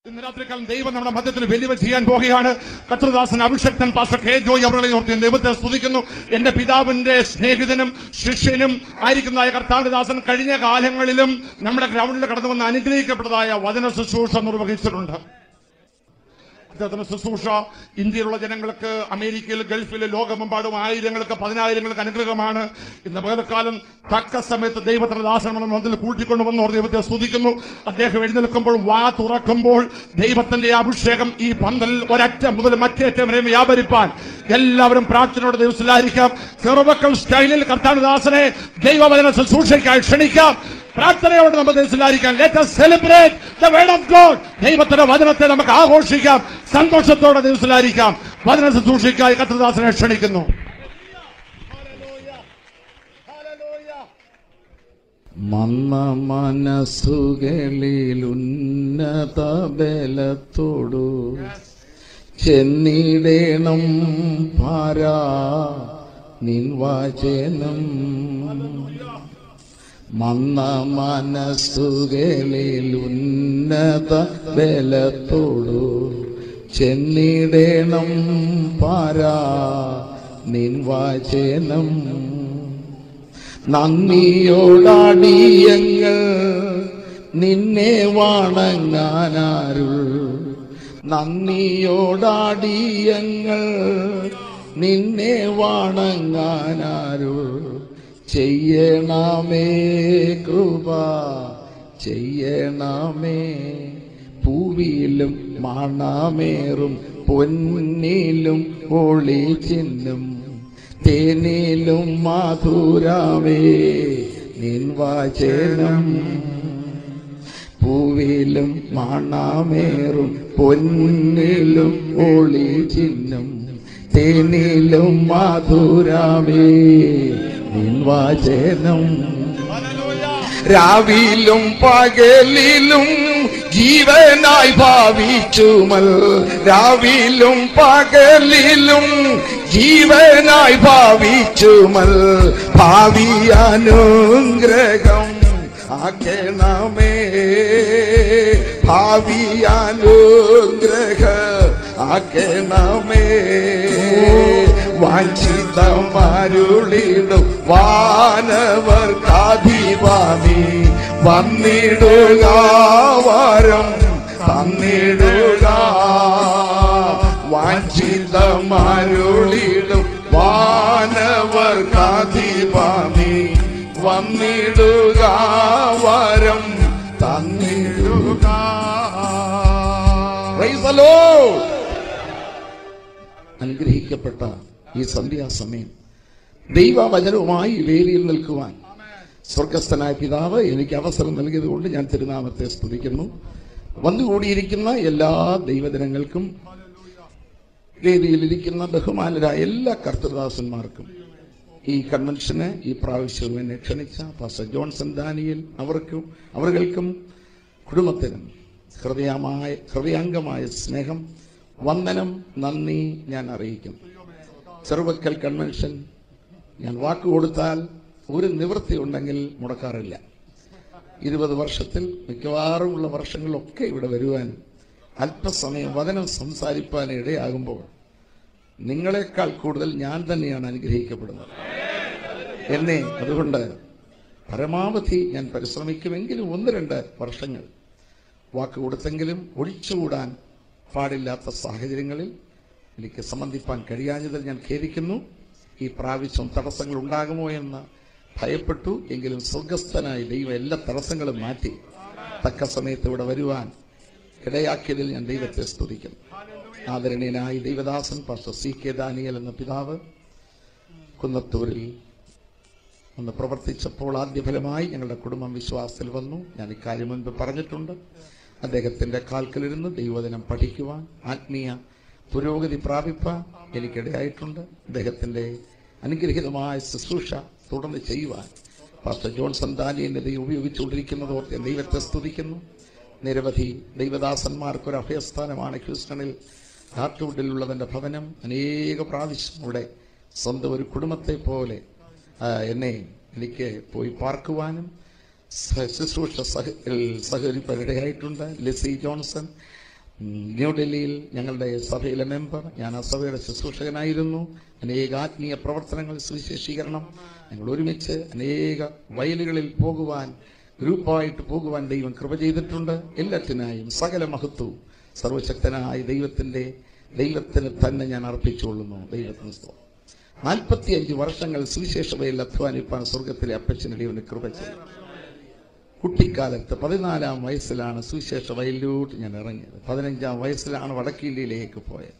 ഇന്ന് രാത്രിക്കാലം ദൈവം നമ്മുടെ മധ്യത്തിൽ വലിയ ചെയ്യാൻ പോകുകയാണ് കത്രദാസൻ അഭിഷക്തൻ പാസ്റ്റർ കെ ജോയ് അവരുടെ ഓർത്ത് ഞാൻ ദൈവത്തെ സ്തുതിക്കുന്നു എന്റെ പിതാവിന്റെ സ്നേഹിതനും ശിഷ്യനും ആയിരിക്കുന്നതായ കർത്താവിദാസൻ കഴിഞ്ഞ കാലങ്ങളിലും നമ്മുടെ ഗ്രൗണ്ടിൽ കടന്നു വന്ന് അനുഗ്രഹിക്കപ്പെട്ടതായ വചന ശുശ്രൂഷ നിർവഹിച്ചിട്ടുണ്ട് അദ്ദേഹത്തിന്റെ ശുശ്രൂഷ ഇന്ത്യയിലുള്ള ജനങ്ങൾക്ക് അമേരിക്കയിൽ ഗൾഫിൽ ലോകമെമ്പാടും ആയിരങ്ങൾക്ക് പതിനായിരങ്ങൾക്ക് അനുഗ്രഹമാണ് ഇന്ന് പകൽക്കാലം തക്ക സമയത്ത് ദൈവത്തിന്റെ ദാസനം മന്ത്രത്തിൽ കൂട്ടിക്കൊണ്ടുവന്ന് ഓർ ദൈവത്തെ സ്തുതിക്കുന്നു അദ്ദേഹം എഴുന്നേൽക്കുമ്പോൾ വാ തുറക്കുമ്പോൾ ദൈവത്തിന്റെ അഭിഷേകം ഈ പന്തലിൽ ഒരറ്റ മുതൽ മറ്റേറ്റം വരെ വ്യാപരിപ്പാൻ എല്ലാവരും പ്രാർത്ഥനയോടെ ദിവസത്തിലായിരിക്കാം ചെറുമക്കൾ സ്റ്റൈലിൽ കർത്താനുദാസനെ ദൈവവചന ശുശ്രൂഷയ്ക്കായി ക്ഷണിക്കാം പ്രാർത്ഥനയോടെ നമ്മൾ ദിവസത്തിലായിരിക്കാം let celebrate the word of God ദൈവത്തിന്റെ വചനത്തെ നമുക്ക് ആഘോഷിക്കാം സന്തോഷത്തോടെ ദിവസത്തിലായിരിക്കാം വചന ശുശ്രൂഷയ്ക്കായി കർത്തദാസനെ ക്ഷണിക്കുന്നു മന്ന മനസ്സുകളിൽ ഉന്നത ബലത്തോടു ചെന്നിടേണം പാരാ നിൻ വാചനം മന്ന മനസ്സുകളിൽ ഉന്നത ബലത്തോടു ചെന്നിടേണം പാരാ നിൻ വാചനം നന്ദിയോടാടിയങ്ങൾ നിന്നെ വണങ്ങാനാരുൾ നന്ദിയോടാടിയങ്ങൾ നിന്നെ വണങ്ങാനാരുൾ ചെയ്യണമേ കൃപ ചെയ്യണമേ പൂവിലും മണമേറും പൊന്നിലും ഒളി ചിഹ്നം തേനിലും മധുരമേ നിൻ വാചനം പൂവിലും മണമേറും പൊന്നിലും ഒളി ചിഹ്നം തേനിലും മധുരമേ നിൻ വാചനം രാവിലും പകലിലും ജീവനായി ഭാവിച്ചുമൽ രാവിലും പകലിലും ജീവനായി ഭാവിച്ചുമൽ ഭാവി അനുഗ്രഹം ആക്കണമേ ഭാവി അനുഗ്രഹ ആക്കണമേ വാഞ്ചിതമരുളിടും വാനവർ കാധിവാമി വന്നിടുക വാരം തന്നിടുക വാഞ്ചിതമരുളിടും വാനവർ കാധിവാമി വന്നിടുക വാരം തന്നിടുക Praise the Lord. അനുഗ്രഹിക്കപ്പെട്ട ഈ സന്ധ്യാസമയം ദൈവവചനവുമായി വേലിയിൽ നിൽക്കുവാൻ സ്വർഗസ്ഥനായ പിതാവ് എനിക്ക് അവസരം നൽകിയതുകൊണ്ട് ഞാൻ തിരുനാമത്തെ സ്തുതിക്കുന്നു വന്നുകൂടിയിരിക്കുന്ന എല്ലാ ദൈവജനങ്ങൾക്കും വേദിയിലിരിക്കുന്ന ബഹുമാനരായ എല്ലാ കർത്തൃദാസന്മാർക്കും ഈ കൺവെൻഷന് ഈ പ്രാവശ്യവും എന്നെ ക്ഷണിച്ച പാസ്റ്റർ ജോൺസൺ ദാനിയൽ അവർക്കും അവർക്കും കുടുംബത്തിനും ഹൃദയമായ ഹൃദയാംഗമായ സ്നേഹം വന്ദനം നന്ദി ഞാൻ അറിയിക്കുന്നു ചെറുവക്കൽ കൺവെൻഷൻ ഞാൻ വാക്ക് കൊടുത്താൽ ഒരു നിവൃത്തി ഉണ്ടെങ്കിൽ മുടക്കാറില്ല ഇരുപത് വർഷത്തിൽ മിക്കവാറും ഉള്ള വർഷങ്ങളിലൊക്കെ ഇവിടെ വരുവാൻ അല്പസമയം വചനം സംസാരിപ്പാൻ ഇടയാകുമ്പോൾ നിങ്ങളെക്കാൾ കൂടുതൽ ഞാൻ തന്നെയാണ് അനുഗ്രഹിക്കപ്പെടുന്നത് എന്നെ അതുകൊണ്ട് പരമാവധി ഞാൻ പരിശ്രമിക്കുമെങ്കിലും ഒന്ന് രണ്ട് വർഷങ്ങൾ വാക്ക് കൊടുത്തെങ്കിലും ഒഴിച്ചുകൂടാൻ പാടില്ലാത്ത സാഹചര്യങ്ങളിൽ എനിക്ക് സംബന്ധിപ്പാൻ കഴിയാഞ്ഞതിൽ ഞാൻ ഖേദിക്കുന്നു ഈ പ്രാവശ്യം തടസ്സങ്ങൾ ഉണ്ടാകുമോ എന്ന് ഭയപ്പെട്ടു എങ്കിലും സ്വർഗസ്ഥനായി ദൈവം എല്ലാ തടസ്സങ്ങളും മാറ്റി തക്ക സമയത്ത് ഇവിടെ വരുവാൻ ഇടയാക്കിയതിൽ ഞാൻ ദൈവത്തെ സ്തുതിക്കുന്നു ആദരണീയനായി ദൈവദാസൻ പാസ്റ്റർ സി കെ ദാനിയൽ എന്ന പിതാവ് കുന്നത്തൂരിൽ ഒന്ന് പ്രവർത്തിച്ചപ്പോൾ ആദ്യഫലമായി ഞങ്ങളുടെ കുടുംബം വിശ്വാസത്തിൽ വന്നു ഞാൻ ഇക്കാര്യം മുൻപ് പറഞ്ഞിട്ടുണ്ട് അദ്ദേഹത്തിന്റെ കാൽക്കലിരുന്ന് ദൈവദിനം പഠിക്കുവാൻ ആത്മീയ പുരോഗതി പ്രാപിപ്പാൻ എനിക്കിടയായിട്ടുണ്ട് അദ്ദേഹത്തിന്റെ അനുഗ്രഹീതമായ ശുശ്രൂഷ തുടർന്ന് ചെയ്യുവാൻ പാസ്റ്റർ ജോൺസൺ ദാനിയനെ ദൈവം ഉപയോഗിച്ചുകൊണ്ടിരിക്കുന്നത് ഓർത്ത് ഞാൻ ദൈവത്തെ സ്തുതിക്കുന്നു നിരവധി ദൈവദാസന്മാർക്ക് ഒരു അഭയസ്ഥാനമാണ് ഹ്യൂസ്റ്റണിൽ ഹാർട്ട്വുഡിലുള്ളതിൻ്റെ ഭവനം അനേക പ്രാവശ്യം ഇവിടെ സ്വന്തം ഒരു കുടുംബത്തെ പോലെ ആ, എന്നെ എനിക്ക് പോയി പാർക്കുവാനും സ- ശുശ്രൂഷ സഹ- ൽ സഹകരിപ്പാനിടയായിട്ടുണ്ട് ലിസി ജോൺസൺ ഉം, ന്യൂഡൽഹിയിൽ ഞങ്ങളുടെ സഭയിലെ മെമ്പർ ഞാൻ ആ സഭയുടെ ശുശ്രൂഷകനായിരുന്നു അനേക ആത്മീയ പ്രവർത്തനങ്ങൾ സുവിശേഷീകരണം ഞങ്ങൾ ഒരുമിച്ച് അനേക വയലുകളിൽ പോകുവാൻ ഗ്രൂപ്പായിട്ട് പോകുവാൻ ദൈവം കൃപ ചെയ്തിട്ടുണ്ട് എല്ലാറ്റിനായും സകല മഹത്വവും സർവശക്തനായ ദൈവത്തിന്റെ ദൈവത്തിന് തന്നെ ഞാൻ അർപ്പിച്ചുകൊള്ളുന്നു ദൈവത്തിന് സ്തോത്രം നാൽപ്പത്തിയഞ്ച് വർഷങ്ങൾ സുവിശേഷതയിൽ അധ്വാനിപ്പാൻ സ്വർഗത്തിലെ അപ്പച്ചന് ദൈവന് കൃപ ചെയ്തു കുട്ടിക്കാലത്ത് പതിനാലാം വയസ്സിലാണ് സുവിശേഷ വയലിലോട്ട് ഞാൻ ഇറങ്ങിയത് പതിനഞ്ചാം വയസ്സിലാണ് വടക്കീന്ത്യയിലേക്ക് പോയത്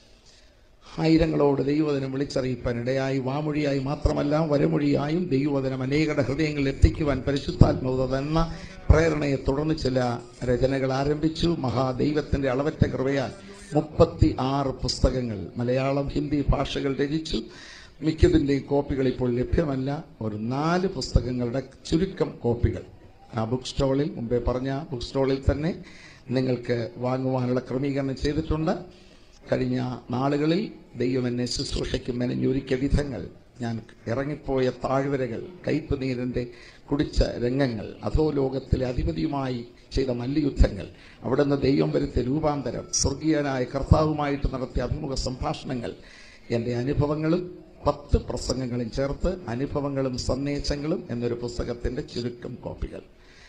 ആയിരങ്ങളോട് ദൈവവചനം വിളിച്ചറിയിപ്പാൻ ഇടയായി വാമൊഴിയായി മാത്രമല്ല വരമൊഴിയായും ദൈവവചനം അനേകരുടെ ഹൃദയങ്ങളിൽ എത്തിക്കുവാൻ പരിശുദ്ധാത്മകത എന്ന പ്രേരണയെ തുടർന്ന് ചില രചനകൾ ആരംഭിച്ചു മഹാദൈവത്തിന്റെ അളവറ്റ കൃപയാൽ മുപ്പത്തി ആറ് പുസ്തകങ്ങൾ മലയാളം ഹിന്ദി ഭാഷകൾ രചിച്ചു മിക്കതിൻ്റെയും കോപ്പികൾ ഇപ്പോൾ ലഭ്യമല്ല ഒരു നാല് പുസ്തകങ്ങളുടെ ചുരുക്കം കോപ്പികൾ ആ ബുക്ക് സ്റ്റോളിൽ മുമ്പേ പറഞ്ഞ ബുക്ക് സ്റ്റോളിൽ തന്നെ നിങ്ങൾക്ക് വാങ്ങുവാനുള്ള ക്രമീകരണം ചെയ്തിട്ടുണ്ട് കഴിഞ്ഞ നാളുകളിൽ ദൈവം എന്നെ ശുശ്രൂഷയ്ക്ക് മെനഞ്ഞൊരുക്കിയ വിധങ്ങൾ ഞാൻ ഇറങ്ങിപ്പോയ താഴ്വരകൾ കയ്പ് നീരിന്റെ കുടിച്ച രംഗങ്ങൾ അധോ ലോകത്തിലെ അധിപതിയുമായി ചെയ്ത മല്ലുയുദ്ധങ്ങൾ അവിടുന്ന് ദൈവം വരുത്തിയ രൂപാന്തരം സ്വർഗീയനായ കർത്താവുമായിട്ട് നടത്തിയ അഭിമുഖ സംഭാഷണങ്ങൾ എൻ്റെ അനുഭവങ്ങളും പത്ത് പ്രസംഗങ്ങളും ചേർത്ത് അനുഭവങ്ങളും സന്ദേശങ്ങളും എന്നൊരു പുസ്തകത്തിന്റെ ചുരുക്കം കോപ്പികൾ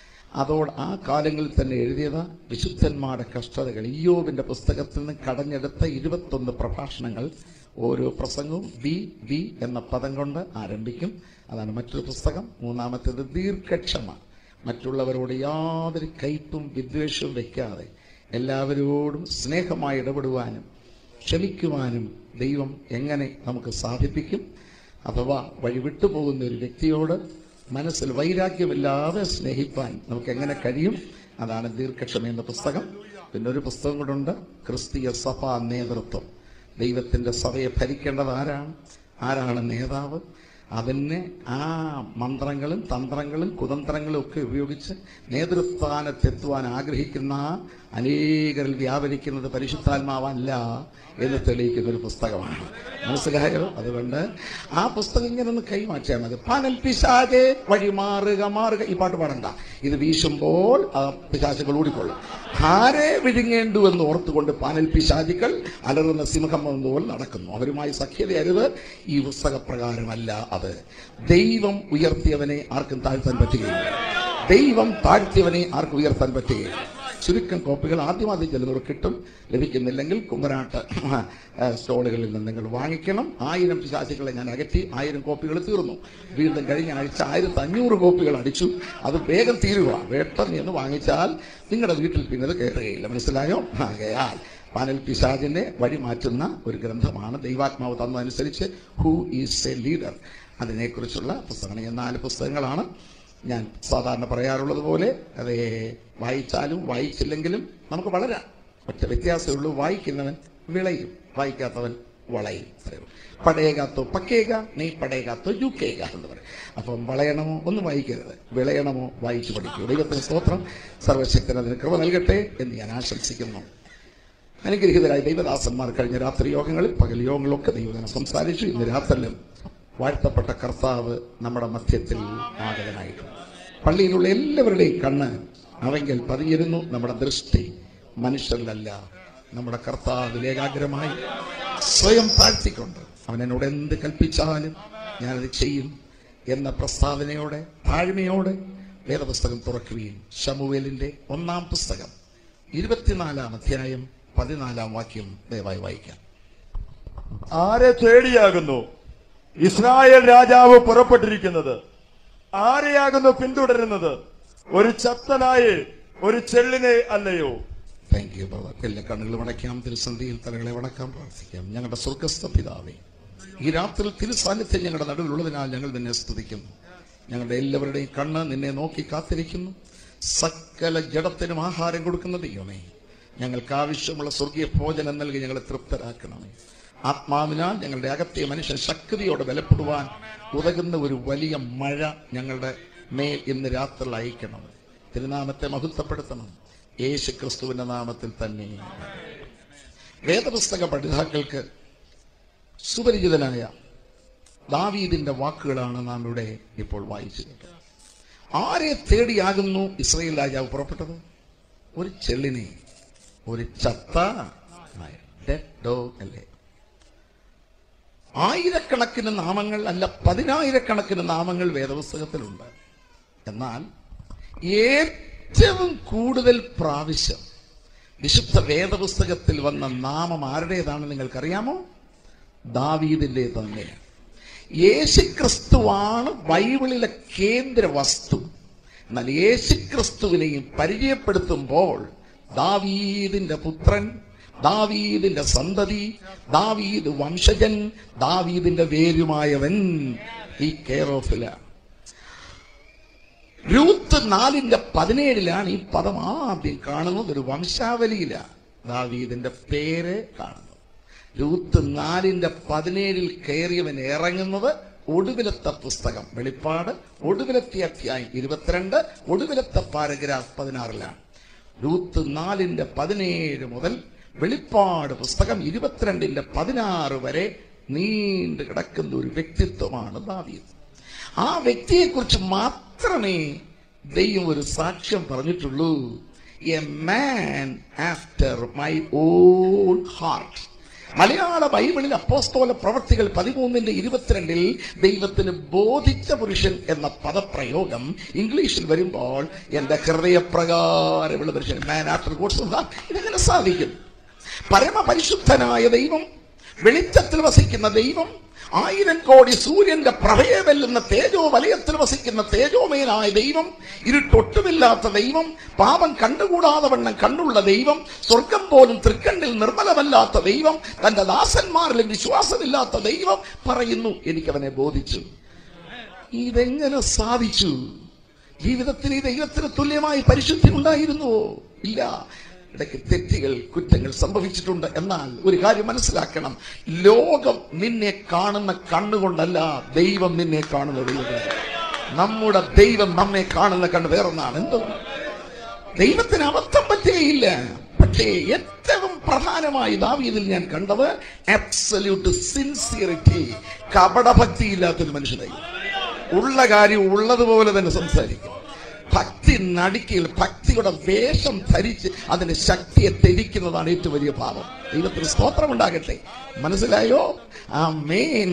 അതോട് ആ കാലങ്ങളിൽ തന്നെ എഴുതിയത് വിശുദ്ധന്മാരുടെ കഷ്ടതകൾ ഇയോബിന്റെ പുസ്തകത്തിൽ നിന്ന് കടഞ്ഞെടുത്ത ഇരുപത്തൊന്ന് പ്രഭാഷണങ്ങൾ ഓരോ പ്രസംഗവും ബി ബി എന്ന പദം കൊണ്ട് ആരംഭിക്കും അതാണ് മറ്റൊരു പുസ്തകം മൂന്നാമത്തേത് ദീർഘക്ഷമ മറ്റുള്ളവരോട് യാതൊരു കയ്പും വിദ്വേഷവും വെക്കാതെ എല്ലാവരോടും സ്നേഹമായി ഇടപെടുവാനും ക്ഷമിക്കുവാനും ദൈവം എങ്ങനെ നമുക്ക് സാധിപ്പിക്കും അഥവാ വഴി വിട്ടുപോകുന്ന ഒരു വ്യക്തിയോട് മനസ്സിൽ വൈരാഗ്യമില്ലാതെ സ്നേഹിപ്പാൻ നമുക്ക് എങ്ങനെ കഴിയും അതാണ് ദീർഘക്ഷമ എന്ന പുസ്തകം പിന്നെ ഒരു പുസ്തകം കൂടെ ഉണ്ട് ക്രിസ്തീയ സഭാ നേതൃത്വം ദൈവത്തിന്റെ സഭയെ ഭരിക്കേണ്ടത് ആരാണ് ആരാണ് നേതാവ് അതിനെ ആ മന്ത്രങ്ങളും തന്ത്രങ്ങളും കുതന്ത്രങ്ങളും ഒക്കെ ഉപയോഗിച്ച് നേതൃസ്ഥാനത്തെത്തുവാൻ ആഗ്രഹിക്കുന്ന അനേകരിൽ വ്യാപരിക്കുന്നത് പരിശുദ്ധാത്മാവല്ല എന്ന് തെളിയിക്കുന്ന ഒരു പുസ്തകമാണ് മനസ്സിലായോ അതുകൊണ്ട് ആ പുസ്തകം ഇങ്ങനെ ഒന്ന് കൈമാറ്റിയാൽ മതി പാനൽ പിശാചെ വഴി മാറുക മാറുക ഈ പാട്ട് പാടണ്ട ഇത് വീശുമ്പോൾ ആ പിശാചുകൾ ഓടിക്കൊള്ളും ആരെ വിഴുങ്ങേണ്ടു എന്ന് ഓർത്തുകൊണ്ട് പാനൽ പിശാചികൾ അലറുന്ന സിംഹം എന്നതുപോലെ നടക്കുന്നു അവരുമായി സഖ്യതയരുത് ഈ പുസ്തകപ്രകാരമല്ല അത് ദൈവം ഉയർത്തിയവനെ ആർക്കും താഴ്ത്താൻ പറ്റുകയില്ല ദൈവം താഴ്ത്തിയവനെ ആർക്കും ഉയർത്താൻ പറ്റുകയില്ല ചുരുക്കം കോപ്പികൾ ആദ്യം ആദ്യം ചെല്ലുന്നവർ കിട്ടും ലഭിക്കുന്നില്ലെങ്കിൽ കുമ്പനാട്ട് ആ, സ്റ്റോളുകളിൽ നിന്ന് നിങ്ങൾ വാങ്ങിക്കണം ആയിരം പിശാചികളെ ഞാൻ അകറ്റി ആയിരം കോപ്പികൾ തീർന്നു വീണ്ടും കഴിഞ്ഞ ആഴ്ച ആയിരത്തി അഞ്ഞൂറ് കോപ്പികൾ അടിച്ചു അത് വേഗം തീരുക വേട്ടം എന്ന് വാങ്ങിച്ചാൽ നിങ്ങളുടെ വീട്ടിൽ പിന്നെ അത് കയറുകയില്ല മനസ്സിലായോ ആകയാൽ പാനൽ പിശാചിനെ വഴി മാറ്റുന്ന ഒരു ഗ്രന്ഥമാണ് ദൈവാത്മാവ് തന്നതനുസരിച്ച് ഹൂ ഈസ് എ ലീഡർ അതിനെക്കുറിച്ചുള്ള പുസ്തകങ്ങൾ ഈ നാല് പുസ്തകങ്ങളാണ് ഞാൻ സാധാരണ പറയാറുള്ളത് പോലെ അത് വായിച്ചാലും വായിച്ചില്ലെങ്കിലും നമുക്ക് വളരാം ഒറ്റ വ്യത്യാസമേ ഉള്ളൂ വായിക്കുന്നവൻ വിളയും വായിക്കാത്തവൻ വളയും അത്രയേ ഉള്ളൂ പടയേകാത്തോ പക്കേക നീ പടയേകാത്തോ യുക്കേക എന്ന് പറയും അപ്പം വളയണമോ ഒന്നും വായിക്കരുത് വിളയണമോ വായിച്ചു പഠിക്കൂ ദൈവത്തിന് സ്തോത്രം സർവശക്തൻ അതിന് കൃപ നൽകട്ടെ എന്ന് ഞാൻ ആശംസിക്കുന്നു അനുഗ്രഹീതരായ ദൈവദാസന്മാർ കഴിഞ്ഞ രാത്രി യോഗങ്ങളിൽ പകൽ യോഗങ്ങളൊക്കെ ദൈവജനം സംസാരിച്ചു ഇന്ന് രാത്രിയിലും വാഴ്ത്തപ്പെട്ട കർത്താവ് നമ്മുടെ മധ്യത്തിൽ ആഗതനായിട്ടുണ്ട് പള്ളിയിലുള്ള എല്ലാവരുടെയും കണ്ണ് അവങ്കിൽ പതിഞ്ഞിരുന്നു നമ്മുടെ ദൃഷ്ടി മനുഷ്യരിലല്ല നമ്മുടെ കർത്താവിൽ ഏകാഗ്രമായി സ്വയം താഴ്ത്തിക്കൊണ്ട് അവൻ എന്നോട് എന്ത് കൽപ്പിച്ചാലും ഞാനത് ചെയ്യും എന്ന പ്രസ്താവനയോടെ താഴ്മയോടെ വേദപുസ്തകം തുറക്കുകയും ഷമുവേലിന്റെ ഒന്നാം പുസ്തകം ഇരുപത്തിനാലാം അധ്യായം പതിനാലാം വാക്യം ദയവായി വായിക്കാം ആരെ തേടിയാകുന്നു ഇസ്രായേൽ രാജാവ് പുറപ്പെട്ടിരിക്കുന്നത് ആരെയാകുന്നു പിന്തുടരുന്നത് ഒരു ചത്തനായെ ഒരു ചെള്ളിനെ അല്ലയോ താങ്ക് യു ബ്രദർ എല്ലാ കണ്ണുകളും അടയ്ക്കാം തിരുസന്ധിയിൽ തലകളെ വണക്കാം പ്രാർത്ഥിക്കാം ഞങ്ങളുടെ സ്വർഗസ്ഥ പിതാവേ ഈ രാത്രിയിൽ തിരുസാന്നിധ്യം ഞങ്ങളുടെ നടുവിലുള്ളതിനാൽ ഞങ്ങൾ നിന്നെ സ്തുതിക്കുന്നു ഞങ്ങളുടെ എല്ലാവരുടെയും കണ്ണ് നിന്നെ നോക്കി കാത്തിരിക്കുന്നു സകല ജഡത്തിനും ആഹാരം കൊടുക്കുന്ന ദൈവമേ ഞങ്ങൾക്ക് ആവശ്യമുള്ള സ്വർഗീയ ഭോജനം നൽകി ഞങ്ങളെ തൃപ്തരാക്കണമേ ആത്മാവിനാൽ ഞങ്ങളുടെ അകത്തെ മനുഷ്യൻ ശക്തിയോടെ ബലപ്പെടുവാൻ ഉതകുന്ന ഒരു വലിയ മഴ ഞങ്ങളുടെ മേൽ ഇന്ന് രാത്രിയിൽ അയക്കണം തിരുനാമത്തെ മഹത്വപ്പെടുത്തണം യേശു ക്രിസ്തുവിന്റെ നാമത്തിൽ തന്നെ വേദപുസ്തക പഠിതാക്കൾക്ക് സുപരിചിതനായ ദാവീദിന്റെ വാക്കുകളാണ് നാം ഇവിടെ ഇപ്പോൾ വായിച്ചത് ആരെ തേടിയാകുന്നു ഇസ്രയേൽ രാജാവ് പുറപ്പെട്ടത് ഒരു ചെള്ളിനെ ഒരു ചത്ത നായ ഡെഡ് ഡോഗ് അല്ലേ ആയിരക്കണക്കിന് നാമങ്ങൾ അല്ല പതിനായിരക്കണക്കിന് നാമങ്ങൾ വേദപുസ്തകത്തിലുണ്ട് എന്നാൽ ഏറ്റവും കൂടുതൽ പ്രാവശ്യം വിശുദ്ധ വേദപുസ്തകത്തിൽ വന്ന നാമം ആരുടേതാണെന്ന് നിങ്ങൾക്കറിയാമോ ദാവീദിന്റെ തന്നെ യേശുക്രിസ്തുവാണ് ബൈബിളിലെ കേന്ദ്ര വസ്തു എന്നാൽ യേശുക്രിസ്തുവിനെയും പരിചയപ്പെടുത്തുമ്പോൾ ദാവീദിന്റെ പുത്രൻ ദാവീദിന്റെ സന്തതി ദാവീദ് വംശജൻ ദാവീദിന്റെ വേരുമായവൻ ഈ കെയർ ഓഫിലാണ് രൂത്ത് നാലിന്റെ പതിനേഴിലാണ് ഈ പദം ആദ്യം കാണുന്നത് ഒരു വംശാവലിയിലാണ് ദാവീദിന്റെ പേര് കാണുന്നത് രൂത്ത് നാലിന്റെ പതിനേഴിൽ കയറിയവൻ ഇറങ്ങുന്നത് ഒടുവിലത്തെ പുസ്തകം വെളിപ്പാട് ഒടുവിലത്തെ അധ്യായം ഇരുപത്തിരണ്ട് ഒടുവിലത്തെ പാരഗ്രാഫ് പതിനാറിലാണ് രൂത്ത് നാലിന്റെ പതിനേഴ് മുതൽ വെളിപ്പാട് പുസ്തകം ഇരുപത്തിരണ്ടിന്റെ പതിനാറ് വരെ നീണ്ടു കിടക്കുന്ന ഒരു വ്യക്തിത്വമാണ് ദാവീദ് ആ വ്യക്തിയെക്കുറിച്ച് മാത്രമേ ദൈവം ഒരു സാക്ഷ്യം പറഞ്ഞിട്ടുള്ളൂ a man after my own heart മലയാള ബൈബിളിൽ അപ്പോസ്തോല പ്രവർത്തികൾ പതിമൂന്നിന്റെ ഇരുപത്തിരണ്ടിൽ ദൈവത്തിന് ബോധിച്ച പുരുഷൻ എന്ന പദപ്രയോഗം ഇംഗ്ലീഷിൽ വരുമ്പോൾ എന്റെ ഹൃദയപ്രകാരമുള്ള പുരുഷൻ മാൻ ആഫ്റ്റർ ഗോഡ്സ് ഹാർട്ട് ഇതെങ്ങനെ സാധിക്കും പരമപരിശുദ്ധനായ ദൈവം വെളിച്ചത്തിൽ വസിക്കുന്ന ദൈവം ആയിരം കോടി സൂര്യന്റെ പ്രഭയെ വെല്ലുന്ന തേജോ വലയത്തിൽ വസിക്കുന്ന തേജോമയനായ ദൈവം ഇരുട്ടൊട്ടുമില്ലാത്ത ദൈവം പാപം കണ്ടുകൂടാതെ വണ്ണം കണ്ണുള്ള ദൈവം സ്വർഗം പോലും തൃക്കണ്ണിൽ നിർമ്മലമല്ലാത്ത ദൈവം തന്റെ ദാസന്മാരിലും വിശ്വാസമില്ലാത്ത ദൈവം പറയുന്നു എനിക്കവനെ ബോധിച്ചു ഇതെങ്ങനെ സാധിച്ചു ജീവിതത്തിൽ ഈ ദൈവത്തിന് തുല്യമായി പരിശുദ്ധി ഉണ്ടായിരുന്നുവോ ഇല്ല ഇടയ്ക്ക് തെറ്റുകൾ കുറ്റങ്ങൾ സംഭവിച്ചിട്ടുണ്ട് എന്നാൽ ഒരു കാര്യം മനസ്സിലാക്കണം ലോകം നിന്നെ കാണുന്ന കണ്ണുകൊണ്ടല്ല ദൈവം നിന്നെ കാണുന്നത് നമ്മുടെ ദൈവം നമ്മെ കാണുന്ന കണ്ണ് വേറൊന്നാണ് എന്തോ ദൈവത്തിന് അബദ്ധം പറ്റുകയില്ല പക്ഷേ ഏറ്റവും പ്രധാനമായി ദാവീദിൽ ഞാൻ കണ്ടത് അബ്സല്യൂട്ട് സിൻസിയറിറ്റി കപടഭക്തിയില്ലാത്തൊരു മനുഷ്യനായി ഉള്ള കാര്യം ഉള്ളതുപോലെ തന്നെ സംസാരിക്കും ഭക്തി നടിക്കൽ ഭക്തിയുടെ വേഷം ധരിച്ച് അതിന്റെ ശക്തിയെ തെരിക്കുന്നതാണ് ഏറ്റവും വലിയ പാപം ദൈവത്തിന് സ്തോത്രം ഉണ്ടാകട്ടെ മനസ്സിലായോ ആ മേൻ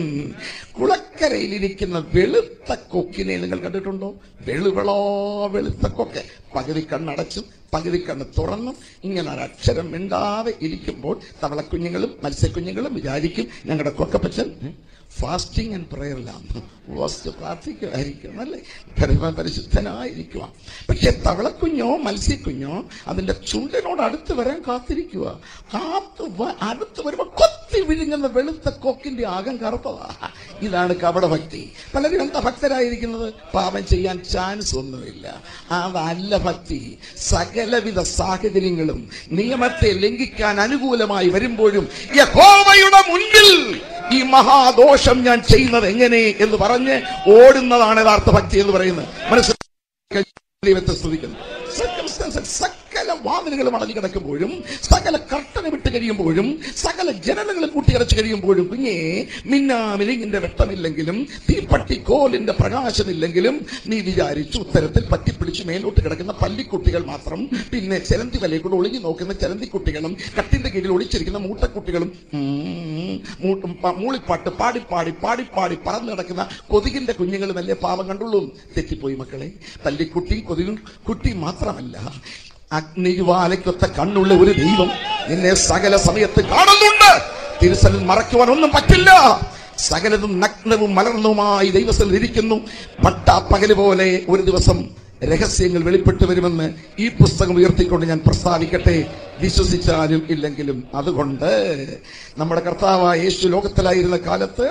കുളക്കരയിലിരിക്കുന്ന വെളുത്ത കൊക്കിനെ നിങ്ങൾ കണ്ടിട്ടുണ്ടോ വെളുവിളോ വെളുത്ത കൊക്ക് പകുതി കണ്ണടച്ചും പകുതി കണ്ണ് തുറന്നും ഇങ്ങനെ ഒരു അക്ഷരം മിണ്ടാതെ ഇരിക്കുമ്പോൾ തവളക്കുഞ്ഞുങ്ങളും മത്സ്യക്കുഞ്ഞുങ്ങളും വിചാരിക്കും ഞങ്ങളുടെ കൊക്കപ്പച്ചൻ ഫാസ്റ്റിംഗ് ആൻഡ് പ്രയറിലാണ് വാസ്റ്റ് പ്രാർത്ഥിക്കുമായിരിക്കും അല്ലേ പരമ പരിശുദ്ധനായിരിക്കുക പക്ഷെ തവളക്കുഞ്ഞോ മത്സ്യക്കുഞ്ഞോ അതിന്റെ ചുണ്ടിനോട് അടുത്ത് വരാൻ കാത്തിരിക്കുക കാത്തു വ- അടുത്ത് വരുമ്പോ കൊത്തി വിഴുങ്ങുന്ന വെളുത്ത കൊക്കിന്റെ ആകം കറുത്തതാ ഇതാണ് കപടഭക്തി പലരും എന്താ ഭക്തരായിരിക്കുന്നത് പാപം ചെയ്യാൻ ചാൻസ് ഒന്നുമില്ല അതല്ല ഭക്തി സകലവിധ സാഹചര്യങ്ങളും നിയമത്തെ ലംഘിക്കാൻ അനുകൂലമായി വരുമ്പോഴും യഹോവയുടെ മുൻപിൽ ഈ മഹാദോഷം ഞാൻ ചെയ്യുന്നത് എങ്ങനെ എന്ന് പറഞ്ഞ് ഓടുന്നതാണ് യഥാർത്ഥ ഭക്തി എന്ന് പറയുന്നത് മനസ്സിലാക്കി ദൈവത്തെ സ്തുതിക്കുന്നു Circumstances, സകല വാതിലുകളും അടഞ്ഞു കിടക്കുമ്പോഴും സകല കർട്ടന വിട്ട് കഴിയുമ്പോഴും സകല ജനനങ്ങളും കൂട്ടിയടച്ചു കഴിയുമ്പോഴും കുഞ്ഞേ മിന്നാമിലിങ്ങിന്റെ വെട്ടമില്ലെങ്കിലും തീപ്പട്ടിക്കോലിന്റെ പ്രകാശമില്ലെങ്കിലും നീ വിചാരിച്ചു ഉത്തരത്തിൽ പറ്റിപ്പിടിച്ച് മേലോട്ട് കിടക്കുന്ന പള്ളിക്കുട്ടികൾ മാത്രം പിന്നെ ചെലന്തി വലയിൽ കൂടെ ഒളിഞ്ഞു നോക്കുന്ന ചെലന്തിക്കുട്ടികളും കട്ടിന്റെ കീഴിൽ ഒളിച്ചിരിക്കുന്ന മൂട്ടക്കുട്ടികളും ഉം, മൂട്ടും പ- മൂളിപ്പാട്ട് പാടിപ്പാടി പാടിപ്പാടി പറന്നു കിടക്കുന്ന കൊതുകിന്റെ കുഞ്ഞുങ്ങളും അല്ലേ പാപം കണ്ടുള്ളൂ തെറ്റിപ്പോയി മക്കളെ തല്ലിക്കുട്ടിയും കൊതുകും കുട്ടിയും മാത്രമല്ല അഗ്നിജ്വാലയ്ക്കൊത്ത കണ്ണുള്ള ഒരു ദൈവം നിന്നെ സകല സമയത്ത് കാണുന്നുണ്ട് തിരുസലിൽ മറയ്ക്കുവാൻ ഒന്നും പറ്റില്ല സകലതും നഗ്നവും മലർന്നവുമായി ദൈവത്തിൽ ഇരിക്കുന്നു പട്ടാപ്പകല് പോലെ ഒരു ദിവസം രഹസ്യങ്ങൾ വെളിപ്പെട്ടു വരുമെന്ന് ഈ പുസ്തകം ഉയർത്തിക്കൊണ്ട് ഞാൻ പ്രസ്താവിക്കട്ടെ വിശ്വസിച്ചാലും ഇല്ലെങ്കിലും അതുകൊണ്ട് നമ്മുടെ കർത്താവായ യേശു ലോകത്തിലായിരുന്ന കാലത്ത്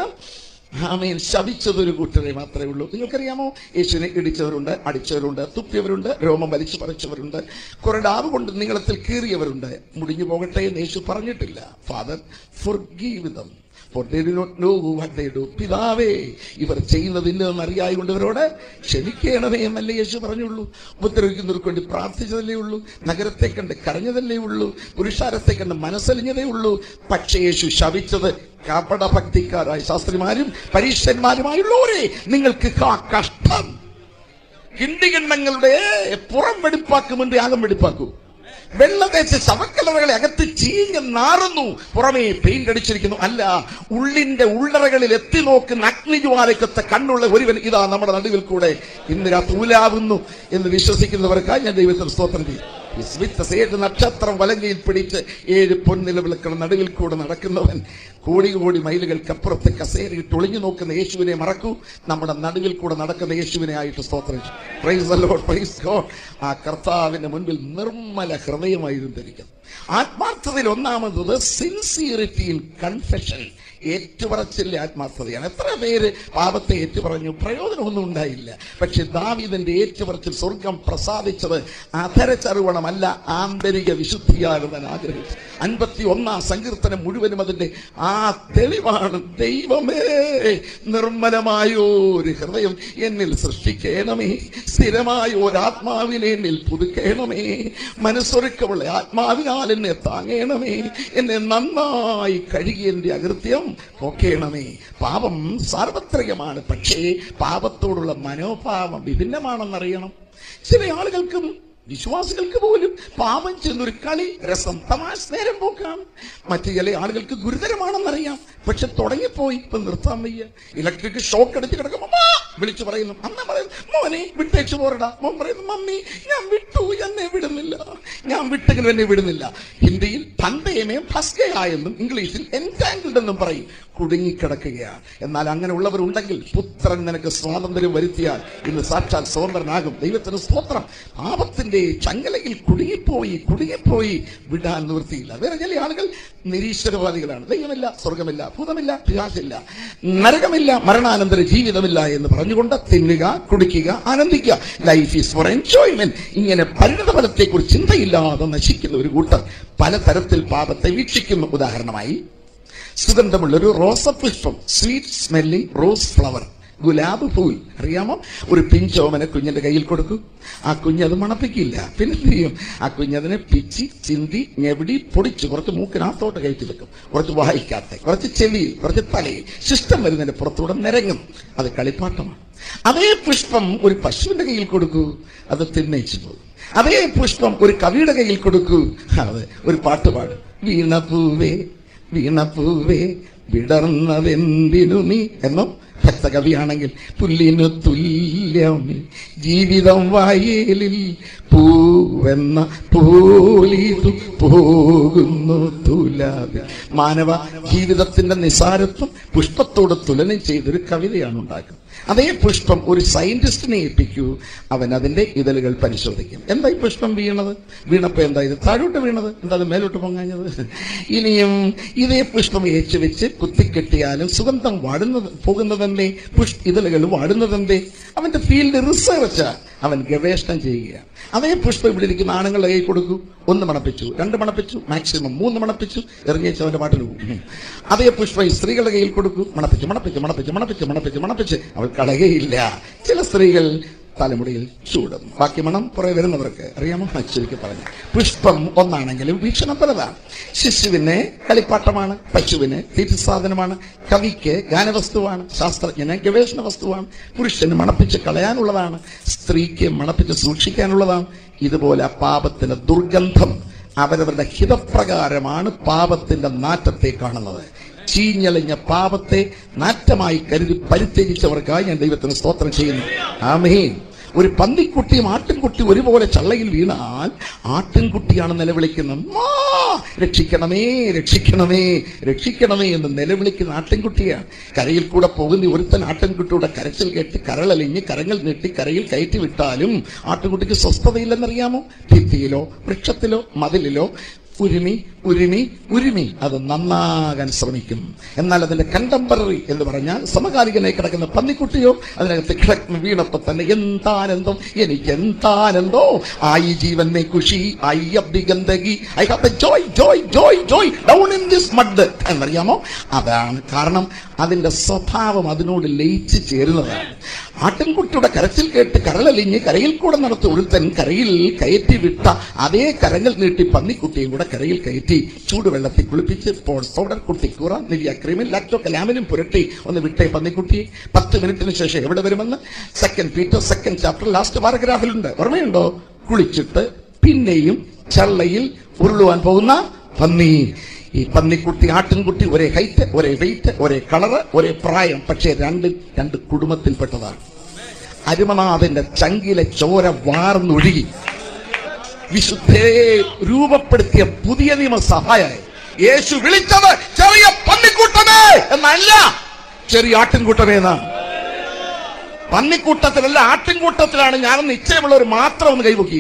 ആമേൻ ശവിച്ചതൊരു കൂട്ടരെ മാത്രമേ ഉള്ളൂ നിങ്ങൾക്കറിയാമോ യേശുവിനെ ഇടിച്ചവരുണ്ട് അടിച്ചവരുണ്ട് തുപ്പിയവരുണ്ട് രോമം വലിച്ചു പറിച്ചവരുണ്ട് കുറെ ഡാവ് കൊണ്ട് നീളത്തിൽ കീറിയവരുണ്ട് മുടിഞ്ഞു പോകട്ടെ എന്ന് യേശു പറഞ്ഞിട്ടില്ല father forgive them for they do not know what they do പിതാവേ ഇവർ ചെയ്യുന്നത് ഇല്ലെന്ന് അറിയായതുകൊണ്ട് ഇവരോട് ക്ഷമിക്കണമേ എന്നല്ലേ യേശു പറഞ്ഞുള്ളൂ ഉപദ്രവിക്കുന്നവർക്ക് വേണ്ടി പ്രാർത്ഥിച്ചതല്ലേ ഉള്ളൂ നഗരത്തെ കണ്ട് കരഞ്ഞതല്ലേ ഉള്ളൂ പുരുഷാരത്തെ കണ്ട് മനസ്സലിഞ്ഞതേ ഉള്ളൂ പക്ഷേ യേശു ശപിച്ചത് കപടഭക്തിക്കാരായ ശാസ്ത്രിമാരും പരീക്ഷന്മാരുമായുള്ളവരെ നിങ്ങൾക്ക് ഹാ കഷ്ടം കിണ്ടികിണ്ണങ്ങളുടെ പുറം വെടിപ്പാക്കും വേണ്ടി ആകം വെടിപ്പാക്കൂ വെള്ളം തേച്ച് ശവക്കലറകളെ അകത്ത് ചീഞ്ഞ് നാറുന്നു പുറമേ പെയിന്റ് അടിച്ചിരിക്കുന്നു അല്ല ഉള്ളിന്റെ ഉള്ളറകളിൽ എത്തി നോക്കുന്ന അഗ്നിജ്വാലക്കത്തെ കണ്ണുള്ള ഒരുവൻ ഇതാ നമ്മുടെ നടുവിൽ കൂടെ ഇന്ന് രാത്രി ഉലാവുന്നു എന്ന് വിശ്വസിക്കുന്നവർക്കായി ഞാൻ ദൈവത്തിന് സ്തോത്രം ചെയ്യും ഈ സ്മിത്ത് ഏഴ് നക്ഷത്രം വലങ്കയിൽ പിടിച്ച് ഏഴ് പൊൻനിലവിളക്കണം നടുവിൽ കൂടെ നടക്കുന്നവൻ കോടി കോടി മൈലുകൾക്കപ്പുറത്ത് കസേരയിട്ട് ഒളിഞ്ഞു നോക്കുന്ന യേശുവിനെ മറക്കൂ നമ്മുടെ നടുവിൽ കൂടെ നടക്കുന്ന യേശുവിനെ ആയിട്ട് സ്തോത്രം ചെയ്യും. Praise the Lord, praise God. ആ കർത്താവിന്റെ മുൻപിൽ നിർമ്മല ഹൃദയമായിരുന്നു ധരിക്കുന്നത് ആത്മാർത്ഥതയിൽ ഒന്നാമത് സിൻസിയറിറ്റി ഇൻ കൺഫെഷൻ ഏറ്റുപറച്ചിലെ ആത്മാർത്ഥതയാണ് എത്ര പേര് പാപത്തെ ഏറ്റുപറഞ്ഞു പ്രയോജനമൊന്നും ഉണ്ടായില്ല പക്ഷെ ദാവീദിന്റെ ഏറ്റുപറച്ചിൽ സ്വർഗം പ്രസാദിച്ചത് അധരച്ചറുവണമല്ല ആന്തരിക വിശുദ്ധിയാണ് ഞാൻ ആഗ്രഹിച്ചു അൻപത്തി ഒന്നാം സങ്കീർത്തനം മുഴുവനും അതിന്റെ ആ തെളിവാണ് ദൈവമേ നിർമ്മലമായ ഒരു ഹൃദയം എന്നിൽ സൃഷ്ടിക്കണമേ സ്ഥിരമായ ഒരു ആത്മാവിനെ എന്നിൽ പുതുക്കണമേ മനസ്സൊരുക്കമുള്ള ആത്മാവിനാൽ എന്നെ താങ്ങണമേ എന്നെ നന്നായി കഴുകി എന്റെ അകൃത്യം പോക്കേണമേ പാപം സാർവത്രികമാണ് പക്ഷേ പാപത്തോടുള്ള മനോഭാവം വിഭിന്നമാണെന്നറിയണം ചില ആളുകൾക്കും വിശ്വാസികൾക്ക് പോലും പാപം ചെന്നൊരു കളി രസം തമാശ നേരം പോക്കാണ് മറ്റു ചില ആളുകൾക്ക് ഗുരുതരമാണെന്നറിയാം പക്ഷെ തുടങ്ങിപ്പോയി ഇപ്പൊ നിർത്താൻ വയ്യ ഇലക്ട്രിക് ഷോക്ക് അടിച്ച് കിടക്കുമ്പോ "അമ്മാ" വിളിച്ചു പറയുന്നു അമ്മ പറയുന്നു മോനെ വിട്ടേച്ചു പോരടാ മോൻ പറയുന്നു മമ്മി ഞാൻ വിട്ടു എന്നെ വിടുന്നില്ല ഞാൻ വിട്ടെങ്കിലും എന്നെ വിടുന്നില്ല ഹിന്ദിയിൽ പന്തയമേ ഫസ്കയായെന്നും ഇംഗ്ലീഷിൽ എൻറ്റാങ്കിൾഡ് എന്നും പറയും കുടുങ്ങിക്കിടക്കുകയാണ് എന്നാൽ അങ്ങനെ ഉള്ളവരുണ്ടെങ്കിൽ പുത്രൻ നിനക്ക് സ്വാതന്ത്ര്യം വരുത്തിയാൽ ഇന്ന് സാക്ഷാൽ സ്വതന്ത്രനാകും ദൈവത്തിന് സ്തോത്രം പാപത്തിന്റെ ചങ്ങലയിൽ കുടുങ്ങിപ്പോയി കുടുങ്ങിപ്പോയി വിടാൻ നിവൃത്തിയില്ല വേറെ ചില ആളുകൾ നിരീശ്വരവാദികളാണ് ദൈവമില്ല സ്വർഗമില്ല ഭൂതമില്ല പിശാചില്ല നരകമില്ല മരണാനന്തര ജീവിതമില്ല എന്ന് പറഞ്ഞുകൊണ്ട് തിന്നുക കുടിക്കുക ആനന്ദിക്കുക ലൈഫ് ഈസ് ഫോർ എൻജോയ്മെന്റ് ഇങ്ങനെ പരിണതഫലത്തെക്കുറിച്ച് ചിന്തയില്ലാതെ നശിക്കുന്ന ഒരു കൂട്ടർ പലതരത്തിൽ പാപത്തെ വീക്ഷിക്കുന്നു ഉദാഹരണമായി സുഗന്ധമുള്ള ഒരു റോസപുഷ്പം സ്വീറ്റ് സ്മെല്ലിംഗ് റോസ് ഫ്ലവർ ഗുലാബ് പൂൽ അറിയാമോ ഒരു പിഞ്ചോമന കുഞ്ഞിന്റെ കയ്യിൽ കൊടുക്കൂ ആ കുഞ്ഞത് മണപ്പിക്കില്ല പിന്നെ എന്ത് ചെയ്യും ആ കുഞ്ഞതിനെ പിച്ചി ചിന്തി ഞെവിടി പൊടിച്ച് കുറച്ച് മൂക്കിനകത്തോട്ട് കയറ്റി വെക്കും കുറച്ച് വായിക്കാത്ത കുറച്ച് ചെവിയിൽ കുറച്ച് തലയിൽ ശിഷ്ടം വരുന്നതിന്റെ പുറത്തൂടെ നിരങ്ങും അത് കളിപ്പാട്ടമാണ് അതേ പുഷ്പം ഒരു പശുവിന്റെ കയ്യിൽ കൊടുക്കൂ അത് തിന്നയിച്ചു പോകും അതേ പുഷ്പം ഒരു കവിയുടെ കയ്യിൽ കൊടുക്കൂ അത് ഒരു പാട്ട് പാടും വീണ പൂവേ വീണപ്പൂവേ വിടർന്നതെന്തിനു നീ എന്നും ഭക്തകവിയാണെങ്കിൽ പുല്ലിനു തുല്യം ജീവിതം വായേലിൽ പൂവെന്ന പോലിതു പോകുന്നു തുലാവി മാനവ ജീവിതത്തിന്റെ നിസാരത്വം പുഷ്പത്തോട് തുലനം ചെയ്തൊരു കവിതയാണ് ഉണ്ടാക്കുന്നത് അതേ പുഷ്പം ഒരു സയന്റിസ്റ്റിനെ ഏൽപ്പിക്കൂ അവൻ അതിന്റെ ഇതളുകൾ പരിശോധിക്കും എന്താ ഈ പുഷ്പം വീണത് വീണപ്പോ എന്താ ഇത് താഴോട്ട് വീണത് എന്താ അത് മേലോട്ട് പൊങ്ങാഞ്ഞത് ഇനിയും ഇതേ പുഷ്പം ഏച്ചു വെച്ച് കുത്തിക്കെട്ടിയാലും സുഗന്ധം വാടുന്നത് പോകുന്നതെന്തേ പുഷ് ഇതളുകൾ വാടുന്നതെന്തേ അവന്റെ ഫീൽഡ് റിസർച്ച് അവൻ ഗവേഷണം ചെയ്യുക അതേ പുഷ്പം ഇവിടെ ഇരിക്കുന്ന ആണുങ്ങളുടെ കൈ കൊടുക്കൂ ഒന്ന് മണപ്പിച്ചു രണ്ട് മണപ്പിച്ചു മാക്സിമം മൂന്ന് മണപ്പിച്ചു എറിഞ്ഞേച്ച് അവന്റെ പാട്ടിൽ പോകും അതേ പുഷ്പം ഈ സ്ത്രീകളുടെ കയ്യിൽ കൊടുക്കൂ മണപ്പിച്ചു മണപ്പിച്ചു മണപ്പിച്ചു മണപ്പിച്ചു മണപ്പിച്ചു മണപ്പിച്ച് അവൾ കളയുകയില്ല ചില സ്ത്രീകൾ തലമുടിയിൽ ചൂടും ബാക്കി മണം കുറെ വരുന്നവർക്ക് അറിയാമോ ചുരുക്കി പറഞ്ഞു പുഷ്പം ഒന്നാണെങ്കിലും വീക്ഷണം പലതാണ് ശിശുവിന് കളിപ്പാട്ടമാണ് പശുവിന് തീറ്റ സാധനമാണ് കവിക്ക് ഗാനവസ്തുവാണ് ശാസ്ത്രജ്ഞന് ഗവേഷണ വസ്തുവാണ് പുരുഷന് മണപ്പിച്ച് കളയാനുള്ളതാണ് സ്ത്രീക്ക് മണപ്പിച്ച് സൂക്ഷിക്കാനുള്ളതാണ് ഇതുപോലെ ആ പാപത്തിന്റെ ദുർഗന്ധം അവരവരുടെ ഹിതപ്രകാരമാണ് പാപത്തിന്റെ നാറ്റത്തെ കാണുന്നത് ചീഞ്ഞളിഞ്ഞ പാപത്തെ നാറ്റമായി കരുതി പരിത്യജിച്ചവർക്കായി ഞാൻ ദൈവത്തിന് സ്തോത്രം ചെയ്യുന്നു ആമേൻ ഒരു പന്നിക്കുട്ടിയും ആട്ടിൻകുട്ടിയും ഒരുപോലെ ചള്ളയിൽ വീണാൽ ആട്ടിൻകുട്ടിയാണ് നിലവിളിക്കുന്നത് "മാ, രക്ഷിക്കണമേ രക്ഷിക്കണമേ രക്ഷിക്കണമേ എന്ന് നിലവിളിക്കുന്ന ആട്ടിൻകുട്ടിയാണ് കരയിൽ കൂടെ പോകുന്ന ഒരുത്തൻ ആട്ടിൻകുട്ടിയുടെ കരച്ചിൽ കേട്ട് കരളലിഞ്ഞ് കരങ്ങൾ നീട്ടി കരയിൽ കയറ്റി വിട്ടാലും ആട്ടിൻകുട്ടിക്ക് സ്വസ്ഥതയില്ലെന്നറിയാമോ ഭിത്തിയിലോ വൃക്ഷത്തിലോ മതിലിലോ ഉരുമി ഉരുമി ഉരുമി അത് നന്നാകാൻ ശ്രമിക്കും എന്നാൽ അതിന്റെ കണ്ടംപററി എന്ന് പറഞ്ഞാൽ സമകാലികനായി കിടക്കുന്ന പന്നിക്കുട്ടിയോ അതിനകത്ത് കിടക്കുന്ന വീണപ്പോ തന്നെ എന്താനന്ദം എനിക്ക് എന്താനന്ദോ ആയി ജീവൻ മേ കുഷി ഐ അബ്ദി ഗന്ധകി I have joy joy joy joy down in this mud എന്നറിയാമോ അതാണ് കാരണം അതിന്റെ സ്വഭാവം അതിനോട് ലയിച്ച് ചേരുന്നതാണ് ആട്ടിൻകുട്ടിയുടെ കരച്ചിൽ കേട്ട് കരളലിഞ്ഞ് കരയിൽ കൂടെ നടത്തി ഒരുത്തൻ കരയിൽ കയറ്റി വിട്ട അതേ കരങ്ങൾ നീട്ടി പന്നിക്കുട്ടിയും കൂടെ കരയിൽ കയറ്റി ചൂടുവെള്ളത്തിൽ കുളിപ്പിച്ച് സ്പോർട്സ് പൗഡർ കുട്ടിക്കൂറ നിരിയ ക്രീമിൽ ലാക്ടോ കലാമിലും പുരട്ടി ഒന്ന് വിട്ടേ പന്നിക്കുട്ടിയെ പത്ത് മിനിറ്റിന് ശേഷം എവിടെ വരുമെന്ന് second Peter second chapter last പാരഗ്രാഫിലുണ്ട് ഓർമ്മയുണ്ടോ കുളിച്ചിട്ട് പിന്നെയും ചള്ളയിൽ ഉരുളുവാൻ പോകുന്ന പന്നി ഈ പന്നിക്കുട്ടി ആട്ടിൻകുട്ടി ഒരേ ഹൈറ്റ് ഒരേ വെയിറ്റ് ഒരേ കളറ് ഒരേ പ്രായം പക്ഷേ രണ്ട് രണ്ട് കുടുംബത്തിൽപ്പെട്ടതാണ് അരുമനാഥന്റെ ചങ്കിലെ ചോര വാർന്നൊഴുകി വിശുദ്ധയെ രൂപപ്പെടുത്തിയ പുതിയ നിയമ സഹായായി യേശു വിളിച്ചത് ചെറിയ പന്നിക്കൂട്ടമേ എന്നല്ല ചെറിയ ആട്ടിൻകൂട്ടമേ എന്നാണ് പന്നിക്കൂട്ടത്തിലല്ല ആട്ടിൻകൂട്ടത്തിലാണ് ഞാനെന്ന് നിശ്ചയമുള്ളവർ മാത്രം ഒന്ന് കൈപൊക്കി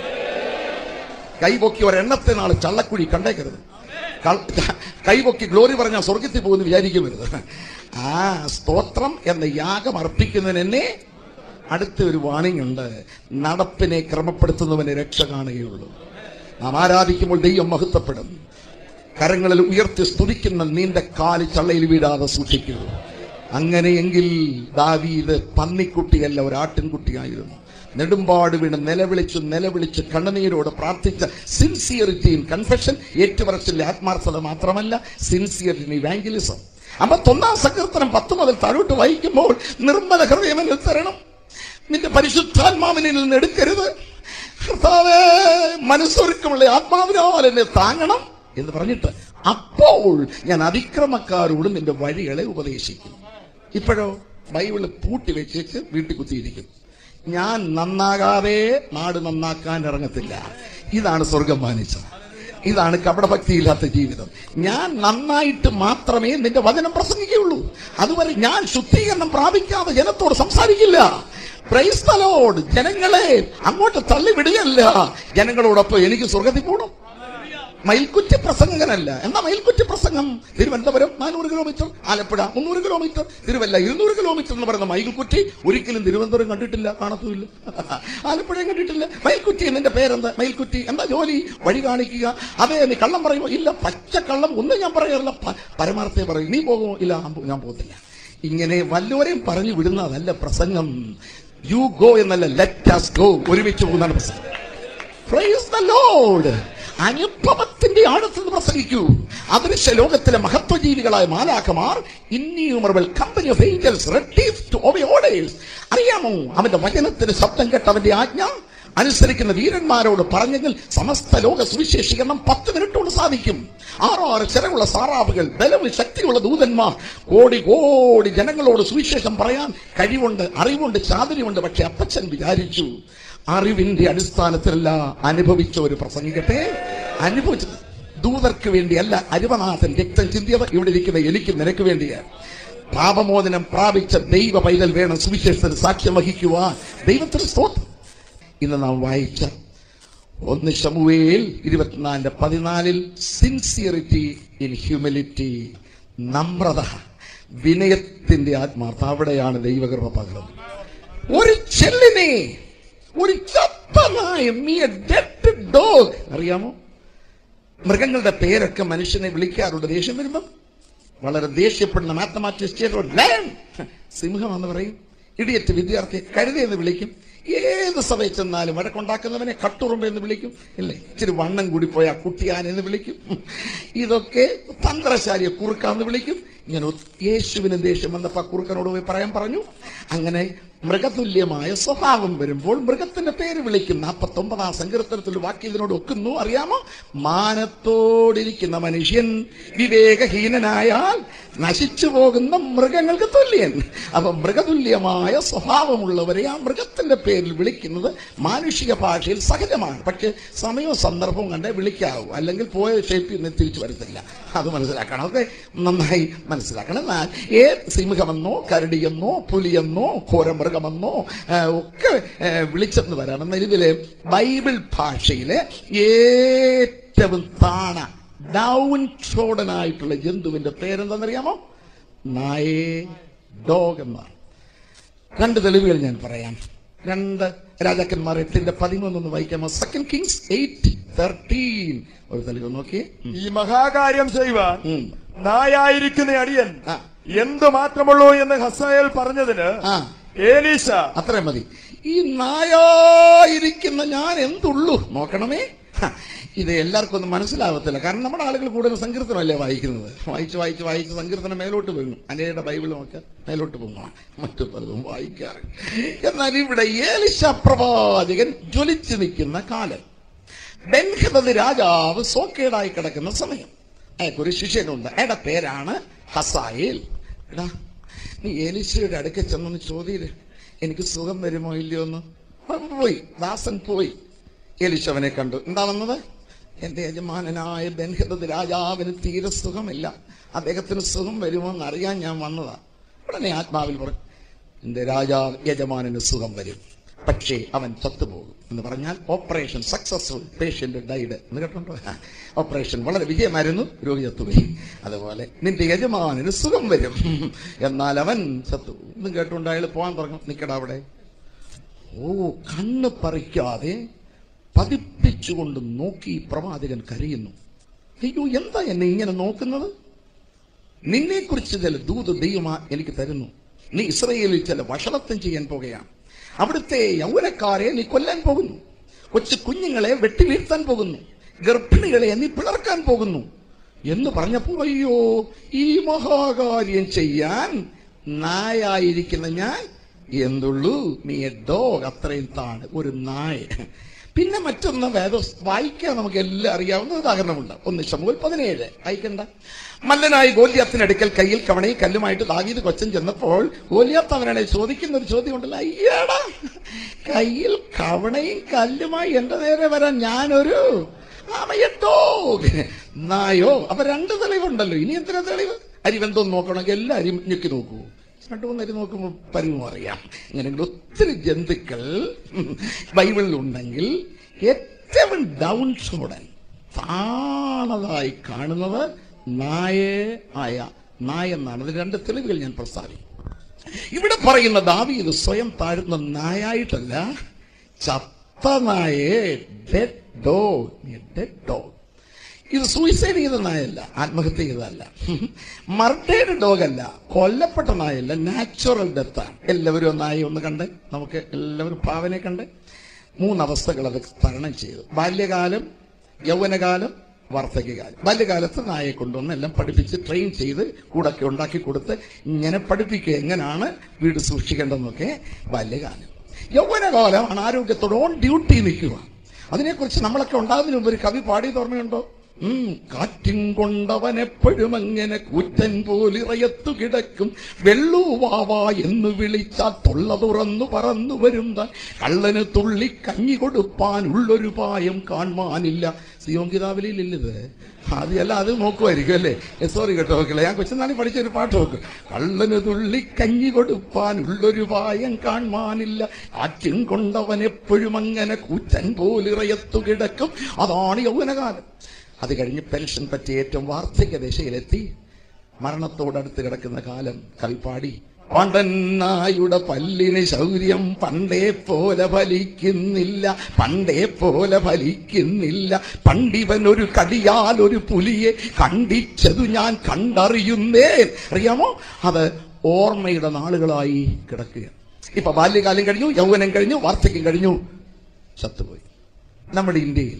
കൈപൊക്കി ഒരെണ്ണത്തെ നാളെ ചള്ളക്കുഴി കണ്ടേക്കരുത് കൾ- കൈപൊക്കി ഗ്ലോറി പറഞ്ഞാൽ സ്വർഗത്തിൽ പോകുന്നു വിചാരിക്കരുത് ആ സ്തോത്രം എന്ന യാഗം അർപ്പിക്കുന്നതിന് എന്നെ അടുത്ത ഒരു വാണിംഗ് ഉണ്ട് നടപ്പിനെ ക്രമപ്പെടുത്തുന്നവനെ രക്ഷ കാണുകയുള്ളൂ നാം ആരാധിക്കുമ്പോൾ ദൈവം മഹത്വപ്പെടും കരങ്ങളിൽ ഉയർത്തി സ്തുതിക്കുന്ന നീണ്ട കാല് ചള്ളയിൽ വീഴാതെ സൂക്ഷിക്കൂ അങ്ങനെയെങ്കിൽ ദാവീദ് പന്നിക്കുട്ടിയല്ല ഒരു ആട്ടിൻകുട്ടിയായിരുന്നു നെടുമ്പാട് വീണ് നിലവിളിച്ചു നിലവിളിച്ച് കണ്ണുനീരോട് പ്രാർത്ഥിച്ച സിൻസിയറിറ്റി ഇൻ കൺഫെഷൻ ഏറ്റുപറച്ചിലെ ആത്മാർത്ഥത മാത്രമല്ല സിൻസിയറിറ്റി ഇൻ ഇവാഞ്ചലിസം അമ്പത്തൊന്നാം സങ്കീർത്തനം പത്ത് മുതൽ താഴോട്ട് വായിക്കുമ്പോൾ നിർമ്മല ഹൃദയം എന്നിൽ തരണം നിന്റെ പരിശുദ്ധാത്മാവിനിൽ നിന്ന് എടുക്കരുത് കർത്താവേ മനസ്സൊരുക്കമുള്ള ആത്മാവിനാൽ എന്നെ താങ്ങണം എന്ന് പറഞ്ഞിട്ട് അപ്പോൾ ഞാൻ അതിക്രമക്കാരോട് നിന്റെ വഴികളെ ഉപദേശിക്കും ഇപ്പോഴോ ബൈബിള് പൂട്ടി വെച്ചേച്ച് വീട്ടിൽ കുത്തിയിരിക്കും ഞാൻ നന്നാകാതെ നാട് നന്നാക്കാൻ ഇറങ്ങത്തില്ല ഇതാണ് സ്വർഗം മാനിച്ചത് ഇതാണ് കപടഭക്തിയില്ലാത്ത ജീവിതം ഞാൻ നന്നായിട്ട് മാത്രമേ നിന്റെ വചനം പ്രസംഗിക്കുകയുള്ളൂ അതുവരെ ഞാൻ ശുദ്ധീകരണം പ്രാപിക്കാതെ ജനത്തോട് സംസാരിക്കില്ല പ്രൈസ് the Lord. ജനങ്ങളെ അങ്ങോട്ട് തള്ളിവിടുകയല്ല ജനങ്ങളോടൊപ്പം എനിക്ക് സ്വർഗത്തിൽ പോകണം മയിൽക്കുറ്റി പ്രസംഗനല്ല എന്നാ മയിൽക്കുറ്റി പ്രസംഗം തിരുവനന്തപുരം നാനൂറ് കിലോമീറ്റർ ആലപ്പുഴ മുന്നൂറ് കിലോമീറ്റർ തിരുവല്ല ഇരുന്നൂറ് കിലോമീറ്റർ എന്ന് പറയുന്ന മയിൽക്കുറ്റി ഒരിക്കലും തിരുവനന്തപുരം കണ്ടിട്ടില്ല കാണത്തുമില്ല ആലപ്പുഴയും കണ്ടിട്ടില്ല മയിൽക്കുറ്റി നിന്റെ പേരെന്താ മയിൽക്കുറ്റി എന്താ ജോലി വഴി കാണിക്കുക അതെ നീ കള്ളം പറയുമോ ഇല്ല പച്ച കള്ളം ഒന്നും ഞാൻ പറയാറില്ല പ- പരമാർത്ഥത്തെ പറയും നീ പോകുമോ ഇല്ല ഞാൻ പോ- ഞാൻ പോകത്തില്ല ഇങ്ങനെ വല്ലവരെയും പറഞ്ഞു വിടുന്നതല്ല പ്രസംഗം യു ഗോ എന്നല്ല ലെറ്റ് us ഗോ ഒരുമിച്ച് പോകുന്നതാണ് പ്രസംഗം Praise the Lord. അനുഭവത്തിന്റെ ആഴത്തിൽ നിന്ന് പ്രസംഗിക്കൂ അദൃശ്യ ലോകത്തിലെ മഹത്വജീവികളായ മാലാഖമാർ innumerable company of angels ready to obey orders അറിയാമോ അവന്റെ വചനത്തിന് ശബ്ദം കേട്ട അവന്റെ ആജ്ഞ അനുസരിക്കുന്ന വീരന്മാരോട് പറഞ്ഞെങ്കിൽ സമസ്ത ലോക സുവിശേഷീകരണം പത്ത് മിനിറ്റ് കൊണ്ട് സാധിക്കും ആറാറ് ചിറകുള്ള സാറാവുകൾ ബലവും ശക്തിയുള്ള ദൂതന്മാർ കോടി കോടി ജനങ്ങളോട് സുവിശേഷം പറയാൻ കഴിവുണ്ട് അറിവുണ്ട് ചാതുര്യമുണ്ട് പക്ഷെ അപ്പച്ചൻ വിചാരിച്ചു അറിവിന്റെ അടിസ്ഥാനത്തിലല്ല അനുഭവിച്ചവർ പ്രസംഗിക്കട്ടെ അനുഭവിച്ചത് ദൂതർക്ക് വേണ്ടിയല്ല അരുവനാഥൻ രക്തം ചിന്തിയത് ഇവിടെ ഇരിക്കുന്ന എനിക്ക് നിനക്ക് വേണ്ടിയാണ് പാപമോചനം പ്രാപിച്ച ദൈവ പൈതൽ വേണം സുവിശേഷത്തിന് സാക്ഷ്യം വഹിക്കുവാൻ ദൈവത്തിന് സ്തോത്രം ഇന്ന് നാം വായിച്ച ഒന്ന് ശമുവേൽ ഇരുപത്തിനാലിന്റെ പതിനാലിൽ സിൻസിയറിറ്റി ഇൻ ഹ്യൂമിലിറ്റി നമ്രത വിനയത്തിന്റെ ആത്മാർത്ഥ അവിടെയാണ് ദൈവകൃപ പകരുന്നത് ഒരു ചെല്ലിനെ ഒരു ചത്തനായ മിയ ഡെഡ് ഡോഗ് അറിയാമോ മൃഗങ്ങളുടെ പേരൊക്കെ മനുഷ്യനെ വിളിക്കാറുണ്ട് ദേഷ്യം വരുമ്പം വളരെ ദേഷ്യപ്പെടുന്ന മാത്തമാറ്റിസ്റ്റ് സിംഹം എന്ന് പറയും ഇടിയറ്റ് വിദ്യാർത്ഥി കഴുതി എന്ന് വിളിക്കും ഏത് സഭയിൽ ചെന്നാലും വഴക്കുണ്ടാക്കുന്നവനെ കട്ടുറുമ്പ് എന്ന് വിളിക്കും ഇല്ലേ ഇച്ചിരി വണ്ണം കൂടി പോയ കുട്ടിയാൻ എന്ന് വിളിക്കും ഇതൊക്കെ തന്ത്രശാലിയെ കുറുക്കാന്ന് വിളിക്കും ഇങ്ങനെ ഒ- യേശുവിന് ദേഷ്യം വന്നപ്പോ ആ കുറുക്കനോട് പോയി പറയാൻ പറഞ്ഞു അങ്ങനെ മൃഗതുല്യമായ സ്വഭാവം വരുമ്പോൾ മൃഗത്തിന്റെ പേര് വിളിക്കും നാൽപ്പത്തി ഒമ്പതാം സങ്കീർത്തനത്തിൽ വാക്യം ഇതിനോട് ഒക്കുന്നു അറിയാമോ മാനത്തോടിരിക്കുന്ന മനുഷ്യൻ വിവേകഹീനനായാൽ നശിച്ചു പോകുന്ന മൃഗങ്ങൾക്ക് തുല്യൻ അപ്പൊ മൃഗതുല്യമായ സ്വഭാവമുള്ളവരെ ആ മൃഗത്തിന്റെ പേരിൽ വിളിക്കുന്നത് മാനുഷിക ഭാഷയിൽ സഹജമാണ് പക്ഷെ സമയവും സന്ദർഭവും കണ്ടേ വിളിക്കാവൂ അല്ലെങ്കിൽ പോയ ഷേപ്പിൽ നിന്ന് തിരിച്ചു വരത്തില്ല അത് മനസ്സിലാക്കണം ഒക്കെ നന്നായി മനസ്സിലാക്കണം എന്നാൽ ഏത് സിംഹമെന്നോ കരടിയെന്നോ പുലിയെന്നോ ഘോരമൃഗമെന്നോ ആ, ഒക്കെ ആ, വിളിച്ചെന്ന് വരാം എന്നാൽ ഇതില് ബൈബിൾ ഭാഷയിലെ ഏറ്റവും താണ ഡൗൺ ഷോഡനായിട്ടുള്ള ജന്തുവിന്റെ പേരെന്താണെന്നറിയാമോ നായേ ഡോഗ് എന്നാണ് രണ്ട് തെളിവുകൾ ഞാൻ പറയാം രണ്ട് രാജാക്കന്മാർ എട്ടിന്റെ പതിമൂന്നൊന്ന് വായിക്കാമോ സെക്കൻഡ് കിങ്സ് എയ്റ്റ് തേർട്ടീൻ ഒരു തെളിവ് നോക്കിയേ ഉം. ഈ മഹാകാര്യം ചെയ്യുവാൻ ഉം. നായായിരിക്കുന്ന അടിയൻ ആ. എന്തു മാത്രമുള്ളൂ എന്ന് ഹസായേൽ പറഞ്ഞതിന് ആ ഏലീശ അത്രയും മതി ഈ നായായിരിക്കുന്ന ഞാൻ എന്തുള്ളൂ നോക്കണമേ ഹ, ഇത് എല്ലാവർക്കും ഒന്നും മനസ്സിലാവത്തില്ല കാരണം നമ്മുടെ ആളുകൾ കൂടുതൽ സങ്കീർത്തനമല്ലേ വായിക്കുന്നത് വായിച്ച് വായിച്ച് വായിച്ച് സങ്കീർത്തനം മേലോട്ട് വീഴും അനേയുടെ ബൈബിൾ നോക്കുക മേലോട്ട് പോകും മറ്റു പലതും വായിക്കാറ് എന്നാൽ ഇവിടെ ഏലിശ പ്രവാചകൻ ജ്വലിച്ചു നിൽക്കുന്ന കാലം ബെൻഹദദ് രാജാവ് സോക്കേടായി കിടക്കുന്ന സമയം അയാൾക്കൊരു ശിഷ്യനുണ്ട് അയാളുടെ പേരാണ് ഹസായേൽ എടാ നീ എലിശയുടെ അടുക്ക ചെന്നൊന്ന് ചോദ്യയില് എനിക്ക് സുഖം വരുമോ ഇല്ലയോ എന്ന് അവൻ പോയി ദാസൻ പോയി എലിശവനെ കണ്ടു എന്താ വന്നത് എന്റെ യജമാനനായ ബെൻഹദദ് രാജാവിന് തീരെ സുഖമില്ല അദ്ദേഹത്തിന് സുഖം വരുമോ എന്ന് അറിയാൻ ഞാൻ വന്നതാ ഉടനെ ആത്മാവിൽ പറഞ്ഞു എന്റെ രാജാ യജമാനന് സുഖം വരും പക്ഷേ അവൻ ചത്തുപോകും എന്ന് പറഞ്ഞാൽ ഓപ്പറേഷൻ സക്സസ്ഫുൾ പേഷ്യന്റ് ഡൈഡ് എന്ന് കേട്ടോ ഓപ്പറേഷൻ വളരെ വിജയമായിരുന്നു രോഗി ചത്തുപോയി അതുപോലെ നിന്റെ യജമാനന് സുഖം വരും എന്നാൽ അവൻ ചത്തു ഇന്നും കേട്ടുകൊണ്ട് അയാൾ പോകാൻ തുടങ്ങും നിക്കടാ അവിടെ ഓ കണ്ണ് പറിക്കാതെ പതിപ്പിച്ചുകൊണ്ട് നോക്കി ഈ പ്രവാചകൻ കരയുന്നു അയ്യോ എന്താ എന്നെ ഇങ്ങനെ നോക്കുന്നത് നിന്നെ കുറിച്ച് ചില ദൂത് ദൈവമാ എനിക്ക് തരുന്നു നീ ഇസ്രയേലിൽ ചില വഷളത്വം ചെയ്യാൻ പോകുകയാണ് അവിടുത്തെ യൗവനക്കാരെ നീ കൊല്ലാൻ പോകുന്നു കൊച്ചു കുഞ്ഞുങ്ങളെ വെട്ടി വീഴ്ത്താൻ പോകുന്നു ഗർഭിണികളെ നീ പിളർക്കാൻ പോകുന്നു എന്ന് പറഞ്ഞപ്പോ അയ്യോ ഈ മഹാകാര്യം ചെയ്യാൻ നായായിരിക്കുന്ന ഞാൻ എന്തുള്ളൂ നീ ഡോഗ് അത്രയും താണ് ഒരു നായ പിന്നെ മറ്റൊന്ന് വേദ വായിക്കാൻ നമുക്ക് എല്ലാം അറിയാവുന്ന ഉദാഹരണമുണ്ട് ഒന്ന് ശമുൽ പതിനേഴ് വായിക്കണ്ട മല്ലനായി ഗോലിയാത്തിനടുക്കൽ കയ്യിൽ കവണയും കല്ലുമായിട്ട് ദാവീദ് കൊച്ചൻ ചെന്നപ്പോൾ ഗോലിയാത്ത് അവനെ ചോദിക്കുന്ന ഒരു ചോദ്യം ഉണ്ടല്ലോ അയ്യടാ കയ്യിൽ കവണയും കല്ലുമായി എന്റെ നേരെ വരാൻ ഞാനൊരു ആമയട്ടോ നായോ അപ്പൊ രണ്ട് തെളിവുണ്ടല്ലോ ഇനി എന്തിനാ തെളിവ് അരിവെന്തോ നോക്കണമെങ്കിൽ എല്ലാ അരി ഞെക്കി നോക്കൂ രണ്ടു മൂന്ന് അരി നോക്കുമ്പോൾ പരിവും അറിയാം ഇങ്ങനെയെങ്കിലും ഒത്തിരി ജന്തുക്കൾ ബൈബിളിൽ ഉണ്ടെങ്കിൽ ഏറ്റവും ഡൗൺ ഷോഡൻ താണതായി കാണുന്നത് നായേ ആയ നായ എന്നാണ് അതിന് രണ്ട് തെളിവുകൾ ഞാൻ പ്രസ്താവിക്കും ഇവിടെ പറയുന്ന ദാവീദ് സ്വയം താഴ്ന്ന നായായിട്ടല്ല ചത്ത നായേ ഡെഡ് ഡോഗ് ഡെഡ് ഡോഗ് ഇത് സൂയിസൈഡ് ചെയ്ത നായല്ല ആത്മഹത്യ ചെയ്തതല്ല മർഡേഡ് ഡോഗ് അല്ല കൊല്ലപ്പെട്ട നായല്ല നാച്ചുറൽ ഡെത്താണ് എല്ലാവരും ആ നായ ഒന്ന് കണ്ട് നമുക്ക് എല്ലാവരും പാവനെ കണ്ട് മൂന്നവസ്ഥകൾ അത് തരണം ചെയ്തു ബാല്യകാലം യൗവനകാലം വാർദ്ധക്യകാലം ബാല്യകാലത്ത് നായയെ കൊണ്ടുവന്ന് എല്ലാം പഠിപ്പിച്ച് ട്രെയിൻ ചെയ്ത് കൂടൊക്കെ ഉണ്ടാക്കി കൊടുത്ത് ഇങ്ങനെ പഠിപ്പിക്കുക എങ്ങനെയാണ് വീട് സൂക്ഷിക്കേണ്ടതെന്നൊക്കെ ബാല്യകാലം യൗവനകാലമാണ് ആരോഗ്യത്തോടെ ഓൺ ഡ്യൂട്ടി നിൽക്കുക അതിനെക്കുറിച്ച് നമ്മളൊക്കെ ഉണ്ടാകുന്നതിന് മുമ്പ് ഒരു കവി പാടിയത് ഓർമ്മയുണ്ടോ ഉം, കാറ്റും കൊണ്ടവൻ എപ്പോഴും അങ്ങനെ കൂറ്റൻ പോലിറയത്തു കിടക്കും വെള്ളൂവാവ എന്ന് വിളിച്ചാൽ തൊള്ള തുറന്നു പറന്നു വരുന്ന കള്ളന് തുള്ളി കഞ്ഞി കൊടുപ്പാൻ ഉള്ളൊരു പായം കാണുവാനില്ല സിയോൻ കിതാബിലില്ലത് അതല്ല അത് നോക്കുമായിരിക്കും അല്ലേ സോറി കേട്ടോ നോക്കില്ല ഞാൻ കൊച്ചുനാളി പഠിച്ച ഒരു പാട്ട് നോക്ക് കള്ളന് തുള്ളി കഞ്ഞി കൊടുപ്പാൻ ഉള്ളൊരു പായം കാണുവാനില്ല കാറ്റും കൊണ്ടവൻ എപ്പോഴും അങ്ങനെ കൂറ്റൻ പോലിറയത്തു കിടക്കും അതാണ് യൗവനകാലം അത് കഴിഞ്ഞ് പെൻഷൻ പറ്റി ഏറ്റവും വാർദ്ധക്യ ദശയിലെത്തി മരണത്തോടടുത്ത് കിടക്കുന്ന കാലം കവിപ്പാടി പണ്ടന്നായുടെ പല്ലിന് ശൗര്യം പണ്ടേ പോലെ ഫലിക്കുന്നില്ല പണ്ടേ പോലെ ഫലിക്കുന്നില്ല പണ്ടിവൻ ഒരു കടിയാൽ ഒരു പുലിയെ കണ്ടിച്ചതു ഞാൻ കണ്ടറിയുന്നേ അറിയാമോ അത് ഓർമ്മയുടെ നാളുകളായി കിടക്കുക ഇപ്പൊ ബാല്യകാലം കഴിഞ്ഞു യൗവനം കഴിഞ്ഞു വാർദ്ധക്യം കഴിഞ്ഞു ചത്തുപോയി നമ്മുടെ ഇന്ത്യയിൽ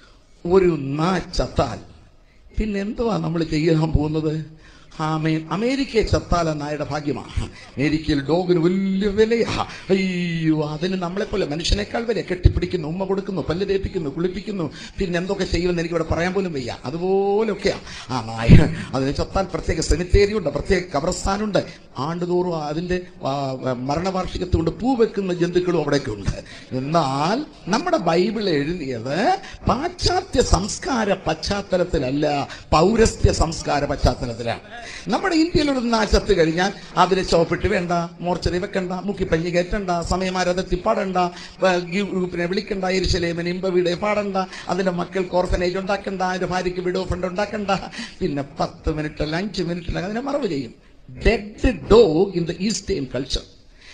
ഒരു നാ ചത്താൽ പിന്നെ എന്തുവാ നമ്മൾ ചെയ്യാൻ പോകുന്നത് ആമേ അമേരിക്കയെ ചത്താൽ ആ നായുടെ ഭാഗ്യമാണ് അമേരിക്കയിൽ ഡോഗിന് വലിയ വിലയാ അയ്യോ അതിന് നമ്മളെപ്പോലെ മനുഷ്യനേക്കാൾ വില കെട്ടിപ്പിടിക്കുന്നു ഉമ്മ കൊടുക്കുന്നു പല്ല് തേപ്പിക്കുന്നു കുളിപ്പിക്കുന്നു പിന്നെ എന്തൊക്കെ ചെയ്യുമെന്ന് എനിക്ക് ഇവിടെ പറയാൻ പോലും വയ്യ അതുപോലൊക്കെയാ ആ നായ അതിന് ചത്താൽ പ്രത്യേക സെമിത്തേരി ഉണ്ട് പ്രത്യേക കബർസ്ഥാനുണ്ട് ആണ്ടുതോറും അതിന്റെ ആ, മരണവാർഷികത്തിൽ കൊണ്ട് പൂ വെക്കുന്ന ജന്തുക്കളും അവിടെയൊക്കെ ഉണ്ട് എന്നാൽ നമ്മുടെ ബൈബിൾ എഴുതിയത് പാശ്ചാത്യ സംസ്കാര പശ്ചാത്തലത്തിലല്ല പൗരസ്ത്യ സംസ്കാര പശ്ചാത്തലത്തിലാണ് നമ്മുടെ ഇന്ത്യയിൽ ഒരു നാശത്ത് കഴിഞ്ഞാൽ അതിനെ ചോപ്പിട്ട് വേണ്ട മോർച്ചറി വെക്കണ്ട മുക്കിപ്പഞ്ഞി കയറ്റണ്ട സമയമാരതെത്തി പാടണ്ട വ- ഗ്രൂപ്പിനെ വിളിക്കണ്ട എരിശലേമൻ ഇമ്പ വീട് പാടണ്ട അതിന്റെ മക്കൾക്ക് ഓർഫനേജ് ഉണ്ടാക്കണ്ട അതിന്റെ ഭാര്യയ്ക്ക് വിഡോ ഫണ്ട് ഉണ്ടാക്കണ്ട പിന്നെ പത്ത് മിനിറ്റ് അഞ്ച് മിനിറ്റിൽ അതിനെ മറവ് ചെയ്യും dead dog in the eastern culture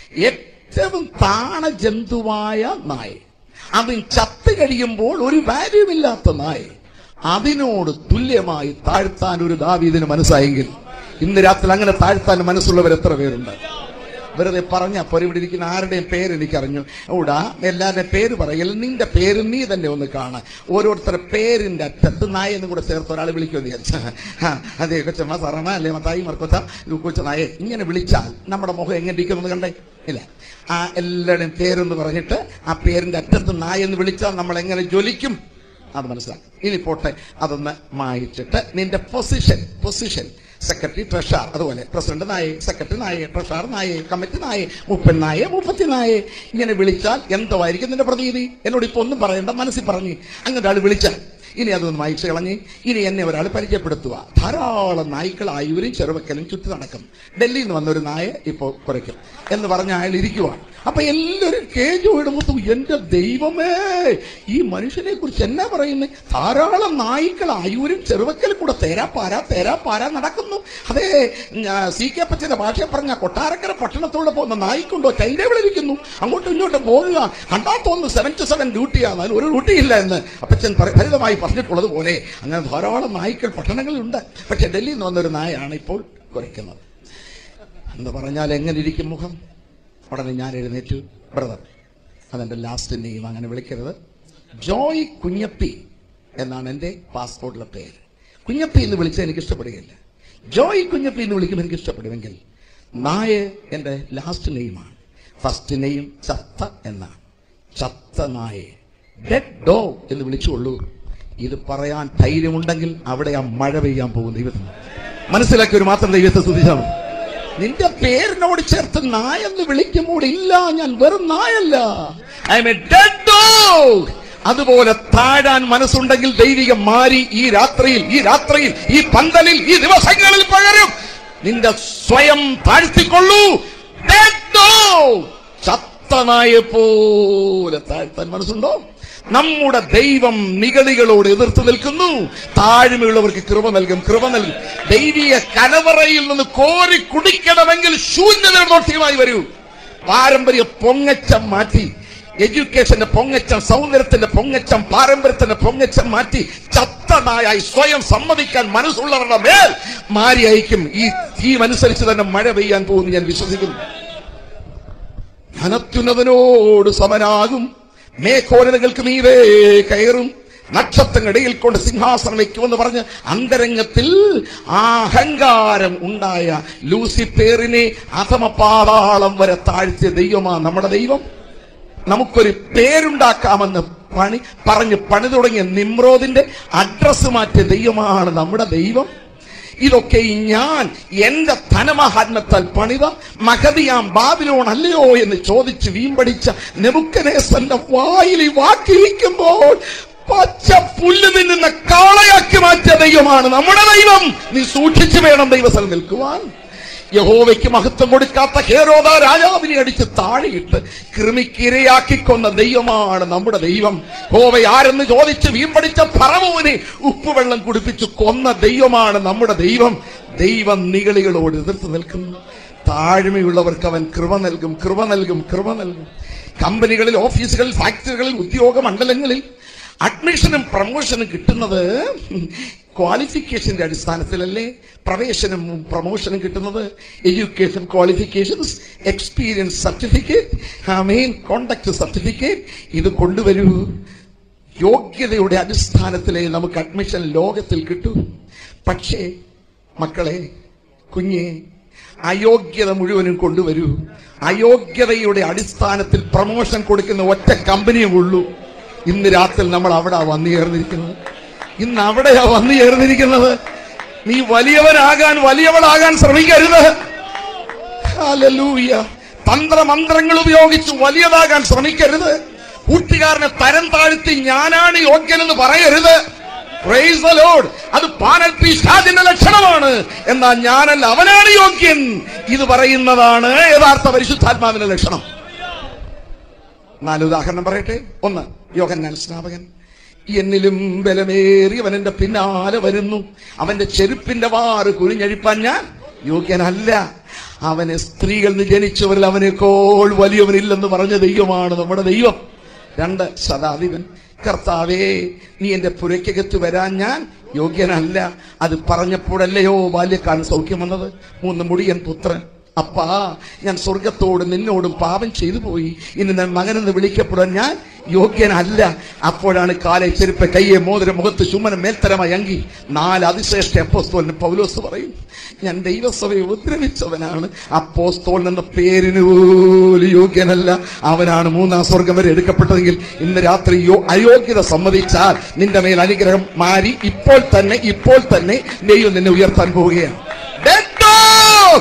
ഏറ്റവും താണ ജന്തുവായ നായ അതിൻ ചത്ത് കഴിയുമ്പോൾ ഒരു വാല്യൂമില്ലാത്ത നായ അതിനോട് തുല്യമായി താഴ്ത്താൻ ഒരു ദാവീദിന് മനസ്സായെങ്കിൽ ഇന്ന് രാത്രി അങ്ങനെ താഴ്ത്താൻ മനസ്സുള്ളവർ എത്ര പേരുണ്ട് വെറുതെ പറഞ്ഞ പോലെ ഇവിടെ ഇരിക്കുന്ന ആരുടെയും പേര് എനിക്കറിഞ്ഞു ഊടാ എല്ലാവരുടെയും പേര് പറയൽ നിന്റെ പേര് നീ തന്നെ ഒന്ന് കാണാൻ ഓരോരുത്തരുടെ പേരിന്റെ അറ്റത്ത് നായ എന്ന് കൂടെ ചേർത്ത് ഒരാൾ വിളിക്കുമെന്ന് വിചാരിച്ച ആ, അതെ കൊച്ചമ്മ സാറമ്മ അല്ലേ മത്തായി മർക്കൊച്ച കൊച്ച നായ ഇങ്ങനെ വിളിച്ചാൽ നമ്മുടെ മുഖം എങ്ങനെ ഇരിക്കുന്നത് കണ്ടേ ഇല്ല ആ എല്ലാവരുടെയും പേരെന്ന് പറഞ്ഞിട്ട് ആ പേരിന്റെ അറ്റത്ത് നായ എന്ന് വിളിച്ചാൽ നമ്മൾ എങ്ങനെ ജ്വലിക്കും അത് മനസ്സിലാക്കി ഇനി പോട്ടെ അതൊന്ന് മായിച്ചിട്ട് നിന്റെ പൊസിഷൻ പൊസിഷൻ സെക്രട്ടറി ട്രഷർ അതുപോലെ പ്രസിഡന്റ് നായെ സെക്രട്ടറി നായെ ട്രഷർ നായെ കമ്മിറ്റി നായെ മുപ്പൻ നായെ മുപ്പത്തി നായെ ഇങ്ങനെ വിളിച്ചാൽ എന്തോ ആയിരിക്കും നിന്റെ പ്രതീതി എന്നോട് ഇപ്പൊ ഒന്നും പറയണ്ട മനസ്സിൽ പറഞ്ഞു അങ്ങനെ ഒരാൾ വിളിച്ചാൽ ഇനി അതൊന്ന് മായിച്ചു കളഞ്ഞ് ഇനി എന്നെ ഒരാൾ പരിചയപ്പെടുത്തുക ധാരാളം നായ്ക്കൾ ആയൂരും ചെറുവക്കലും ചുറ്റി നടക്കും ഡൽഹിയിൽ നിന്ന് വന്ന ഒരു നായ ഇപ്പോ കുറയ്ക്കും എന്ന് പറഞ്ഞ അയാൾ ഇരിക്കുക അപ്പൊ എല്ലാവരും കേജു ഇടുമ്പോ എന്റെ ദൈവമേ ഈ മനുഷ്യനെ കുറിച്ച് എന്നാ പറയുന്നത് ധാരാളം നായ്ക്കൾ ആയൂരും ചെറുവക്കലും കൂടെ തേരാ പാരാ തേരാ പാരാ നടക്കുന്നു അതേ ഞാ- സി കെ പച്ചന്റെ ഭാഷ പറഞ്ഞ കൊട്ടാരക്കര പട്ടണത്തോടെ പോകുന്ന നായ്ക്കുണ്ടോ ടൈം ടേബിൾ ഇരിക്കുന്നു അങ്ങോട്ടും ഇങ്ങോട്ടും പോകുക കണ്ടാ തോന്നുന്നു സെവൻ ടു സെവൻ ഡ്യൂട്ടിയാണ് അതിന് ഒരു ഡ്യൂട്ടിയില്ല എന്ന് അപ്പച്ചൻ പര- ഫലിതമായി പറഞ്ഞിട്ടുള്ളത് പോലെ അങ്ങനെ ധാരാളം നായ്ക്കൾ പട്ടണങ്ങളിലുണ്ട് പക്ഷെ ഡൽഹിയിൽ നിന്ന് വന്നൊരു നായാണ് ഇപ്പോൾ കുറയ്ക്കുന്നത് എന്ന് പറഞ്ഞാൽ എങ്ങനെ ഇരിക്കും മുഖം ഉടനെ ഞാൻ എഴുന്നേറ്റു ബ്രദർ അതെന്റെ ലാസ്റ്റ് നെയിം അങ്ങനെ വിളിക്കരുത് ജോയ് കുഞ്ഞപ്പി എന്നാണ് എൻ്റെ പാസ്പോർട്ടിലെ പേര് കുഞ്ഞപ്പി എന്ന് വിളിച്ചാൽ എനിക്ക് ഇഷ്ടപ്പെടുകയില്ല ജോയ് കുഞ്ഞപ്പി എന്ന് വിളിക്കുമ്പോൾ എനിക്ക് ഇഷ്ടപ്പെടുമെങ്കിൽ നായ എൻ്റെ ലാസ്റ്റ് നെയിമാണ് ഫസ്റ്റ് നെയിം ചത്ത എന്നാണ് ചത്ത നായ ഡെഡ് ഡോ എന്ന് വിളിച്ചുകൊള്ളൂ ഇത് പറയാൻ ധൈര്യമുണ്ടെങ്കിൽ അവിടെ ആ മഴ പെയ്യാൻ പോകും ദൈവത്തിന് മനസ്സിലാക്കിയ ഒരു മാത്രം ദൈവത്തെ സ്തുതിച്ചാണ് നിന്റെ പേരിനോട് ചേർത്ത് നായെന്ന് വിളിക്കുമ്പോൾ ഇല്ല ഞാൻ വെറും നായല്ല I'm a dead dog അതുപോലെ താഴാൻ മനസ്സുണ്ടെങ്കിൽ ദൈവികം മാറി ഈ രാത്രിയിൽ ഈ രാത്രിയിൽ ഈ പന്തലിൽ ഈ ദിവസങ്ങളിൽ പകരും നിന്റെ സ്വയം താഴ്ത്തിക്കൊള്ളൂ Dead dog. ചത്ത നായെ പോലെ താഴ്ത്താൻ മനസ്സുണ്ടോ നമ്മുടെ ദൈവം നിഗളികളോട് എതിർത്ത് നിൽക്കുന്നു താഴ്മയുള്ളവർക്ക് കൃപ നൽകും കൃപ നൽകും ദൈവിക കലവറയിൽ നിന്ന് കോരി കുടിക്കണമെങ്കിൽ ശൂന്യത നോട്ടിയുമായി വരൂ പാരമ്പര്യ പൊങ്ങച്ചം മാറ്റി എഡ്യൂക്കേഷന്റെ പൊങ്ങച്ചം സൗന്ദര്യത്തിന്റെ പൊങ്ങച്ചം പാരമ്പര്യത്തിന്റെ പൊങ്ങച്ചം മാറ്റി ചത്തനായായി സ്വയം സമ്മതിക്കാൻ മനസ്സുള്ളവരുടെ മേൽ മാറി അയക്കും ഈ തീം അനുസരിച്ച് തന്നെ മഴ പെയ്യാൻ പോകുന്നു ഞാൻ വിശ്വസിക്കുന്നു ധനത്യുന്നതനോട് സമനാകും മേഘോരതകൾക്ക് മീതെ കയറും നക്ഷത്രങ്ങളിടയിൽ കൊണ്ട് സിംഹാസനം വയ്ക്കുമെന്ന് പറഞ്ഞ് അന്തരംഗത്തിൽ ആ അഹങ്കാരം ഉണ്ടായ ലൂസിഫേറിനെ അധമപാതാളം വരെ താഴ്ത്തിയ ദൈവമാ നമ്മുടെ ദൈവം നമുക്കൊരു പേരുണ്ടാക്കാമെന്ന് പണി പറഞ്ഞ് പണി തുടങ്ങിയ നിമ്രോദിന്റെ അഡ്രസ് മാറ്റിയ ദൈവമാണ് നമ്മുടെ ദൈവം ഇതൊക്കെ ഈ ഞാൻ എന്റെ ധനമഹാത്മത്താൽ പണിത മഹതിയാം ബാബിലോൺ അല്ലയോ എന്ന് ചോദിച്ച് വീമ്പടിച്ച നെബുക്കനേസന്റെ വായിൽ ഈ വാക്കിരിക്കുമ്പോൾ പച്ച പുല്ല് തിന്നുന്ന കാളയാക്കി മാറ്റിയ ദൈവമാണ് നമ്മുടെ ദൈവം നീ സൂക്ഷിച്ചു വേണം ദൈവസ്ഥലം നിൽക്കുവാൻ യഹോവയ്ക്ക് മഹത്വം കൊടുക്കാത്ത ഹേരോദ രാജാവിനെ അടിച്ച് താഴെയിട്ട് കൃമിക്കിരയാക്കിക്കൊന്ന ദൈവമാണ് നമ്മുടെ ദൈവം ഹോവ ആരെന്ന് ചോദിച്ച് വീമ്പടിച്ച പറവൂനെ ഉപ്പുവെള്ളം കുടിപ്പിച്ച് കൊന്ന ദൈവമാണ് നമ്മുടെ ദൈവം ദൈവം നികളികളോട് എതിർത്ത് നിൽക്കുന്നു താഴ്മയുള്ളവർക്ക് അവൻ കൃപ നൽകും കൃപ നൽകും കൃപ നൽകും കമ്പനികളിൽ ഓഫീസുകളിൽ ഫാക്ടറികളിൽ ഉദ്യോഗ മണ്ഡലങ്ങളിൽ അഡ്മിഷനും പ്രമോഷനും കിട്ടുന്നത് ക്വാളിഫിക്കേഷന്റെ അടിസ്ഥാനത്തിലല്ലേ പ്രവേശനവും പ്രമോഷനും കിട്ടുന്നത് education qualifications experience certificate main contact certificate ഇത് കൊണ്ടുവരൂ യോഗ്യതയുടെ അടിസ്ഥാനത്തിലേ നമുക്ക് അഡ്മിഷൻ ലോകത്തിൽ കിട്ടൂ പക്ഷേ മക്കളെ കുഞ്ഞെ അയോഗ്യത മുഴുവനും കൊണ്ടുവരൂ അയോഗ്യതയുടെ അടിസ്ഥാനത്തിൽ പ്രമോഷൻ കൊടുക്കുന്ന ഒറ്റ കമ്പനിയേ ഉള്ളൂ ഇന്ന് രാത്രി നമ്മൾ അവിടെ വന്നു ചേർന്നിരിക്കുന്നത് ഇന്ന് അവിടെയാ വന്നു ചേർന്നിരിക്കുന്നത് നീ വലിയവനാകാൻ വലിയവളാകാൻ ശ്രമിക്കരുത് ഹല്ലേലൂയ തന്ത്രമന്ത്രങ്ങൾ ഉപയോഗിച്ച് വലിയതാകാൻ ശ്രമിക്കരുത് കൂട്ടുകാരനെ തരം താഴ്ത്തി ഞാനാണ് യോഗ്യനെന്ന് പറയരുത് Praise the Lord. അത് പാനൽ പിശാചിന്റെ ലക്ഷണമാണ് എന്നാൽ ഞാനല്ല അവനാണ് യോഗ്യൻ ഇത് പറയുന്നതാണ് യഥാർത്ഥ പരിശുദ്ധാത്മാവിന്റെ ലക്ഷണം നാല് ഉദാഹരണം പറയട്ടെ ഒന്ന് യോഹന്നാൻ സ്നാപകൻ എന്നിലും ബലമേറിയവൻ എന്റെ പിന്നാലെ വരുന്നു അവന്റെ ചെരുപ്പിന്റെ വാറ് കുരിഞ്ഞഴിപ്പാൻ ഞാൻ യോഗ്യനല്ല അവനെ സ്ത്രീകളിൽ നിന്ന് ജനിച്ചവരിൽ അവനേക്കോൾ വലിയവനില്ലെന്ന് പറഞ്ഞ ദൈവമാണ് നമ്മുടെ ദൈവം രണ്ട് ശതാധിപൻ കർത്താവേ നീ എന്റെ പുരയ്ക്കകത്ത് വരാൻ ഞാൻ യോഗ്യനല്ല അത് പറഞ്ഞപ്പോഴല്ലയോ ബാല്യക്കാരൻ സൗഖ്യം വന്നത് മൂന്ന് മുടിയൻ പുത്രൻ അപ്പാ ഞാൻ സ്വർഗത്തോട് നിന്നോടും പാപം ചെയ്തു പോയി ഇനി ഞാൻ മകനെന്ന് വിളിക്കപ്പെടാൻ ഞാൻ യോഗ്യനല്ല അപ്പോഴാണ് കാലെ ചെരുപ്പ് കയ്യെ മോതിര മുഖത്ത് ചുമനം മേൽത്തരമായി അങ്കി നാല് അതിശ്രേഷ്ഠ അപ്പോസ്തോലിന് പൗലോസ് പറയും ഞാൻ ദൈവസഭയെ ഉപദ്രവിച്ചവനാണ് അപ്പോസ്തോൽ എന്ന പേരിന് പോലും യോഗ്യനല്ല അവനാണ് മൂന്നാം സ്വർഗം വരെ എടുക്കപ്പെട്ടതെങ്കിൽ ഇന്ന് രാത്രി യോ അയോഗ്യത സമ്മതിച്ചാൽ നിന്റെ മേൽ അനുഗ്രഹം മാറി ഇപ്പോൾ തന്നെ ഇപ്പോൾ തന്നെ ദൈവം നിന്നെ ഉയർത്താൻ പോവുകയാണ് Dead dog!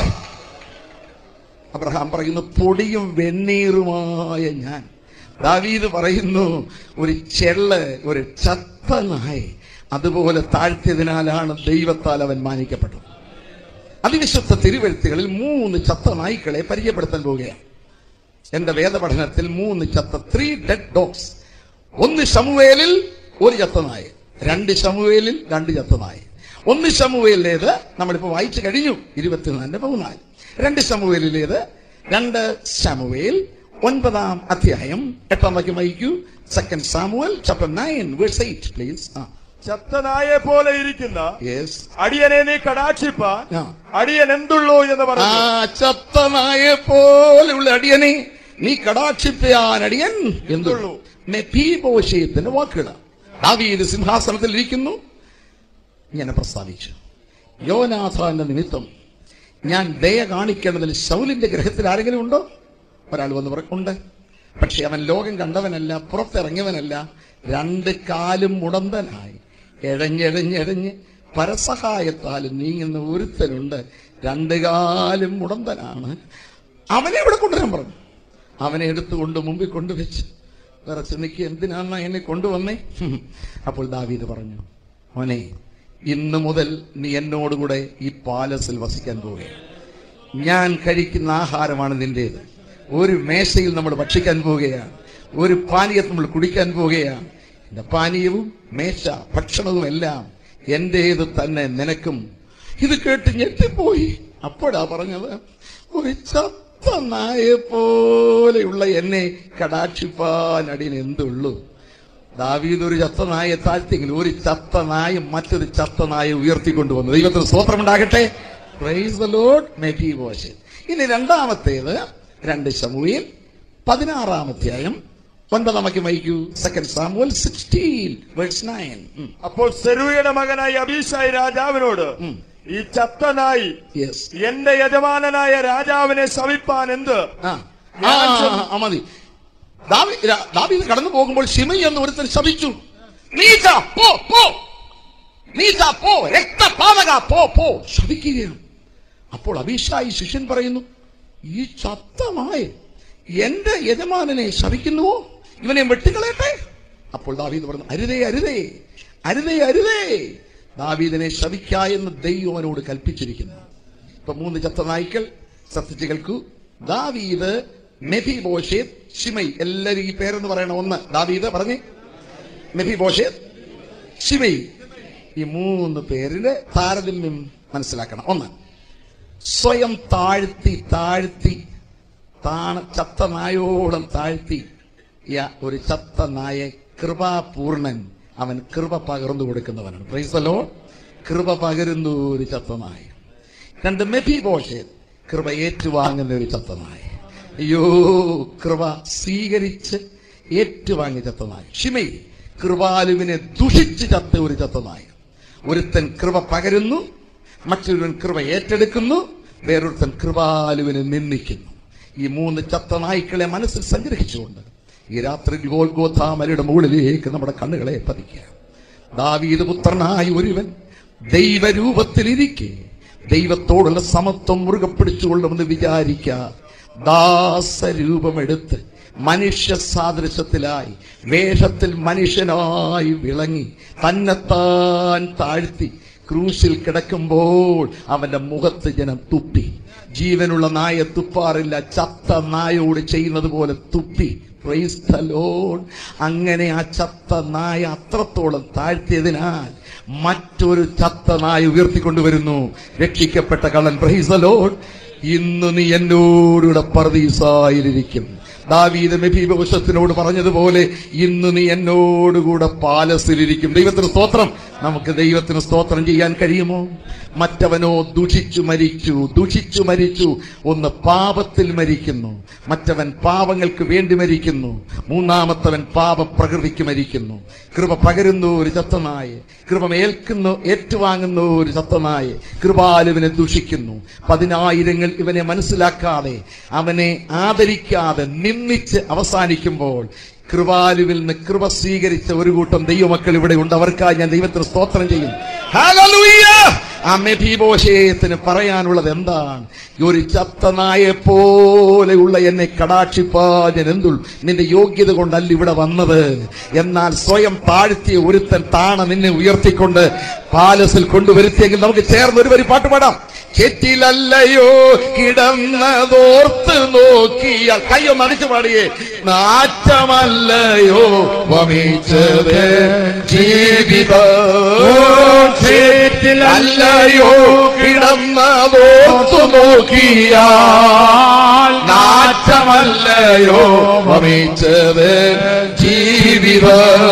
അബ്രഹാം പറയുന്നു പൊടിയും വെണ്ണീറുമായ ഞാൻ ദാവീദ് പറയുന്നു ഒരു ചെള്ള് ഒരു ചത്ത നായ അതുപോലെ താഴ്ത്തിയതിനാലാണ് ദൈവത്താൽ അവൻ മാനിക്കപ്പെട്ടത് അതിവിശുദ്ധ തിരുവെഴുത്തുകളിൽ മൂന്ന് ചത്ത നായ്ക്കളെ പരിചയപ്പെടുത്താൻ പോവുകയാണ് എന്റെ വേദപഠനത്തിൽ മൂന്ന് ചത്ത ത്രീ ഡെഡ് ഡോഗ്സ് ഒന്ന് ശമുവേലിൽ ഒരു ചത്ത നായ രണ്ട് ശമുവേലിൽ രണ്ട് ചത്ത നായ ഒന്ന് ശമുവേലിലേത് നമ്മളിപ്പോ വായിച്ചു കഴിഞ്ഞു ഇരുപത്തിനാലിന്റെ പതിനാല് രണ്ട് ശമുവേലിലേത് രണ്ട് ശമുവേൽ ഒൻപതാം അധ്യായം എട്ടാം വാക്യം വായിക്കൂ second Samuel chapter nine verse eight please ആ ചത്തനായെ പോലെ ഇരിക്കുന്ന യെസ് അടിയനെ നീ കടാക്ഷിപ്പാൻ ആ. അടിയൻ എന്തുള്ളൂ എന്ന് ആ പറഞ്ഞു ചത്ത നായെ പോലെയുള്ള അടിയനെ നീ കടാക്ഷിപ്പാൻ അടിയൻ എന്തുള്ളൂ മെഫീബോഷയത്തിന്റെ വാക്കുകൾ ദാവീദ് സിംഹാസനത്തിൽ ഇരിക്കുന്നു ഇങ്ങനെ പ്രസ്താവിച്ചു യോനാഥാന്റെ നിമിത്തം ഞാൻ ദയ കാണിക്കേണ്ടതിൽ ശൗലിന്റെ ഗ്രഹത്തിൽ ആരെങ്കിലും ഉണ്ടോ ഒരാൾ വന്ന് പറ ഉണ്ട് പക്ഷെ അവൻ ലോകം കണ്ടവനല്ല പുറത്തിറങ്ങിയവനല്ല രണ്ട് കാലും മുടന്തനായി എഴഞ്ഞെഴഞ്ഞെഴഞ്ഞ് പരസഹായത്താലും നീങ്ങുന്ന ഒരുത്തനുണ്ട് രണ്ട് കാലും മുടന്തനാണ് അവനെ ഇവിടെ കൊണ്ടുവരാൻ പറഞ്ഞു അവനെ എടുത്തുകൊണ്ട് മുമ്പിൽ കൊണ്ടുവച്ച് വിറച്ച് നിൽക്കി എന്തിനാണ് എന്നെ കൊണ്ടുവന്നേ ഹും. അപ്പോൾ ദാവീദ് പറഞ്ഞു മോനെ ഇന്നു മുതൽ നീ എന്നോടുകൂടെ ഈ പാലസിൽ വസിക്കാൻ പോവുകയാണ് ഞാൻ കഴിക്കുന്ന ആഹാരമാണ് നിന്റേത് ഒരു മേശയിൽ നമ്മൾ ഭക്ഷിക്കാൻ പോവുകയാണ് ഒരു പാനീയത്തിൽ നമ്മൾ കുടിക്കാൻ പോവുകയാണ് എന്റെ പാനീയവും മേശ ഭക്ഷണവും എല്ലാം എന്റേത് തന്നെ നിനക്കും ഇത് കേട്ട് ഞെട്ടിപ്പോയി അപ്പോഴാ പറഞ്ഞത് ഒരു ചത്ത നായെ പോലെയുള്ള എന്നെ കടാക്ഷിപ്പാൻ അടിയന് എന്തുള്ളൂ ദാവീദ് ഒരു ചത്ത നായെ താഴ്ത്തിയെങ്കിൽ ഒരു ചത്ത നായും മറ്റൊരു ചത്ത നായെ ഉയർത്തിക്കൊണ്ടുവന്നു ദൈവത്തിന് സ്തോത്രമുണ്ടാകട്ടെ പ്രൈസ് ദ ലോർഡ് മേക്കി വാഷ് ഇനി രണ്ടാമത്തേത് രണ്ട് ശമുവേൽ പതിനാറാം അധ്യായം ഒൻപതാം വാക്യം വഹിക്കൂ second Samuel sixteen verse nine അപ്പോൾ സെരൂയുടെ മകനായ അബീഷായി രാജാവിനോട് ഈ ചത്തനായി യെസ് എന്റെ യജമാനനായ രാജാവിനെ ശവിപ്പാൻ എന്ത് ആ ആ, ആ, ആ, മതി ദാവി- രാ- ദാവീദ് കടന്നു പോകുമ്പോൾ ഷിമയി എന്ന് ഒരുത്തൻ ശപിച്ചു നീച്ച പോ പോ നീച്ച പോ രക്തപാതക പോ പോ ശപിക്കുകയാണ് അപ്പോൾ അഭിഷായി ശിഷ്യൻ പറയുന്നു ഈ ചത്തമായ എന്റെ യജമാനനെ ശപിക്കുന്നുവോ ഇവനെ വെട്ടിക്കളയട്ടെ അപ്പോൾ ദാവീദ് പറഞ്ഞു അരുതേ അരുതേ അരുതേ അരുതേ ദാവീദിനെ ശപിക്ക എന്ന് ദൈവം അവനോട് കൽപ്പിച്ചിരിക്കുന്നു ഇപ്പൊ മൂന്ന് ചത്ത നായ്ക്കൾ ശ്രദ്ധിച്ചു കേൾക്കൂ ദാവീദ് മെഫി ബോഷേത് ഷിമൈ എല്ലാരും ഈ പേരെന്ന് പറയണ ഒന്ന് ദാവീദ് പറഞ്ഞേ മെഫി ബോഷേത് ഷിമൈ ഈ മൂന്ന് പേരിന്റെ താരതമ്യം മനസ്സിലാക്കണം ഒന്ന് സ്വയം താഴ്ത്തി താഴ്ത്തി താണ ചത്ത നായോളം താഴ്ത്തി യ ഒരു ചത്ത നായെ കൃപാപൂർണൻ അവൻ കൃപ പകർന്നു കൊടുക്കുന്നവനാണ് പ്രൈസലോ കൃപ പകരുന്നു ഒരു ചത്ത നായ രണ്ട് മെഫി ബോഷെ കൃപ ഏറ്റുവാങ്ങുന്ന ഒരു ചത്ത നായ അയ്യോ കൃപ സ്വീകരിച്ച് ഏറ്റുവാങ്ങിയ ചത്ത നായ ഷിമൈ കൃപാലുവിനെ ദുഷിച്ച് ചത്ത ഒരു ചത്ത നായ ഒരുത്തൻ കൃപ പകരുന്നു മറ്റൊരുവൻ കൃപ ഏറ്റെടുക്കുന്നു വേറൊരുത്തൻ കൃപാലുവിനെ നിന്ദിക്കുന്നു ഈ മൂന്ന് ചത്ത നായ്ക്കളെ മനസ്സിൽ സംഗ്രഹിച്ചുകൊണ്ട് ഈ രാത്രി ഗോൽഗോഥാമലയുടെ മുകളിലേക്ക് നമ്മുടെ കണ്ണുകളെ പതിക്കുക ദാവീദ് പുത്രനായ ഒരുവൻ ദൈവരൂപത്തിലിരിക്കെ ദൈവത്തോടുള്ള സമത്വം മുറുകെ പിടിച്ചുകൊള്ളുമെന്ന് വിചാരിക്ക ദാസരൂപമെടുത്ത് മനുഷ്യ സാദൃശ്യത്തിലായി വേഷത്തിൽ മനുഷ്യനായി വിളങ്ങി തന്നെത്താൻ താഴ്ത്തി ക്രൂശിൽ കിടക്കുമ്പോൾ അവന്റെ മുഖത്ത് ജനം തുപ്പി ജീവനുള്ള നായ തുപ്പാറില്ല ചത്ത നായോട് ചെയ്യുന്നത് പോലെ തുപ്പി പ്രൈസ് ദ ലോർഡ് അങ്ങനെ ആ ചത്ത നായ അത്രത്തോളം താഴ്ത്തിയതിനാൽ മറ്റൊരു ചത്ത നായ ഉയർത്തിക്കൊണ്ടുവരുന്നു രക്ഷിക്കപ്പെട്ട കള്ളൻ പ്രൈസ് ദ ലോർഡ് ഇന്ന് നീ എന്നോടുകൂടെ പർദീസായിരിക്കും ദാവീദ് മെഭീബവശത്തിനോട് പറഞ്ഞതുപോലെ ഇന്ന് നീ എന്നോടുകൂടെ പാലസിലിരിക്കും ദൈവത്തിന് സ്തോത്രം നമുക്ക് ദൈവത്തിന് സ്തോത്രം ചെയ്യാൻ കഴിയുമോ മറ്റവനോ ദുഷിച്ചു മരിച്ചു ദുഷിച്ചു മരിച്ചു ഒന്ന് പാപത്തിൽ മരിക്കുന്നു മറ്റവൻ പാപങ്ങൾക്ക് വേണ്ടി മരിക്കുന്നു മൂന്നാമത്തവൻ പാപ പ്രകൃതിക്ക് മരിക്കുന്നു കൃപ പകരുന്നു ഒരു ചത്തനായ കൃപ ഏൽക്കുന്നു ഏറ്റുവാങ്ങുന്നു ഒരു ചത്തനായ കൃപാലുവിനെ ദുഷിക്കുന്നു പതിനായിരങ്ങൾ ഇവനെ മനസ്സിലാക്കാതെ അവനെ ആദരിക്കാതെ നിന്ദിച്ച് അവസാനിക്കുമ്പോൾ കൃപാലുവിൽ നിന്ന് കൃപ സ്വീകരിച്ച ഒരു കൂട്ടം ദൈവമക്കൾ ഇവിടെ ഉണ്ട് അവർക്കായി ഞാൻ ദൈവത്തിന് സ്തോത്രം ചെയ്യും ഹല്ലേലൂയ! ആ മെഭീബോശേത്തിന് പറയാനുള്ളത് എന്താണ് ഒരു ചത്തനായെ പോലെയുള്ള എന്നെ കടാക്ഷിപ്പാൻ ഞാൻ എന്തുൾ നിന്റെ യോഗ്യത കൊണ്ടല്ല ഇവിടെ വന്നത് എന്നാൽ സ്വയം താഴ്ത്തിയ ഒരുത്തൻ താണ നിന്നെ ഉയർത്തിക്കൊണ്ട് പാലസിൽ കൊണ്ടുവരുത്തിയെങ്കിൽ നമുക്ക് ചേർന്ന് ഒരു വരി പാട്ട് പാടാം ചെറ്റിലല്ലയോ കിടന്നതോർത്ത് നോക്കിയാൽ കയ്യൊന്ന് അടിച്ചു പാടിയേ നാറ്റമല്ലയോ വമിച്ചത് ജീവിത അല്ലയോ കിടന്നതോർത്തു നോക്കിയാൽ നാറ്റമല്ലയോ വമിച്ചത് ജീവിത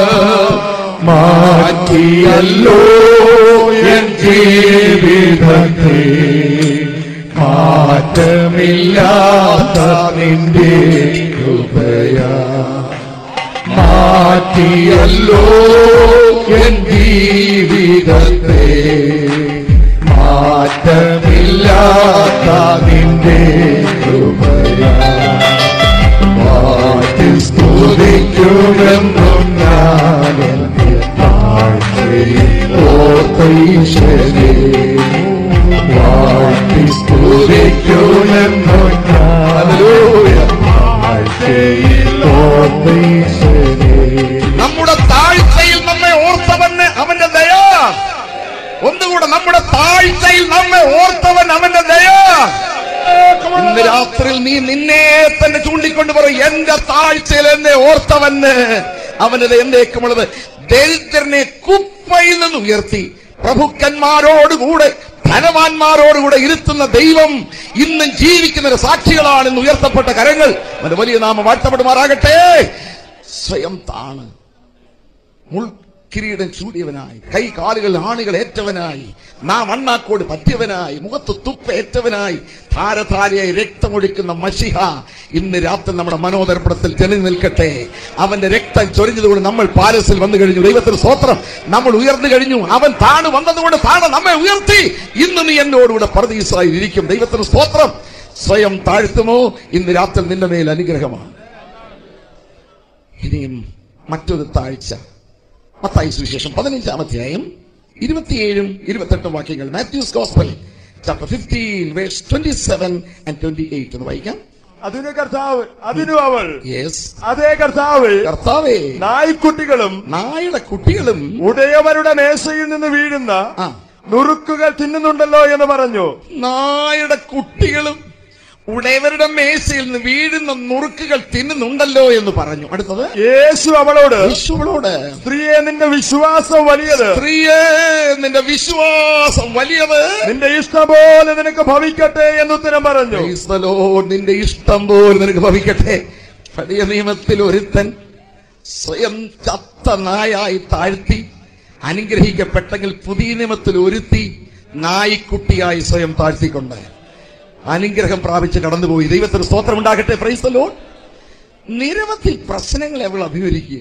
മാറ്റിയല്ലോ എൻ ജീവിതത്തെ മാറ്റമില്ലാത്ത നിന്റെ കൃപയാ മാറ്റിയല്ലോ എൻ ജീവിതത്തെ മാറ്റമില്ലാത്ത നിന്റെ കൃപയാ മാറ്റി സ്തുതിക്കുമെന്നും ഞാൻ എന്റെ താഴ്ചയിൽ ഓർത്ത ഈശ്വരേ വാഴ്ത്തി സ്തുതിക്കുമെന്നും ഞാൻ താഴ്ചയിൽ ഓർത്ത ഈശ്വരേ നമ്മുടെ താഴ്ചയിൽ നമ്മെ ഓർത്തവന് അവന്റെ ദയ ഒന്നുകൂടെ നമ്മുടെ താഴ്ചയിൽ നമ്മെ ഓർത്തവൻ അവന്റെ ദയ ഇന്ന് രാത്രിയിൽ നീ നിന്നെ തന്നെ ചൂണ്ടിക്കൊണ്ട് പറയും എന്റെ താഴ്ചയിൽ എന്നെ ഓർത്തവന് അവനത് എന്നേക്കുമുള്ളത് ദരിദ്രനെ കുപ്പയിൽ നിന്ന് ഉയർത്തി പ്രഭുക്കന്മാരോടുകൂടെ ധനവാന്മാരോടുകൂടെ ഇരുത്തുന്ന ദൈവം ഇന്നും ജീവിക്കുന്ന ഒരു സാക്ഷികളാണ് ഇന്ന് ഉയർത്തപ്പെട്ട കരങ്ങൾ അവന്റെ വലിയ നാമം വാഴ്ത്തപ്പെടുമാറാകട്ടെ സ്വയം താണ് മുൾക്കിരീടം ചൂടിയവനായി കൈ കാലുകൾ ആണികൾ ഏറ്റവനായി നാം അണ്ണാക്കോട് പറ്റിയവനായി മുഖത്ത് തുപ്പ ഏറ്റവനായി ധാരധാരയായി രക്തമൊഴിക്കുന്ന മഷിഹ ഇന്ന് രാത്രി നമ്മുടെ മനോദർപ്പണത്തിൽ ജനി നിൽക്കട്ടെ അവന്റെ രക്തം ചൊരിഞ്ഞതുകൊണ്ട് നമ്മൾ പാലസിൽ വന്നു കഴിഞ്ഞു ദൈവത്തിന് സ്തോത്രം നമ്മൾ ഉയർന്നു കഴിഞ്ഞു അവൻ താണ് വന്നതുകൊണ്ട് താണ് നമ്മെ ഉയർത്തി ഇന്ന് നീ എന്നോടുകൂടെ പരദീസായി ഇരിക്കും ദൈവത്തിന് സ്തോത്രം സ്വയം താഴ്ത്തുമോ ഇന്ന് രാത്രി നിന്റെ മേൽ അനുഗ്രഹമാണ് ഇനിയും മറ്റൊരു താഴ്ച മത്തായി സുവിശേഷം പതിനഞ്ചാം അധ്യായം ഇരുപത്തിയേഴും ഇരുപത്തെട്ടും വാക്യങ്ങൾ Matthew's gospel chapter fifteen verse twenty seven and twenty eight എന്ന് വായിക്കാം അതിന് കർത്താവ് അതിനു അവൾ യെസ് അതേ കർത്താവ് കർത്താവേ നായ്ക്കുട്ടികളും നായുടെ കുട്ടികളും ഉടയവരുടെ മേശയിൽ നിന്ന് വീഴുന്ന ആ നുറുക്കുകൾ തിന്നുന്നുണ്ടല്ലോ എന്ന് പറഞ്ഞു നായുടെ കുട്ടികളും ഉടയവരുടെ മേശയിൽ നിന്ന് വീഴുന്ന നുറുക്കുകൾ തിന്നുന്നുണ്ടല്ലോ എന്ന് പറഞ്ഞു അടുത്തത് യേശു അവളോട് യേശുവിനോട് സ്ത്രീയെ നിന്റെ വിശ്വാസം വലിയത് സ്ത്രീയെ നിന്റെ വിശ്വാസം വലിയത് നിന്റെ ഇഷ്ടം പോലെ നിനക്ക് ഭവിക്കട്ടെ എന്ന് ഉത്തരം പറഞ്ഞു Praise the Lord. നിന്റെ ഇഷ്ടം പോലെ നിനക്ക് ഭവിക്കട്ടെ പഴയ നിയമത്തിൽ ഒരുത്തൻ സ്വയം ചത്ത നായായി താഴ്ത്തി അനുഗ്രഹിക്കപ്പെട്ടെങ്കിൽ പുതിയ നിയമത്തിൽ ഒരുത്തി നായിക്കുട്ടിയായി സ്വയം താഴ്ത്തിക്കൊണ്ട് അനുഗ്രഹം പ്രാപിച്ച് കടന്നുപോയി ദൈവത്തിന് സ്തോത്രം ഉണ്ടാകട്ടെ പ്രൈസ് ലോൺ നിരവധി പ്രശ്നങ്ങളെ അവൾ അഭിമുഖിക്കുക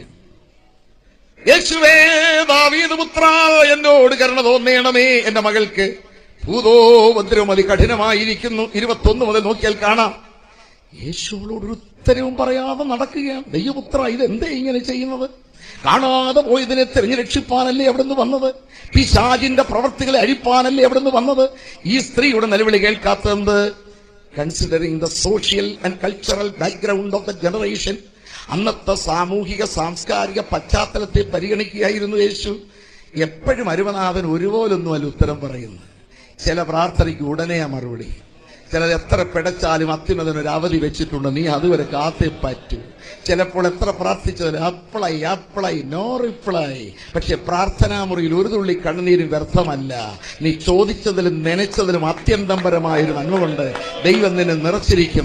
യേശുവേ ദാവീദ് പുത്ര എന്നോട് കരുണ തോന്നേണമേ എന്റെ മകൾക്ക് ഭൂതോപദ്രവം അതികഠിനമായിരിക്കുന്നു ഇരുപത്തൊന്ന് മുതൽ നോക്കിയാൽ കാണാം യേശുവോട് ഒരു ഉത്തരവും പറയാതെ നടക്കുകയാണ് ദൈവപുത്ര ഇതെന്തേ ഇങ്ങനെ ചെയ്യുന്നത് കാണാതെ പോയതിനെ തിരഞ്ഞുരക്ഷിപ്പാനല്ലേ അവിടുന്ന് വന്നത് പിശാജിന്റെ പ്രവർത്തികളെ അഴിപ്പാനല്ലേ അവിടുന്ന് വന്നത് ഈ സ്ത്രീയുടെ നിലവിളി കേൾക്കാത്തത് considering the social and cultural background of the generation അന്നത്തെ സാമൂഹിക സാംസ്കാരിക പശ്ചാത്തലത്തെ പരിഗണിക്കുകയായിരുന്നു യേശു എപ്പോഴും അരുമനാഥൻ ഒരുപോലൊന്നുമല്ല ഉത്തരം പറയുന്നത് ചില പ്രാർത്ഥനയ്ക്ക് ഉടനെയാ മറുപടി ചിലത് എത്ര പിടച്ചാലും അത്യുന്നതിന് ഒരു അവധി വെച്ചിട്ടുണ്ട് നീ അതുവരെ കാത്തേ പറ്റൂ ചിലപ്പോൾ എത്ര പ്രാർത്ഥിച്ചതിന് അപ്ലൈ അപ്ലൈ നോ റിപ്ലൈ പക്ഷെ പ്രാർത്ഥനാ മുറിയിൽ ഒരു തുള്ളി കണ്ണുനീരും വ്യർത്ഥമല്ല നീ ചോദിച്ചതിലും നനച്ചതിലും അത്യന്തം പരമായൊരു നന്മ കൊണ്ട് ദൈവം നിന്നെ നിറച്ചിരിക്കും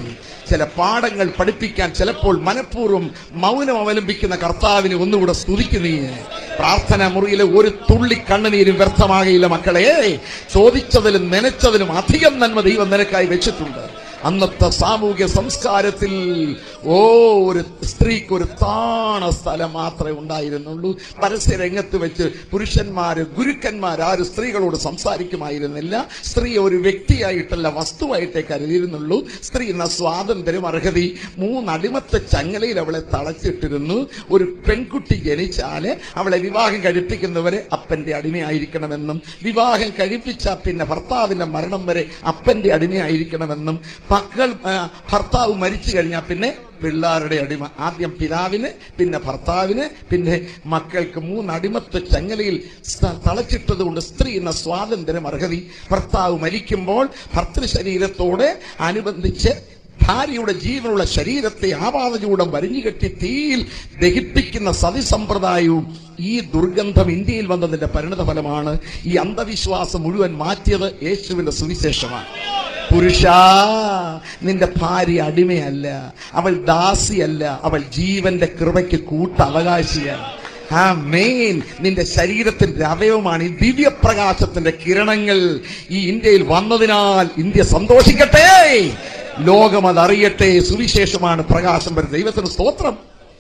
ചില പാഠങ്ങൾ പഠിപ്പിക്കാൻ ചിലപ്പോൾ മനഃപൂർവ്വം മൗനം അവലംബിക്കുന്ന കർത്താവിനെ ഒന്നുകൂടെ സ്തുതിക്കുന്നീ പ്രാർത്ഥന മുറിയിലെ ഒരു തുള്ളി കണ്ണുനീരും വ്യർത്ഥമാകയില്ല മക്കളെ ചോദിച്ചതിലും നനച്ചതിലും അധികം നന്മ ദൈവം നിനക്കായി വെച്ചിട്ടുണ്ട് അന്നത്തെ സാമൂഹ്യ സംസ്കാരത്തിൽ ഓ ഒരു സ്ത്രീക്ക് ഒരു താണ സ്ഥലം മാത്രമേ ഉണ്ടായിരുന്നുള്ളൂ പരസ്യ രംഗത്ത് വെച്ച് പുരുഷന്മാര് ഗുരുക്കന്മാർ ആരും സ്ത്രീകളോട് സംസാരിക്കുമായിരുന്നില്ല സ്ത്രീ ഒരു വ്യക്തിയായിട്ടല്ല വസ്തുവായിട്ടേ കരുതിയിരുന്നുള്ളൂ സ്ത്രീ എന്ന സ്വാതന്ത്ര്യം അർഹതി മൂന്നടിമത്തെ ചങ്ങലയിൽ അവളെ തളച്ചിട്ടിരുന്നു ഒരു പെൺകുട്ടി ജനിച്ചാല് അവളെ വിവാഹം കഴിപ്പിക്കുന്നവരെ അപ്പന്റെ അടിമയായിരിക്കണമെന്നും വിവാഹം കഴിപ്പിച്ച പിന്നെ ഭർത്താവിന്റെ മരണം വരെ അപ്പന്റെ അടിമയായിരിക്കണമെന്നും മക്കൾ ആ, ഭർത്താവ് മരിച്ചു കഴിഞ്ഞാൽ പിന്നെ പിള്ളാരുടെ അടിമ ആദ്യം പിതാവിന് പിന്നെ ഭർത്താവിന് പിന്നെ മക്കൾക്ക് മൂന്നടിമത്വ ചങ്ങലയിൽ സ- തളച്ചിട്ടത് കൊണ്ട് സ്ത്രീ എന്ന സ്വാതന്ത്ര്യം അർഹതി ഭർത്താവ് മരിക്കുമ്പോൾ ഭർത്തൃ ശരീരത്തോട് അനുബന്ധിച്ച് ഭാര്യയുടെ ജീവനുള്ള ശരീരത്തെ ആപാതചൂടം വരിഞ്ഞുകെട്ടി തീയിൽ ദഹിപ്പിക്കുന്ന സതി സമ്പ്രദായവും ഈ ദുർഗന്ധം ഇന്ത്യയിൽ വന്നതിന്റെ പരിണത ഫലമാണ് ഈ അന്ധവിശ്വാസം മുഴുവൻ മാറ്റിയത് യേശുവിന്റെ സുവിശേഷമാണ് പുരുഷ നിന്റെ ഭാര്യ അടിമയല്ല അവൾ ദാസിയല്ല അവൾ ജീവന്റെ കൃപയ്ക്ക് കൂട്ടവകാശിയാണ് ആ മെയിൻ നിന്റെ ശരീരത്തിന്റെ അവയവമാണ് ഈ ദിവ്യപ്രകാശത്തിന്റെ കിരണങ്ങൾ ഈ ഇന്ത്യയിൽ വന്നതിനാൽ ഇന്ത്യ സന്തോഷിക്കട്ടെ ലോകം അതറിയട്ടെ സുവിശേഷമാണ് പ്രകാശം വരുന്നത് ദൈവത്തിന് സ്തോത്രം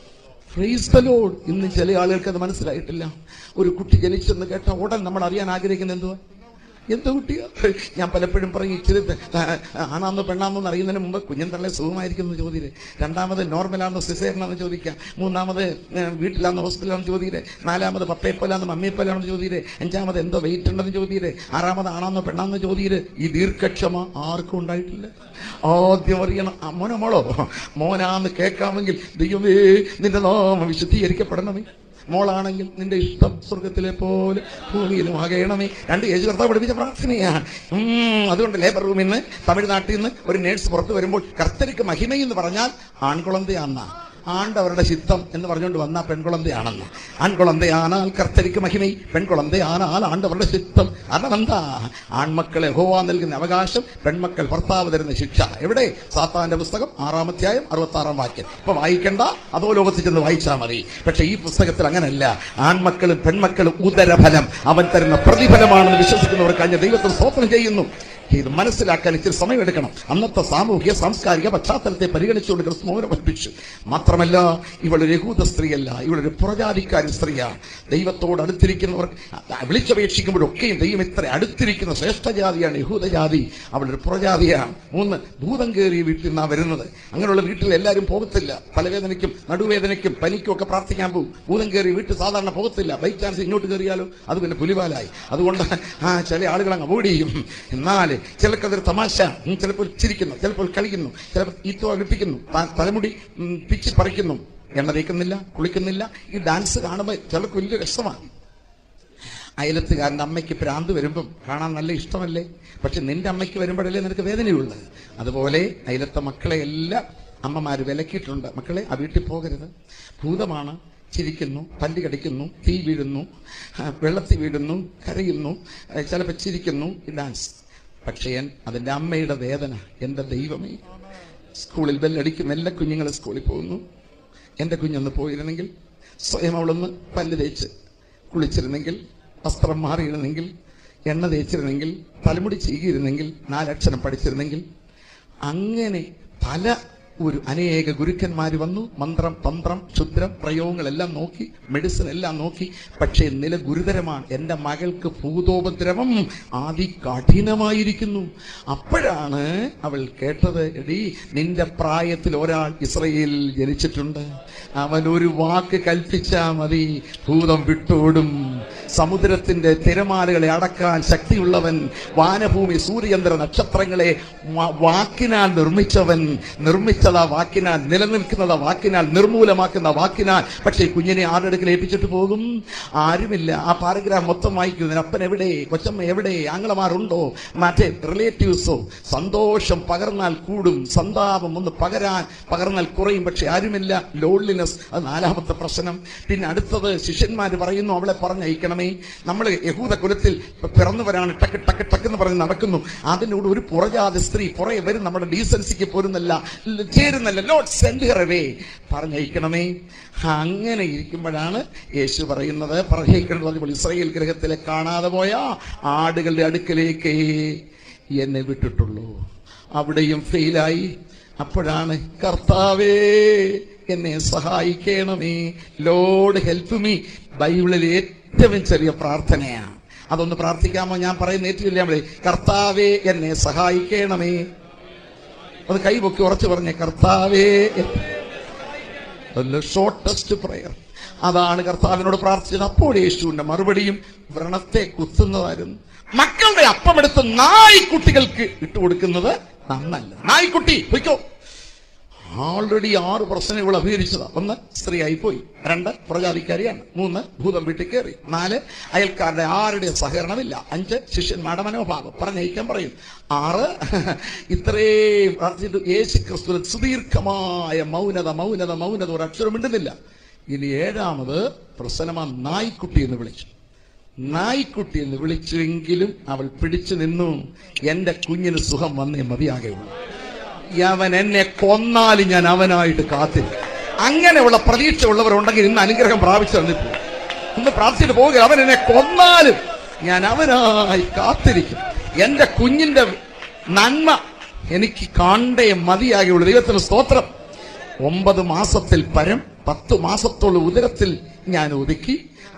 Praise the Lord. ഇന്ന് ചില ആളുകൾക്ക് അത് മനസ്സിലായിട്ടില്ല ഒരു കുട്ടി ജനിച്ചെന്ന് കേട്ട ഉടൻ നമ്മൾ അറിയാൻ ആഗ്രഹിക്കുന്നത് എന്തുവാ എന്ത് കുട്ടിയാ ഞാൻ പലപ്പോഴും പറയും ഇച്ചിരി ആ, ആണാന്നോ പെണ്ണാന്നോ എന്ന് അറിയുന്നതിന് മുമ്പ് കുഞ്ഞൻ തള്ളെ സുഖമായിരിക്കുന്നു ചോദ്യം രണ്ടാമത് നോർമലാണെന്നോ സിസേറിനാന്ന് ചോദിക്കാം മൂന്നാമത് ഏ, വീട്ടിലാന്നോ ഹോസ്പിറ്റലാണെന്ന് ചോദ്യം നാലാമത് പപ്പയെപ്പോലാന്ന് മമ്മിയെപ്പോലാണെന്ന് ചോദ്യം അഞ്ചാമത് എന്തോ വെയിറ്റ് ഉണ്ടെന്ന് ചോദ്യം ആറാമത് ആണാന്നോ പെണ്ണാന്നോ ചോദ്യം ഈ ദീർഘക്ഷമ ആർക്കും ഉണ്ടായിട്ടില്ല ആദ്യം അറിയണം ആ, മോനോ മോളോ മോനാന്ന് കേൾക്കാമെങ്കിൽ ദൈവമേ നിന്റെ നാമം വിശുദ്ധീകരിക്കപ്പെടണമേ മോളാണെങ്കിൽ നിന്റെ ഇഷ്ടം സ്വർഗത്തിലെ പോലെ ഭൂമിയിലും ആകണമേ രണ്ട് യേശു കർത്താവ് പഠിപ്പിച്ച പ്രാർത്ഥനയാണ് ഉം, അതുകൊണ്ട് ലേബർ റൂമിൽ നിന്ന് തമിഴ്നാട്ടിൽ നിന്ന് ഒരു നേഴ്സ് പുറത്ത് വരുമ്പോൾ കർത്തരിക്ക് മഹിമയെന്ന് പറഞ്ഞാൽ ആൺകുളന്തയാന്ന ആണ്ടവരുടെ ചിത്തം എന്ന് പറഞ്ഞുകൊണ്ട് വന്ന പെൺകുളന്തയാണെന്ന് ആൺകുളന്തയാനാൽ കർത്തരിക്ക് മഹിമൈ പെൺകുളന്തയാനാൽ ആണ്ടവരുടെ ചിത്തം അതെന്താ ആൺമക്കളെ ഹോവാ നൽകുന്ന അവകാശം പെൺമക്കൾ ഭർത്താവ് തരുന്ന ശിക്ഷ എവിടെ സാത്താന്റെ പുസ്തകം ആറാമധ്യായം അറുപത്തി ആറാം വാക്യം ഇപ്പൊ വായിക്കണ്ട അതോ ലോകത്തിൽ ചെന്ന് വായിച്ചാൽ മതി പക്ഷെ ഈ പുസ്തകത്തിൽ അങ്ങനല്ല ആൺമക്കളും പെൺമക്കളും ഉദരഫലം അവൻ തരുന്ന പ്രതിഫലമാണെന്ന് വിശ്വസിക്കുന്നവർക്ക് അഞ്ഞ ദൈവത്തിന് സ്തോത്രം ചെയ്യുന്നു ഇത് മനസ്സിലാക്കാൻ ഇച്ചിരി സമയമെടുക്കണം അന്നത്തെ സാമൂഹിക സാംസ്കാരിക പശ്ചാത്തലത്തെ പരിഗണിച്ചുകൊണ്ട് ക്രിസ്തു മൗനം പഠിപ്പിച്ചു മാത്രമല്ല ഇവളൊരു യഹൂദ സ്ത്രീയല്ല ഇവളൊരു പുറജാതിക്കാരി സ്ത്രീയാണ് ദൈവത്തോട് അടുത്തിരിക്കുന്നവർ വിളിച്ചപേക്ഷിക്കുമ്പോഴൊക്കെയും ദൈവം ഇത്ര അടുത്തിരിക്കുന്ന ശ്രേഷ്ഠജാതിയാണ് യഹൂദജാതി അവളൊരു പുറജാതിയാണ് മൂന്ന് ഭൂതം കയറിയ വീട്ടിൽ നിന്നാ വരുന്നത് അങ്ങനെയുള്ള വീട്ടിൽ എല്ലാവരും പോകത്തില്ല തലവേദനയ്ക്കും നടുവേദനയ്ക്കും പനിക്കും ഒക്കെ പ്രാർത്ഥിക്കാൻ പോകും ഭൂതം കയറി വീട്ടിൽ സാധാരണ പോകത്തില്ല ബൈ ചാൻസ് ഇങ്ങോട്ട് കയറിയാലോ അത് പിന്നെ പുലിവാലായി അതുകൊണ്ട് ആ ചില ആളുകൾ അങ്ങ് അവോയ്ഡ് ചെയ്യും എന്നാൽ ചിലർക്ക് അതൊരു തമാശ ഉം, ചിലപ്പോൾ ചിരിക്കുന്നു ചിലപ്പോൾ കളിക്കുന്നു ചിലപ്പോൾ ഈത്തോ അടുപ്പിക്കുന്നു ത- തലമുടി ഉം, പിച്ചി പറിക്കുന്നു എണ്ണ തേക്കുന്നില്ല കുളിക്കുന്നില്ല ഈ ഡാൻസ് കാണുമ്പോൾ ചിലർക്ക് വലിയ രസമാണ് അയലത്തുകാരൻ്റെ അമ്മയ്ക്ക് ഭ്രാന്ത് വരുമ്പം കാണാൻ നല്ല ഇഷ്ടമല്ലേ പക്ഷെ നിന്റെ അമ്മയ്ക്ക് വരുമ്പോഴല്ലേ നിനക്ക് വേദനയുള്ളത് അതുപോലെ അയലത്തെ മക്കളെ എല്ലാം അമ്മമാര് വിലക്കിയിട്ടുണ്ട് മക്കളെ ആ വീട്ടിൽ പോകരുത് ഭൂതമാണ് ചിരിക്കുന്നു പല്ല് കടിക്കുന്നു തീ വീഴുന്നു ആ, വെള്ളത്തിൽ വീഴുന്നു കരയുന്നു ആ, ചിലപ്പോൾ ചിരിക്കുന്നു ഈ ഡാൻസ് പക്ഷേ എൻ- അതിന്റെ അമ്മയുടെ വേദന എന്റെ ദൈവമേ സ്കൂളിൽ ബെല്ലടിക്കുന്ന എല്ലാ കുഞ്ഞുങ്ങളും സ്കൂളിൽ പോകുന്നു എന്റെ കുഞ്ഞൊന്ന് പോയിരുന്നെങ്കിൽ സ്വയം അവളൊന്ന് പല്ല് തേച്ച് കുളിച്ചിരുന്നെങ്കിൽ വസ്ത്രം മാറിയിരുന്നെങ്കിൽ എണ്ണ തേച്ചിരുന്നെങ്കിൽ തലമുടി ചീകിയിരുന്നെങ്കിൽ നാലക്ഷരം പഠിച്ചിരുന്നെങ്കിൽ അങ്ങനെ പല ഒരു അനേക ഗുരുക്കന്മാർ വന്നു മന്ത്രം തന്ത്രം ക്ഷുദ്രം പ്രയോഗങ്ങളെല്ലാം നോക്കി മെഡിസിൻ എല്ലാം നോക്കി പക്ഷേ നില ഗുരുതരമാണ് എൻ്റെ മകൾക്ക് ഭൂതോപദ്രവം ആദി കഠിനമായിരിക്കുന്നു അപ്പോഴാണ് അവൾ കേട്ടത് എടീ നിന്റെ പ്രായത്തിൽ ഒരാൾ ഇസ്രയേലിൽ ജനിച്ചിട്ടുണ്ട് അവൻ ഒരു വാക്ക് കൽപ്പിച്ചാ മതി ഭൂതം വിട്ടോടും സമുദ്രത്തിന്റെ തിരമാലകളെ അടക്കാൻ ശക്തിയുള്ളവൻ വാനഭൂമി സൂര്യചന്ദ്ര നക്ഷത്രങ്ങളെ വ- വാക്കിനാൽ നിർമ്മിച്ചവൻ നിർമ്മിച്ചതാ വാക്കിനാൽ നിലനിൽക്കുന്നതാ വാക്കിനാൽ നിർമൂലമാക്കുന്ന വാക്കിനാൽ പക്ഷേ കുഞ്ഞിനെ ആരുടെ ഏൽപ്പിച്ചിട്ട് പോകും ആരുമില്ല ആ പാരഗ്രാഫ് മൊത്തം വായിക്കുന്നതിന് അപ്പൻ എവിടെ കൊച്ചമ്മ എവിടെ ആങ്ങളമാരുണ്ടോ മറ്റേ റിലേറ്റീവ്സോ സന്തോഷം പകർന്നാൽ കൂടും സന്താപം ഒന്ന് പകരാൻ പകർന്നാൽ കുറയും പക്ഷെ ആരുമില്ല ലോൺലിനെസ് അത് നാലാമത്തെ പ്രശ്നം പിന്നെ അടുത്തത് ശിഷ്യന്മാർ പറയുന്നു അവളെ പറഞ്ഞയക്കണം സഹായിക്കണമേ നമ്മൾ യഹൂദ കുലത്തിൽ പിറന്നവരാണ് ടക്ക് ടക്ക് ടക്ക് എന്ന് പറഞ്ഞ് നടക്കുന്നു അതിനോട് ഒരു പുറജാതി സ്ത്രീ പുറകെ വരും നമ്മുടെ ഡീസൻസിക്ക് പോരുന്നല്ല ചേരുന്നല്ല ലോഡ് സെൻഡ് അവേ പറഞ്ഞയക്കണമേ അങ്ങനെ ഇരിക്കുമ്പോഴാണ് യേശു പറയുന്നത് പറഞ്ഞയക്കണം പറഞ്ഞപ്പോൾ ഇസ്രായേൽ ഗ്രഹത്തിലെ കാണാതെ പോയ ആടുകളുടെ അടുക്കലേക്ക് എന്നെ വിട്ടിട്ടുള്ളൂ അവിടെയും ഫെയിലായി അപ്പോഴാണ് കർത്താവേ എന്നെ സഹായിക്കണമേ ലോഡ് ഹെൽപ്പ് മീ ബൈബിളിൽ ഏറ്റവും ചെറിയ പ്രാർത്ഥനയാണ് അതൊന്ന് പ്രാർത്ഥിക്കാമോ ഞാൻ പറയുന്ന ഏറ്റവും നമ്മളെ കർത്താവേ എന്നെ സഹായിക്കണമേ അത് കൈപൊക്കി ഉറച്ചു പറഞ്ഞേ കർത്താവേ ഷോർട്ടസ്റ്റ് പ്രയർ അതാണ് കർത്താവിനോട് പ്രാർത്ഥിച്ചത് അപ്പോൾ യേശുവിന്റെ മറുപടിയും വ്രണത്തെ കുത്തുന്നതായിരുന്നു മക്കളുടെ അപ്പമെടുത്ത് നായ്ക്കുട്ടികൾക്ക് ഇട്ടുകൊടുക്കുന്നത് നന്നല്ല നായ്ക്കുട്ടി പൊയ്ക്കോ ആൾറെഡി ആറ് പ്രശ്നം ഇവൾ അഭികരിച്ചതാ ഒന്ന് സ്ത്രീയായി പോയി രണ്ട് പ്രജാതിക്കാരിയാണ് മൂന്ന് ഭൂതം വീട്ടിൽ കയറി നാല് അയൽക്കാരുടെ ആരുടെയും സഹകരണമില്ല അഞ്ച് ശിഷ്യന്മാരുടെ മനോഭാവം പറഞ്ഞയക്കാൻ പറയും ആറ് ഇത്രയും പ്രാർത്ഥിച്ചിട്ട് യേശു ക്രിസ്തു സുദീർഘമായ മൗനത മൗനത മൗനത ഒരു അക്ഷരം മിണ്ടുന്നില്ല ഇനി ഏഴാമത് പ്രസനമ നായ്ക്കുട്ടി എന്ന് വിളിച്ചു നായ്ക്കുട്ടി എന്ന് വിളിച്ചുവെങ്കിലും അവൾ പിടിച്ചു നിന്നു എന്റെ കുഞ്ഞിന് സുഖം വന്നേ മതിയാകെയുള്ളൂ അവൻ എന്നെ കൊന്നാലും ഞാൻ അവനായിട്ട് കാത്തിരിക്കും അങ്ങനെയുള്ള പ്രതീക്ഷ ഉള്ളവരുണ്ടെങ്കിൽ ഇന്ന് അനുഗ്രഹം പ്രാപിച്ചു തന്നിട്ടു ഇന്ന് പ്രാർത്ഥിച്ചിട്ട് പോവുക അവൻ എന്നെ കൊന്നാലും ഞാൻ അവനായി കാത്തിരിക്കും എന്റെ കുഞ്ഞിന്റെ നന്മ എനിക്ക് കാണണ്ടേ മതിയാകെയുള്ളൂ ദൈവത്തിന് സ്തോത്രം ഒമ്പത് മാസത്തിൽ പരം പത്ത് മാസത്തോളം ഉദരത്തിൽ ഞാൻ ഒതുക്കി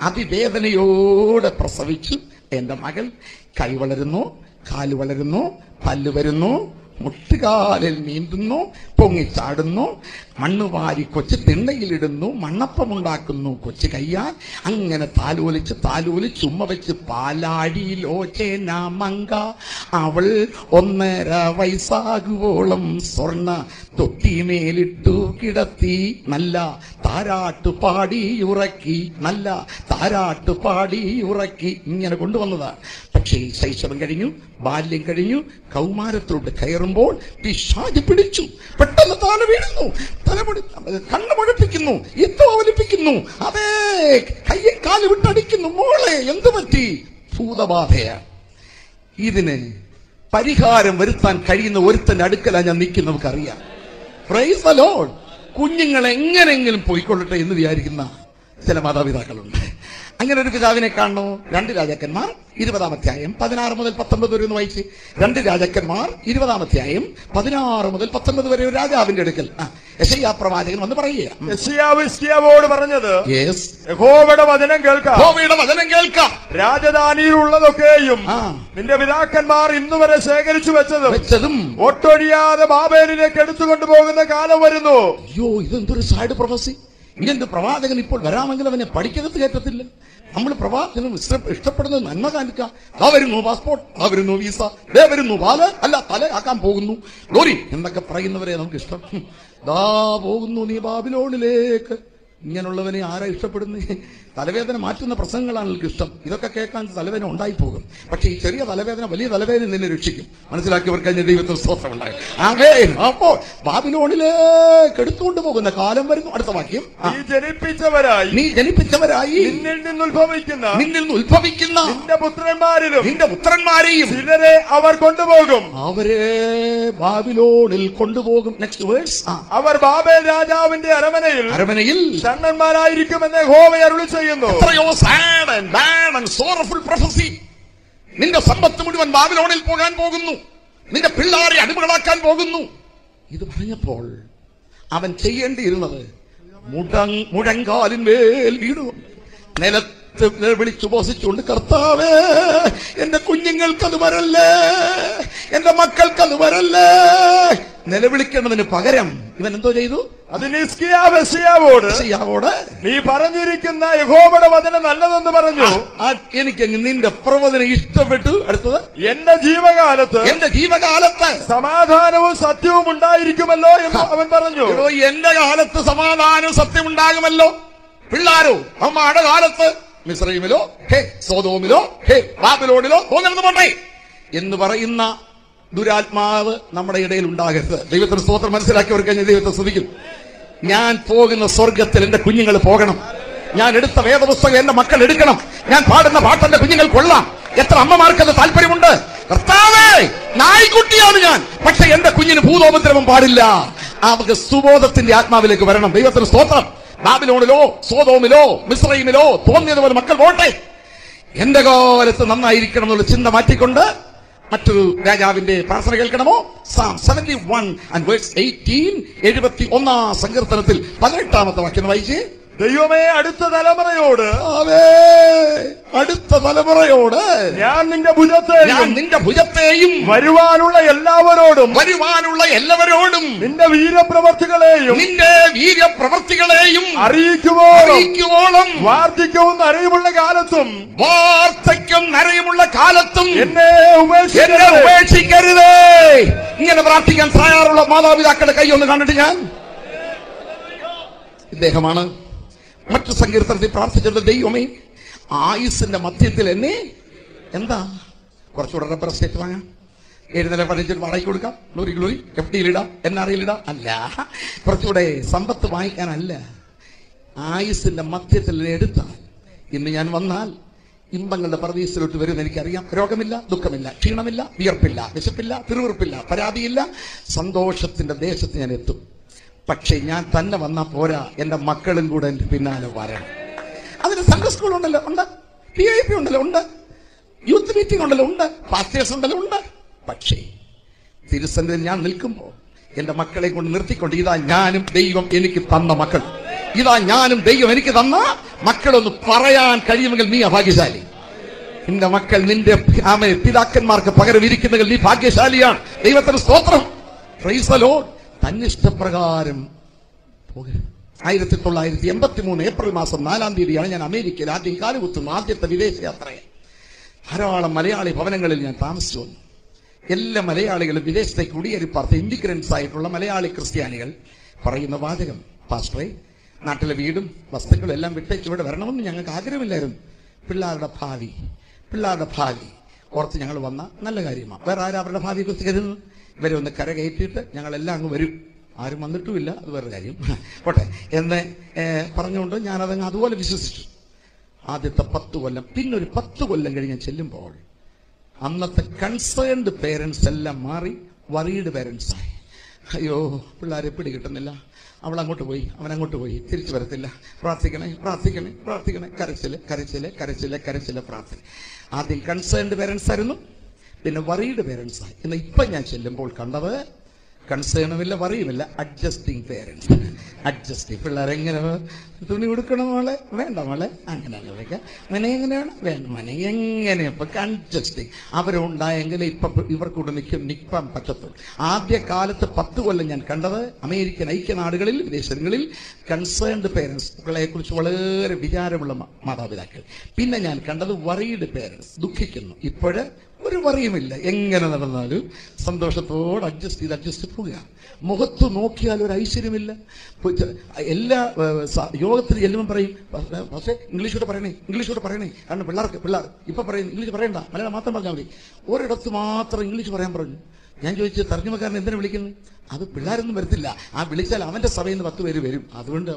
അതിവേദനയോടെ പ്രസവിച്ചു എന്റെ മകൾ കൈ വളരുന്നു കാല് വളരുന്നു പല്ല് വരുന്നു മുട്ടുകാലിൽ നീന്തുന്നു പൊങ്ങിച്ചാടുന്നു മണ്ണ് വാരി കൊച്ചു തിണ്ണയിലിടുന്നു മണ്ണപ്പമുണ്ടാക്കുന്നു കൊച്ചു കയ്യാൽ അങ്ങനെ താലോലിച്ച് താലോലിച്ച് ഉമ്മ വെച്ച് പാലാടി ലോചേന മങ്ക അവൾ ഒന്നര വയസ്സാകുവോളം സ്വർണ്ണ തൊട്ടിമേലിട്ടു കിടത്തി നല്ല താരാട്ട് പാടി ഉറക്കി നല്ല താരാട്ട് പാടി ഉറക്കി ഇങ്ങനെ കൊണ്ടുവന്നതാണ് പക്ഷേ ഈ ശൈശവം കഴിഞ്ഞു ബാല്യം കഴിഞ്ഞു കൗമാരത്തിലോട്ട് കയറുമ്പോൾ പിശാജ് പിടിച്ചു പെട്ടെന്ന് താഴെ വീഴുന്നു തലമുടി കണ്ണു മുഴപ്പിക്കുന്നു എത്തോ ഒലിപ്പിക്കുന്നു അതേ കയ്യെ കാല് വിട്ടടിക്കുന്നു മോളെ എന്തു പറ്റി ഭൂതബാധയാണ് ഇതിന് പരിഹാരം വരുത്താൻ കഴിയുന്ന ഒരുത്തന്റെ അടുക്കലാണ് ഞാൻ നിൽക്കുന്ന നമുക്കറിയാം പ്രൈസ് ദ ലോർഡ് കുഞ്ഞുങ്ങൾ എങ്ങനെയെങ്കിലും പോയിക്കൊള്ളട്ടെ എന്ന് വിചാരിക്കുന്ന ചില മാതാപിതാക്കളുണ്ട് അങ്ങനെ ഒരു പിതാവിനെ കാണുന്നു രണ്ട് രാജാക്കന്മാർ ഇരുപതാം അധ്യായം പതിനാറ് മുതൽ പത്തൊമ്പത് വരെ ഒന്ന് വായിച്ച് രണ്ട് രാജാക്കന്മാർ ഇരുപതാം അധ്യായം പതിനാറ് മുതൽ പത്തൊമ്പത് വരെ ഒരു രാജാവിന്റെ അടുക്കൽ ആ യശയ്യാ പ്രവാചകൻ വന്ന് പറയുക യെശയ്യാവ് ഹിസ്കിയാവോട് പറഞ്ഞത് യെസ് യഹോവയുടെ വചനം കേൾക്കാം യഹോവയുടെ വചനം കേൾക്കാം രാജധാനിയിലുള്ളതൊക്കെയും ആ. നിന്റെ പിതാക്കന്മാർ ഇന്നുവരെ ശേഖരിച്ചു വെച്ചതും വെച്ചതും ഒട്ടൊഴിയാതെ ബാബേലിലേക്ക് എടുത്തുകൊണ്ടു പോകുന്ന കാലം വരുന്നു അയ്യോ ഇതെന്തൊരു സൈഡ് പ്രൊഫസി ഇങ്ങനത്തെ പ്രവാചകൻ ഇപ്പോൾ വരാമെങ്കിൽ അവനെ പഠിക്കകത്ത് കയറ്റത്തില്ല നമ്മൾ പ്രവാചകനും ഇഷ്ട- ഇഷ്ടപ്പെടുന്നത് നന്മ കാണിക്കാം ആ വരുന്നു പാസ്പോർട്ട് ആ വരുന്നു വീസ ദേ വരുന്നു പാല് അല്ല തല ആക്കാൻ പോകുന്നു ലോറി എന്നൊക്കെ പറയുന്നവരെ നമുക്ക് ഇഷ്ടം ഹും. ദാ പോകുന്നു നീ ബാബിലോണിലേക്ക് ഇങ്ങനെയുള്ളവനെ ആരാ ഇഷ്ടപ്പെടുന്നത് തലവേദന മാറ്റുന്ന പ്രസംഗങ്ങളാണ് നിങ്ങൾക്ക് ഇഷ്ടം ഇതൊക്കെ കേൾക്കാൻ തലവേദന ഉണ്ടായി പോകും പക്ഷേ ഈ ചെറിയ തലവേദന വലിയ തലവേദന നിന്നെ രക്ഷിക്കും മനസ്സിലാക്കിയവർക്ക് അതിന്റെ ദൈവത്തിന് സ്തോത്രം ഉണ്ടായി അതേ അപ്പോ ബാബിലോണിലേക്ക് എടുത്തുകൊണ്ട് പോകുന്ന കാലം വരുന്നു അടുത്ത വാക്യം ആ, നീ ജനിപ്പിച്ചവരായി നീ ജനിപ്പിച്ചവരായി നിന്നിൽ നിന്നുത്ഭവിക്കുന്ന നിന്നിൽ നിന്ന് ഉത്ഭവിക്കുന്ന നിന്റെ പുത്രന്മാരിലും നിന്റെ പുത്രന്മാരെയും ചിലരെ അവർ കൊണ്ടുപോകും അവരെ ബാബിലോണിൽ കൊണ്ടുപോകും നെക്സ്റ്റ് വേഴ്സ് ആ അവർ ബാബേൽ രാജാവിന്റെ അരമനയിൽ അരമനയിൽ ഷണ്ണന്മാരായിരിക്കുമെന്ന് ഹോവ അരുളി ചെയ്യുന്നു എത്രയോ sad and bad and sorrowful prophecy നിന്റെ സമ്പത്ത് മുഴുവൻ ബാബിലോണിൽ പോകാൻ പോകുന്നു നിന്റെ പിള്ളാരെ അടിമകളാക്കാൻ പോകുന്നു ഇത് പറഞ്ഞപ്പോൾ അവൻ ചെയ്യേണ്ടിയിരുന്നത് മുടങ് മുഴങ്കാലിന്മേൽ വീണു നിലത്ത് വിളിച്ചു പോസിച്ചുകൊണ്ട് കർത്താവേ എന്റെ കുഞ്ഞുങ്ങൾക്കത് വരല്ലേ എന്റെ മക്കൾക്കത് വരല്ലേ നിലവിളിക്കേണ്ടതിന് പകരം ഇവൻ എന്തോ ചെയ്തു അതിന് ഹിസ്കിയാവ് യെശയ്യാവോട് യാവോട് നീ പറഞ്ഞിരിക്കുന്ന യഹോവയുടെ വചനം നല്ലതെന്ന് പറഞ്ഞു ആ, എനിക്ക് നിന്റെ പ്രവചനം ഇഷ്ടപ്പെട്ടു അടുത്തത് എന്റെ ജീവകാലത്ത് എന്റെ ജീവകാലത്ത് സമാധാനവും സത്യവും ഉണ്ടായിരിക്കുമല്ലോ എന്ന് അവൻ പറഞ്ഞു എടോ, എന്റെ കാലത്ത് സമാധാനം സത്യമുണ്ടാകുമല്ലോ പിള്ളാരോ അമ്മയുടെ കാലത്ത് മിശ്രൈമിലോ ഹേ സോതോമിലോ ഹേ ബാബിലോണിലോ പോകുന്നത് പോട്ടെ എന്ന് പറയുന്ന ദുരാത്മാവ് നമ്മുടെ ഇടയിൽ ഉണ്ടാകരുത് ദൈവത്തിന് സ്തോത്രം മനസ്സിലാക്കിയവർക്ക് ഞാൻ ദൈവത്തെ സ്തുതിക്കും ഞാൻ പോകുന്ന സ്വർഗത്തിൽ എന്റെ കുഞ്ഞുങ്ങൾ പോകണം ഞാൻ എടുത്ത വേദപുസ്തകം എന്റെ മക്കൾ എടുക്കണം ഞാൻ പാടുന്ന പാട്ടെന്റെ കുഞ്ഞുങ്ങൾ കൊള്ളാം എത്ര അമ്മമാർക്ക് അത് താല്പര്യമുണ്ട് കർത്താവേ നായ്ക്കുട്ടിയാണ് ഞാൻ പക്ഷെ എന്റെ കുഞ്ഞിന് ഭൂതോപദ്രവം പാടില്ല അവർക്ക് സുബോധത്തിന്റെ ആത്മാവിലേക്ക് വരണം ദൈവത്തിന് സ്തോത്രം ബാബിലോണിലോ സോതോമിലോ മിശ്രൈമിലോ തോന്നിയതുപോലെ മക്കൾ പോട്ടെ എന്റെ കാലത്ത് നന്നായിരിക്കണം എന്നുള്ള ചിന്ത മാറ്റിക്കൊണ്ട് മറ്റൊരു രാജാവിന്റെ പ്രാർത്ഥന കേൾക്കണമോ psalm seventy one and verse eighteen എഴുപത്തി ഒന്നാം സങ്കീർത്തനത്തിൽ പതിനെട്ടാമത്തെ വാക്യം വായിച്ചേ ദൈവമേ അടുത്ത തലമുറയോട് അതേ അടുത്ത തലമുറയോട് ഞാൻ നിന്റെ ഞാൻ ഭുജത്തെയും നിന്റെ ഭുജത്തെയും വരുവാനുള്ള എല്ലാവരോടും വരുവാനുള്ള എല്ലാവരോടും നിന്റെ വീരപ്രവർത്തികളെയും നിന്റെ വീര്യപ്രവർത്തികളെയും അറിയിക്കുവോളം അറിയിക്കുവോളം വാർദ്ധക്യവും അറിവുള്ള കാലത്തും വാർദ്ധക്യം നരയുമുള്ള കാലത്തും എന്നെ എന്നെ ഉപേക്ഷിക്കരുത് ഉപേക്ഷിക്കരുതേ ഇങ്ങനെ പ്രാർത്ഥിക്കാൻ തയ്യാറുള്ള മാതാപിതാക്കളുടെ കൈ ഒന്ന് കണ്ടിട്ട് ഞാൻ ഇദ്ദേഹമാണ് മറ്റു സങ്കീർത്തനത്തിൽ പ്രാർത്ഥിച്ചത് ദൈവമേ ആയുസിന്റെ മധ്യത്തിൽ എന്നെ എന്താ കുറച്ചുകൂടെ റബ്ബർ സ്റ്റേറ്റ് വാങ്ങാം ഏഴ് നില പഠിച്ചിട്ട് വാടകയ്ക്ക് കൊടുക്കാം ഗ്ലോറി ഗ്ലോറി എഫ് ഡിയിലിടാം എൻ ആർ ഐയിലിടാം അല്ല കുറച്ചുകൂടെ സമ്പത്ത് വാങ്ങിക്കാനല്ല ആയുസിന്റെ മധ്യത്തിൽ എന്നെ എടുത്താൽ ഇന്ന് ഞാൻ വന്നാൽ ഇമ്പങ്ങളുടെ പ്രതീക്ഷയിലോട്ട് വരുമെന്ന് എനിക്കറിയാം രോഗമില്ല ദുഃഖമില്ല ക്ഷീണമില്ല വിയർപ്പില്ല വിശപ്പില്ല തിരുവിറുപ്പില്ല പരാതിയില്ല സന്തോഷത്തിന്റെ ദേശത്ത് ഞാൻ എത്തും പക്ഷേ ഞാൻ തന്നെ വന്നാ പോരാ എന്റെ മക്കളും കൂടെ എന്റെ പിന്നാലെ വരണം അതിന് സൺഡേ സ്കൂൾ ഉണ്ടല്ലോ ഉണ്ട് പി ഐ പി ഉണ്ടല്ലോ ഉണ്ട് യൂത്ത് മീറ്റിംഗ് ഉണ്ടല്ലോ ഉണ്ട് പാസ്റ്റേഴ്സ് ഉണ്ടല്ലോ ഉണ്ട് പക്ഷേ തിരുസന്നിധിയിൽ ഞാൻ നിൽക്കുമ്പോൾ എന്റെ മക്കളെ കൊണ്ട് നിർത്തിക്കൊണ്ട് ഇതാ ഞാനും ദൈവം എനിക്ക് തന്ന മക്കൾ ഇതാ ഞാനും ദൈവം എനിക്ക് തന്ന മക്കളൊന്ന് പറയാൻ കഴിയുമെങ്കിൽ നീ അഭാഗ്യശാലി നിന്റെ മക്കൾ നിന്റെ ആമേ പിതാക്കന്മാർക്ക് പകരം ഇരിക്കുന്നെങ്കിൽ നീ ഭാഗ്യശാലിയാണ് ദൈവത്തിന് സ്തോത്രം Praise the Lord. തന്നിഷ്ടപ്രകാരം പോകരുത് ആയിരത്തി തൊള്ളായിരത്തി എൺപത്തി മൂന്ന് ഏപ്രിൽ മാസം നാലാം തീയതിയാണ് ഞാൻ അമേരിക്കയിൽ ആദ്യം കാലുകുത്തുന്ന ആദ്യത്തെ വിദേശ യാത്രയെ ധാരാളം മലയാളി ഭവനങ്ങളിൽ ഞാൻ താമസിച്ചു വന്നു എല്ലാ മലയാളികളും വിദേശത്തേക്ക് കുടിയേറി പാർത്ത ഇമിഗ്രൻസ് ആയിട്ടുള്ള മലയാളി ക്രിസ്ത്യാനികൾ പറയുന്ന വാചകം പാസ്റ്ററെ നാട്ടിലെ വീടും വസ്തുക്കളും എല്ലാം വിട്ടേച്ച് ഇവിടെ വരണമെന്ന് ഞങ്ങൾക്ക് ആഗ്രഹമില്ലായിരുന്നു പിള്ളേരുടെ ഭാവി പിള്ളേരുടെ ഭാവി ഓർത്ത് ഞങ്ങൾ വന്ന നല്ല കാര്യമാണ് വേറെ ആരും അവരുടെ ഭാവിയെ കുറിച്ച് കരുതുന്നു ഇവരെ ഒന്ന് കരകയറ്റിയിട്ട് ഞങ്ങളെല്ലാം അങ്ങ് വരും ആരും വന്നിട്ടുമില്ല അത് വേറെ കാര്യം പോട്ടെ എന്ന് ഏഹ്, പറഞ്ഞുകൊണ്ട് ഞാനതങ്ങ് അതുപോലെ വിശ്വസിച്ചു ആദ്യത്തെ പത്ത് കൊല്ലം പിന്നെ ഒരു പത്ത് കൊല്ലം കഴിഞ്ഞ് ചെല്ലുമ്പോൾ അന്നത്തെ കൺസേൺഡ് പേരൻസ് എല്ലാം മാറി വറീഡ് പേരൻസ് ആയി അയ്യോ പിള്ളേരെ പിടി കിട്ടുന്നില്ല അവൾ അങ്ങോട്ട് പോയി അവൻ അങ്ങോട്ട് പോയി തിരിച്ചു വരത്തില്ല പ്രാർത്ഥിക്കണേ പ്രാർത്ഥിക്കണേ പ്രാർത്ഥിക്കണേ കരച്ചില് കരച്ചില് കരച്ചില് കരച്ചില് പ്രാർത്ഥന ആദ്യം കൺസേൺഡ് പേരൻസ് ആയിരുന്നു പിന്നെ വറീഡ് പേരൻസ് ആയി എന്നാൽ ഇപ്പൊ ഞാൻ ചെല്ലുമ്പോൾ കണ്ടത് കൺസേണുമില്ല വറിയുമില്ല അഡ്ജസ്റ്റിംഗ് പേരൻസ് അഡ്ജസ്റ്റിംഗ് പിള്ളേരെങ്ങനെ തുണി കൊടുക്കണം മോളെ വേണ്ട മോളെ അങ്ങനെ അങ്ങ് വെക്കാം മനെ എങ്ങനെയാണ് വേണ്ട മനെ എങ്ങനെ ഇപ്പൊ അഡ്ജസ്റ്റിംഗ് അവരുണ്ടായെങ്കിൽ ഇപ്പൊ ഇവർക്കൂടെ നിൽക്കും നിൽക്കാൻ പറ്റത്തുള്ളൂ ആദ്യ കാലത്ത് പത്ത് കൊല്ലം ഞാൻ കണ്ടത് അമേരിക്കൻ ഐക്യനാടുകളിൽ വിദേശങ്ങളിൽ കൺസേൺഡ് പേരൻസ് കുട്ടികളെ കുറിച്ച് വളരെ വിചാരമുള്ള മാ- മാതാപിതാക്കൾ പിന്നെ ഞാൻ കണ്ടത് വറീഡ് പേരൻസ് ദുഃഖിക്കുന്നു ഇപ്പോഴ് ഒരു വറിയുമില്ല എങ്ങനെ നടന്നാലും സന്തോഷത്തോടെ അഡ്ജസ്റ്റ് ചെയ്ത് അഡ്ജസ്റ്റ് പോവുക മുഖത്ത് നോക്കിയാൽ ഒരു ഐശ്വര്യമില്ല പു- ച- എല്ലാ ഏഹ്, സ- യോഗത്തിൽ ചെല്ലുമ്പോൾ പറയും "പക്ഷേ- പക്ഷേ ഇംഗ്ലീഷോട് പറയണേ ഇംഗ്ലീഷോട് പറയണേ കാരണം പിള്ളേർക്ക് പിള്ളേർ ഇപ്പൊ പറയുന്നു ഇംഗ്ലീഷ് പറയണ്ട മലയാളം മാത്രം പറഞ്ഞാൽ മതി ഒരിടത്ത് മാത്രം ഇംഗ്ലീഷ് പറയാൻ പറഞ്ഞു ഞാൻ ചോദിച്ചു തർജ്ജമക്കാരൻ എന്തിനാ വിളിക്കുന്നത് അത് പിള്ളേരൊന്നും വരത്തില്ല ആ വിളിച്ചാൽ അവന്റെ സഭയിൽ നിന്ന് പത്ത് പേര് വരും അതുകൊണ്ട്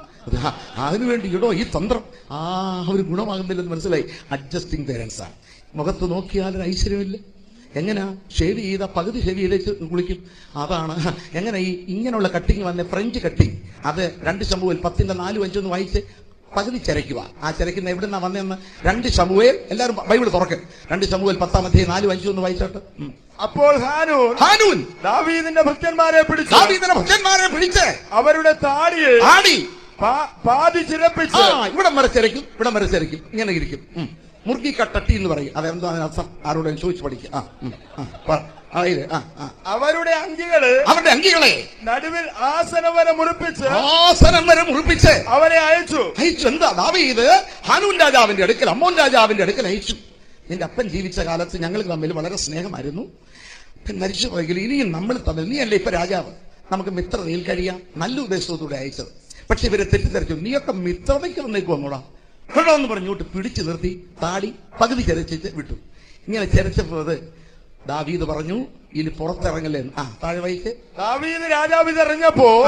അതിനു വേണ്ടി ഇടോ ഈ തന്ത്രം ആ ഒരു ഗുണമാകുന്നില്ലെന്ന് മനസ്സിലായി അഡ്ജസ്റ്റിംഗ് പേരൻസ് ആണ് മുഖത്ത് നോക്കിയാൽ ഒരു ഐശ്വര്യമില്ല എങ്ങനാ ഷേവ് ചെയ്ത പകുതി ഷേവ് ചെയ്തേച്ച് കുളിക്കും അതാണ് എങ്ങനെ ഈ ഇങ്ങനെയുള്ള കട്ടിങ് വന്ന ഫ്രഞ്ച് കട്ടിങ് അത് രണ്ട് ശമ്പുവിൽ പത്തിന്റെ നാലും അഞ്ചൊന്ന് വായിച്ച് പകുതി ചരയ്ക്കുക ആ ചരയ്ക്കുന്ന എവിടുന്നാ വന്നതെന്ന് രണ്ട് ശമുവേൽ എല്ലാവരും ബൈബിൾ തുറക്കും രണ്ട് ശമുവേൽ പത്താമത്തെ നാലും അഞ്ചും ഒന്ന് വായിച്ചോട്ട് ഉം. അപ്പോൾ ഹാനൂൻ ഹാനൂൻ ദാവീദിന്റെ ഭൃത്യന്മാരെ പിടിച്ചു ദാവീദിന്റെ ഭക്തന്മാരെ പിടിച്ച് അവരുടെ താടിയെ ആടി പാ- പാതി ആ ചിരപ്പിച്ച് ഇവിടം വരെ ചരയ്ക്കും ഇവിടം വരെ ചരയ്ക്കും ഇങ്ങനെ ഇരിക്കും ഉം. മുറുക്കി കട്ടട്ടി എന്ന് പറയും അതെന്തോ അതിനർത്ഥം ആരോടും ചോദിച്ചു പഠിക്കുക ആ ഉം, ആ, പറ. ആ, ഇത്, ആ, ആ. അവരുടെ അങ്കികള് അവരുടെ അങ്കികളെ നടുവിൽ ആസനം വരെ മുറിപ്പിച്ച് ആസനം വരെ മുറിപ്പിച്ച് അവരെ അയച്ചു അയച്ചു എന്താ ദാവീദ് ഹാനൂൻ രാജാവിന്റെ അടുക്കൽ അമ്മോൻ രാജാവിന്റെ അടുക്കൽ അയച്ചു നിന്റെ അപ്പൻ ജീവിച്ച കാലത്ത് ഞങ്ങൾ തമ്മിൽ വളരെ സ്നേഹമായിരുന്നു ഇപ്പൊ മരിച്ചു പോയെങ്കിൽ ഇനിയും നമ്മൾ തമ്മിൽ നീ അല്ലേ ഇപ്പൊ രാജാവ് നമുക്ക് മിത്രതയിൽ കഴിയാം നല്ല ഉദ്ദേശത്തോടെ അയച്ചത് പക്ഷെ ഇവരെ തെറ്റിദ്ധരിച്ചു നീയൊക്കെ മിത്രതയ്ക്ക് വന്നേക്കും അങ്ങോടാ കേട്ടോ എന്ന് പറഞ്ഞോട്ട് പിടിച്ചു നിർത്തി താടി പകുതി ചരച്ചിട്ട് വിട്ടു ഇങ്ങനെ ചരച്ചപ്പോ അത് ദാവീദ് പറഞ്ഞു ഇനി പുറത്തിറങ്ങല്ലേ എന്ന്. ആ താഴെ വഹിച്ച് ദാവീദ് രാജാവ് ഇതറിഞ്ഞപ്പോ ആ.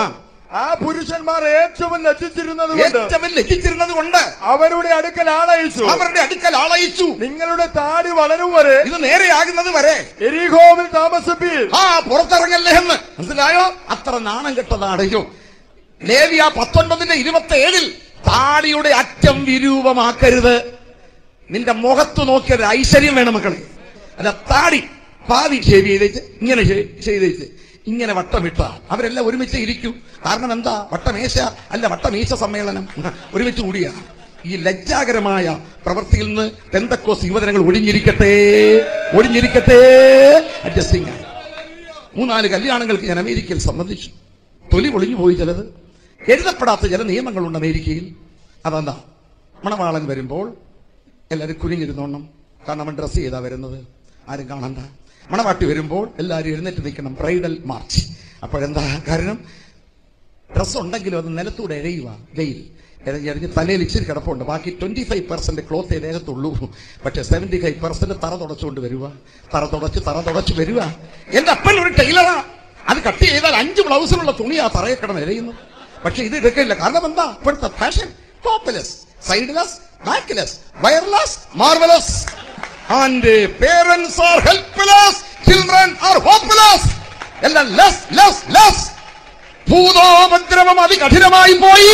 ആ പുരുഷന്മാർ ഏറ്റവും ലജ്ജിച്ചിരുന്നത് കൊണ്ട് ഏറ്റവും ലഭിച്ചിരുന്നത് കൊണ്ട് അവരുടെ അടുക്കൽ ആളയച്ചു അവരുടെ അടുക്കൽ ആളയിച്ചു നിങ്ങളുടെ താടി വളരും വരെ ഇത് നേരെയാകുന്നത് വരെ എരിഹോവിൽ താമസിപ്പീർ ആ പുറത്തിറങ്ങല്ലേ എന്ന് മനസ്സിലായോ അത്ര നാണം കെട്ടതാണയോ ലേവിയ പത്തൊൻപതിന്റെ ഇരുപത്തി ഏഴിൽ താടിയുടെ അറ്റം വിരൂപമാക്കരുത് നിന്റെ മുഖത്ത് നോക്കിയ ഒരു ഐശ്വര്യം വേണം മക്കളെ അല്ല താടി പാതി ഷേവ് ചെയ്തേച്ച് ഇങ്ങനെ ഷേവ് ചെയ്തേച്ച് ഇങ്ങനെ വട്ടമിട്ട അവരെല്ലാം ഒരുമിച്ച് ഇരിക്കൂ കാരണം എന്താ വട്ടമേശ അല്ല വട്ടമേശ സമ്മേളനം ഒരുമിച്ച് കൂടിയ ഈ ലജ്ജാകരമായ പ്രവൃത്തിയിൽ നിന്ന് പെന്തക്കോസ് യുവജനങ്ങൾ ഒഴിഞ്ഞിരിക്കട്ടെ ഒഴിഞ്ഞിരിക്കട്ടെ അഡ്ജസ്റ്റിംഗ് ആയി മൂന്നാല് കല്യാണങ്ങൾക്ക് ഞാൻ അമേരിക്കയിൽ സംബന്ധിച്ചു തൊലി പൊളിഞ്ഞു പോയി ചിലത് എഴുതപ്പെടാത്ത ചില നിയമങ്ങളുണ്ട് അമേരിക്കയിൽ അതെന്താ മണവാളൻ വരുമ്പോൾ എല്ലാവരും കുനിഞ്ഞിരുന്നോണം കാരണം അവൻ ഡ്രസ്സ് ചെയ്താ വരുന്നത് ആരും കാണണ്ട മണവാട്ടി വരുമ്പോൾ എല്ലാവരും എഴുന്നേറ്റ് നിൽക്കണം ബ്രൈഡൽ മാർച്ച് അപ്പോഴെന്താ കാരണം ഡ്രസ്സ് ഉണ്ടെങ്കിലും അത് നിലത്തൂടെ എഴയുക വെയിൽ എഴഞ്ഞെറിഞ്ഞ് തലയിൽ ഇച്ചിരി കിടപ്പുണ്ട് ബാക്കി ട്വന്റി ഫൈവ് പെർസെന്റ് ക്ലോത്തേ ദേഹത്തുള്ളൂ പക്ഷെ സെവന്റി ഫൈവ് പെർസെന്റ് തറ തുടച്ചുകൊണ്ട് വരിക തറ തുടച്ച് തറ തുടച്ച് വരിക എന്റെ അപ്പൻ ഒരു ടൈലറാ അത് കട്ട് ചെയ്താൽ അഞ്ച് ബ്ലൗസിലുള്ള തുണിയാ തറയെ കിടന്ന് എഴയുന്നു പക്ഷെ ഇത് എടുക്കില്ല കാരണം എന്താ ഇപ്പോഴത്തെ fashion topless sideless backless wireless marvellous and parents are helpless children are hopeless എല്ലാം ലെസ് ലെസ് ലെസ് ഭൂതോപദ്രവം അതികഠിനമായി പോയി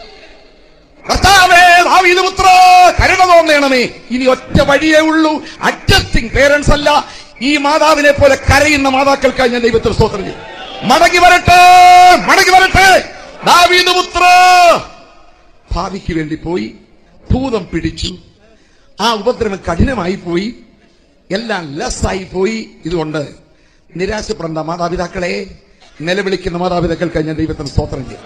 കർത്താവേ ദാവീദ് പുത്ര കരുണ തോന്നണമേ ഇനി ഒറ്റ വഴിയേ ഉള്ളൂ അഡ്ജസ്റ്റിംഗ് പേരൻസ് അല്ല ഈ മാതാവിനെ പോലെ കരയുന്ന മാതാക്കൾക്കായി ഞാൻ ദൈവത്തിൽ സ്തോത്രം ചെയ്യും മടങ്ങി വരട്ടെ മടങ്ങി വരട്ടെ ദാവീദ് പുത്ര ഭാവിക്ക് വേണ്ടി പോയി ഭൂതം പിടിച്ചു ആ ഉപദ്രവം കഠിനമായി പോയി എല്ലാം ലെസ്സായി പോയി ഇതുകൊണ്ട് നിരാശപ്പെടേണ്ട മാതാപിതാക്കളെ നിലവിളിക്കുന്ന മാതാപിതാക്കൾക്കായി ഞാൻ ദൈവത്തിന് സ്തോത്രം ചെയ്യും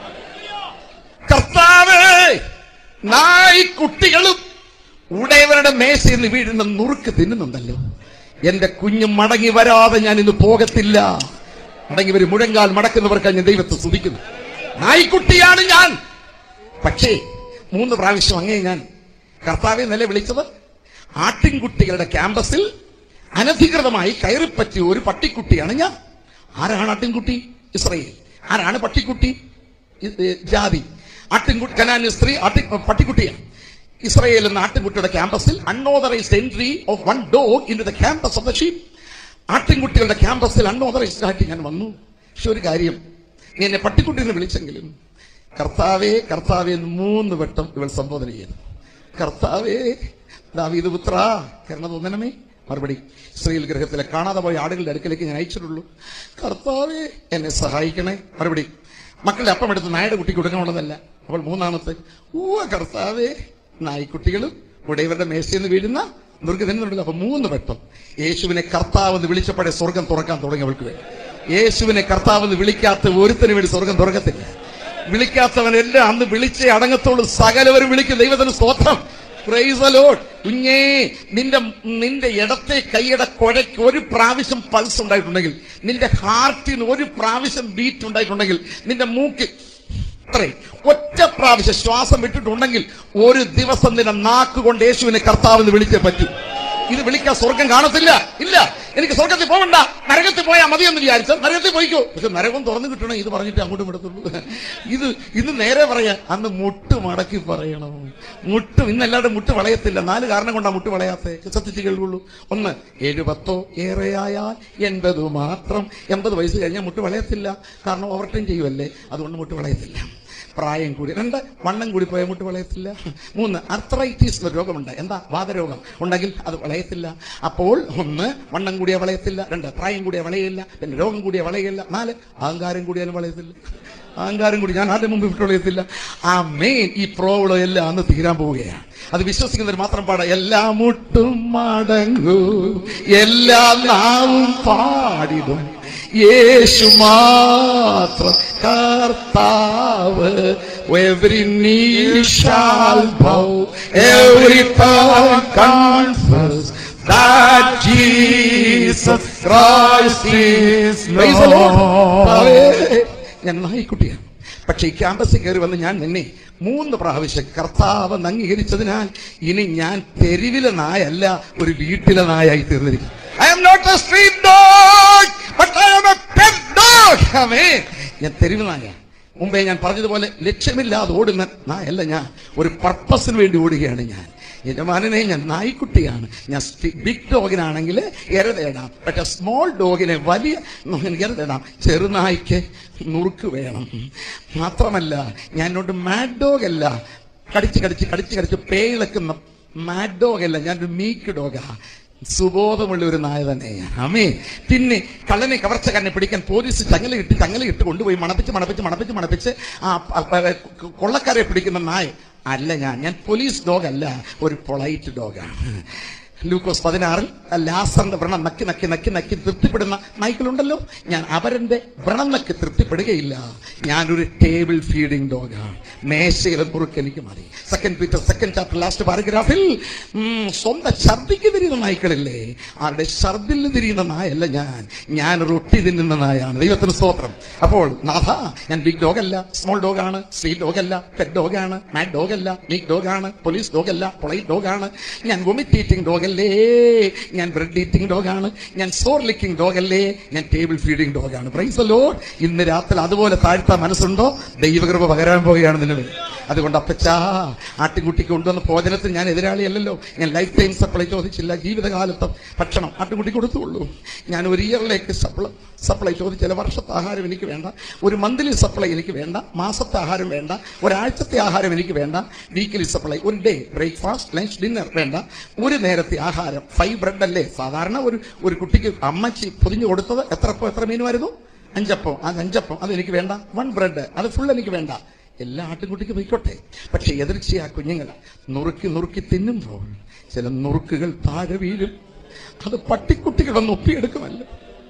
കർത്താവേ നായി കുട്ടികളും ഉടയവരുടെ മേശയിൽ നിന്ന് വീഴുന്ന നുറുക്ക് തിന്നുന്നുണ്ടല്ലോ എന്റെ കുഞ്ഞ് മടങ്ങി വരാതെ ഞാൻ ഇന്ന് പോകത്തില്ല മടങ്ങി വരും മുഴങ്കാൽ മടക്കുന്നവർക്കായി ഞാൻ ദൈവത്തെ സ്തുതിക്കുന്നു നായിക്കുട്ടിയാണ് ഞാൻ പക്ഷേ മൂന്ന് പ്രാവശ്യം അങ്ങേ ഞാൻ കർത്താവെ നില വിളിച്ചത് ആട്ടിൻകുട്ടികളുടെ ക്യാമ്പസിൽ അനധികൃതമായി കയറിപ്പറ്റിയ ഒരു പട്ടിക്കുട്ടിയാണ് ഞാൻ ആരാണ് ആട്ടിൻകുട്ടി ഇസ്രയേൽ ആരാണ് പട്ടിക്കുട്ടി ഇ- ഏ, ജാതി ആട്ടിൻകുട്ടി കനാൻ സ്ത്രീ ആട്ടി പട്ടിക്കുട്ടിയാണ് ഇസ്രയേൽ എന്ന ആട്ടിൻകുട്ടിയുടെ ക്യാമ്പസിൽ unauthorised entry of one dog in the campus of the sheep ആട്ടിൻകുട്ടികളുടെ ക്യാമ്പസിൽ അൺഓതറൈസ്ഡ് ആയിട്ട് ഞാൻ വന്നു പക്ഷെ ഒരു കാര്യം നീ എന്നെ പട്ടിക്കുട്ടി എന്ന് വിളിച്ചെങ്കിലും കർത്താവേ കർത്താവേ എന്ന് മൂന്ന് വട്ടം ഇവൾ സംബോധന ചെയ്തു കർത്താവേ ദാവീദ് പുത്ര കരുണ തോന്നണമേ മറുപടി ഇസ്രയേൽ ഗ്രഹത്തിലെ കാണാതെ പോയ ആടുകളുടെ അടുക്കലേക്ക് ഞാൻ അയച്ചിട്ടുള്ളൂ കർത്താവേ എന്നെ സഹായിക്കണേ മറുപടി മക്കളുടെ അപ്പം എടുത്ത് നായുടെ കുട്ടിക്ക് കൊടുക്കണമെന്നല്ല അപ്പോൾ മൂന്നാമത്തെ ഊവ കർത്താവേ നായ്ക്കുട്ടികളും ഉടയവരുടെ മേശയിൽ നിന്ന് വീഴുന്ന ദുർഗ തന്നെയുണ്ടല്ലോ അപ്പൊ മൂന്ന് വട്ടം യേശുവിനെ കർത്താവ് എന്ന് വിളിച്ചപ്പോഴേ സ്വർഗം തുറക്കാൻ തുടങ്ങിയവൾക്ക് വേണ്ടി യേശുവിനെ കർത്താവ് എന്ന് വിളിക്കാത്ത ഒരുത്തിന് വേണ്ടി സ്വർഗം തുറക്കത്തില്ല വിളിക്കാത്തവനെല്ലാം അന്ന് വിളിച്ചേ അടങ്ങത്തോളൂ സകലവരും വിളിക്കും ദൈവത്തിന് സ്തോത്രം Praise the Lord. കുഞ്ഞേ നിന്റെ നിന്റെ ഇടത്തെ കൈയുടെ കുഴയ്ക്ക് ഒരു പ്രാവശ്യം പൾസ് ഉണ്ടായിട്ടുണ്ടെങ്കിൽ നിന്റെ ഹാർട്ടിന് ഒരു പ്രാവശ്യം ബീറ്റ് ഉണ്ടായിട്ടുണ്ടെങ്കിൽ നിന്റെ മൂക്ക് അത്രയും ഒറ്റ പ്രാവശ്യം ശ്വാസം വിട്ടിട്ടുണ്ടെങ്കിൽ ഒരു ദിവസം നിന്റെ നാക്ക് കൊണ്ട് യേശുവിനെ കർത്താവെന്ന് വിളിച്ചേ പറ്റൂ ഇത് വിളിക്കാൻ സ്വർഗം കാണത്തില്ല ഇല്ല എനിക്ക് സ്വർഗത്തിൽ പോകണ്ട നരകത്തിൽ പോയാൽ മതിയെന്ന് വിചാരിച്ച നരകത്തിൽ പോയിക്കോ പക്ഷെ നരകം തുറന്നു കിട്ടണം ഇത് പറഞ്ഞിട്ട് അങ്ങോട്ടും വിടത്തുള്ളൂ ഇത് ഇന്ന് നേരെ പറയാ അന്ന് മുട്ട് മടക്കി പറയണം മുട്ടും ഇന്നല്ലാതെ മുട്ട് വളയത്തില്ല നാല് കാരണം കൊണ്ടാ മുട്ട് വളയാത്തെ സത്യത്തിൽ കേൾക്കുള്ളൂ ഒന്ന് ഏഴ് പത്തോ ഏറെയായാൽ എൺപത് മാത്രം എൺപത് വയസ്സ് കഴിഞ്ഞാൽ മുട്ട് വളയത്തില്ല കാരണം ഓവർ ടൈം ചെയ്യുമല്ലേ അതുകൊണ്ട് മുട്ട് വളയത്തില്ല പ്രായം കൂടി രണ്ട് വണ്ണം കൂടി പോയാൽ മുട്ട് വളയത്തില്ല മൂന്ന് അർത്രൈറ്റീസ് എന്ന രോഗമുണ്ട് എന്താ വാതരോഗം ഉണ്ടെങ്കിൽ അത് വളയത്തില്ല അപ്പോൾ ഒന്ന് വണ്ണം കൂടിയ വളയത്തില്ല രണ്ട് പ്രായം കൂടിയ വളയില്ല പിന്നെ രോഗം കൂടിയ വളയില്ല നാല് അഹങ്കാരം കൂടിയാലും വളയത്തില്ല അഹങ്കാരം കൂടി ഞാൻ ആദ്യം മുമ്പ് വിട്ട് വളയത്തില്ല ആ മെയിൻ ഈ പ്രോബ്ലം എല്ലാം അന്ന് തീരാൻ പോവുകയാണ് അത് വിശ്വസിക്കുന്നവർ മാത്രം പാടാം എല്ലാ മുട്ടും മടങ്ങൂ എല്ലാ നാവും പാടിടും യേശു മാത്രം കർത്താവ് every knee shall bow every tongue confess that Jesus Christ is Praise the Lord. കർത്താവേ, ഞാൻ നായിക്കുട്ടിയാണ് പക്ഷെ ഈ ക്യാമ്പസിൽ കയറി വന്ന് ഞാൻ നിന്നെ മൂന്ന് പ്രാവശ്യം കർത്താവ് എന്ന് അംഗീകരിച്ചതിനാൽ ഇനി ഞാൻ തെരുവിലെ നായല്ല ഒരു വീട്ടിലെ നായായി തീർന്നിരിക്കും I'm not a street dog but I'm a pet dog ഞാൻ തെരുവ് നായ മുമ്പേ ഞാൻ പറഞ്ഞതുപോലെ ലക്ഷ്യമില്ലാതെ ഓടുന്ന നായല്ല ഞാൻ ഒരു പർപ്പസിന് വേണ്ടി ഓടുകയാണ് ഞാൻ യജമാനനെ ഞാൻ നായ്ക്കുട്ടിയാണ് ഞാൻ ബിഗ് ഡോഗിനാണെങ്കിൽ ഇര തേടാം പക്ഷെ സ്മോൾ ഡോഗിനെ വലിയ ഇര തേടാം ചെറുനായ്ക്ക് നുറുക്ക് വേണം മാത്രമല്ല ഞാൻ എന്നോട് മാഡ് ഡോഗ് അല്ല കടിച്ച് കടിച്ച് കടിച്ച് കടിച്ച് പേയിളക്കുന്ന മാഡ് ഡോഗ് അല്ല ഞാനൊരു മീക്ക് ഡോഗാ സുബോധമുള്ള ഒരു നായ തന്നെയാണ് അമ്മേ പിന്നെ കള്ളനെ കവർച്ചക്കാരനെ പിടിക്കാൻ പോലീസ് ചങ്ങല ഇട്ട് ചങ്ങല ഇട്ട് കൊണ്ടുപോയി മണപ്പിച്ച് മണപ്പിച്ച് മണപ്പിച്ച് മണപ്പിച്ച് ആ പ- പ- കൊള്ളക്കാരെ പിടിക്കുന്ന നായ അല്ല ഞാൻ ഞാൻ പോലീസ് ഡോഗ് അല്ല ഒരു പൊളൈറ്റ് ഡോഗാണ് ലൂക്കോസ് പതിനാറിൽ ലാസറിന്റെ വ്രണം നക്കി നക്കി നക്കി നക്കി തൃപ്തിപ്പെടുന്ന നായ്ക്കളുണ്ടല്ലോ ഞാൻ അവരന്റെ വ്രണം നക്കി തൃപ്തിപ്പെടുകയില്ല ഞാനൊരു ടേബിൾ ഫീഡിംഗ് ഡോഗാണ് മേശയിലെ മുറുക്ക് എനിക്ക് മതി second Peter second chapter last പാരഗ്രാഫിൽ ഉം, സ്വന്തം ഛർദിക്ക് തിരിയുന്ന നായ്ക്കളില്ലേ ആരുടെ ഛർദിൽ തിരിയുന്ന നായല്ല ഞാൻ ഞാൻ റൊട്ടി തിന്നുന്ന നായാണ് ദൈവത്തിന് സ്തോത്രം അപ്പോൾ നാഥ ഞാൻ ബിഗ് ഡോഗ് അല്ല സ്മോൾ ഡോഗ് ആണ് സ്വീറ്റ് ഡോഗ് അല്ല പെറ്റ് ഡോഗ് ആണ് മാഡ് ഡോഗ് അല്ല മീറ്റ് ഡോഗ് ആണ് പോലീസ് ഡോഗ് അല്ല പൊളൈറ്റ് ഡോഗ് ആണ് ഞാൻ വൊമിറ്റ് ഈറ്റിംഗ് ഡോഗ് അല്ലേ ഞാൻ ബ്രെഡ് ഈറ്റിംഗ് ഡോഗ് ആണ് ഞാൻ സോർ ലിക്കിംഗ് ഡോഗ് അല്ലേ ഞാൻ ടേബിൾ ഫീഡിംഗ് ഡോഗ് ആണ് പ്രൈസ് ലോഡ് ഇന്ന് രാത്രി അതുപോലെ താഴ്ത്താൻ മനസ്സുണ്ടോ ദൈവകൃപ പകരാൻ പോവുകയാണ് നിന്നെ അതുകൊണ്ട് അപ്പച്ചാ ആട്ടിൻകുട്ടിക്ക് കൊണ്ടുവന്ന ഭോജനത്തിന് ഞാൻ എതിരാളിയല്ലല്ലോ ഞാൻ ലൈഫ് ടൈം സപ്ലൈ ചോദിച്ചില്ല ജീവിതകാലത്ത് ഭക്ഷണം ആട്ടിൻകുട്ടി കൊടുത്തുള്ളൂ ഞാൻ ഒരു ഇയറിലേക്ക് സപ്ലൈ സപ്ലൈ ചോദിച്ചില്ല വർഷത്തെ ആഹാരം എനിക്ക് വേണ്ട ഒരു മന്ത്ലി സപ്ലൈ എനിക്ക് വേണ്ട മാസത്തെ ആഹാരം വേണ്ട ഒരാഴ്ചത്തെ ആഹാരം എനിക്ക് വേണ്ട വീക്കിലി സപ്ലൈ ഒരു ഡേ ബ്രേക്ക്ഫാസ്റ്റ് ലഞ്ച് ഡിന്നർ വേണ്ട ഒരു നേരത്തെ ആഹാരം ഫൈവ് ബ്രെഡ് അല്ലേ സാധാരണ ഒരു ഒരു കുട്ടിക്ക് അമ്മച്ചി പൊതിഞ്ഞു കൊടുത്തത് എത്രപ്പോ എത്ര മീനുമായിരുന്നു അഞ്ചപ്പം അത് അഞ്ചപ്പം അത് എനിക്ക് വേണ്ട വൺ ബ്രെഡ് അത് ഫുൾ എനിക്ക് വേണ്ട എല്ലാ ആട്ടിൻകുട്ടിക്ക് പോയിക്കോട്ടെ പക്ഷെ എതിർച്ചയാ കുഞ്ഞുങ്ങൾ നുറുക്കി നുറുക്കി തിന്നുമ്പോൾ ചില നുറുക്കുകൾ താഴെ വീഴും അത് പട്ടിക്കുട്ടികൾ വന്ന് ഒപ്പിയെടുക്കുമല്ലോ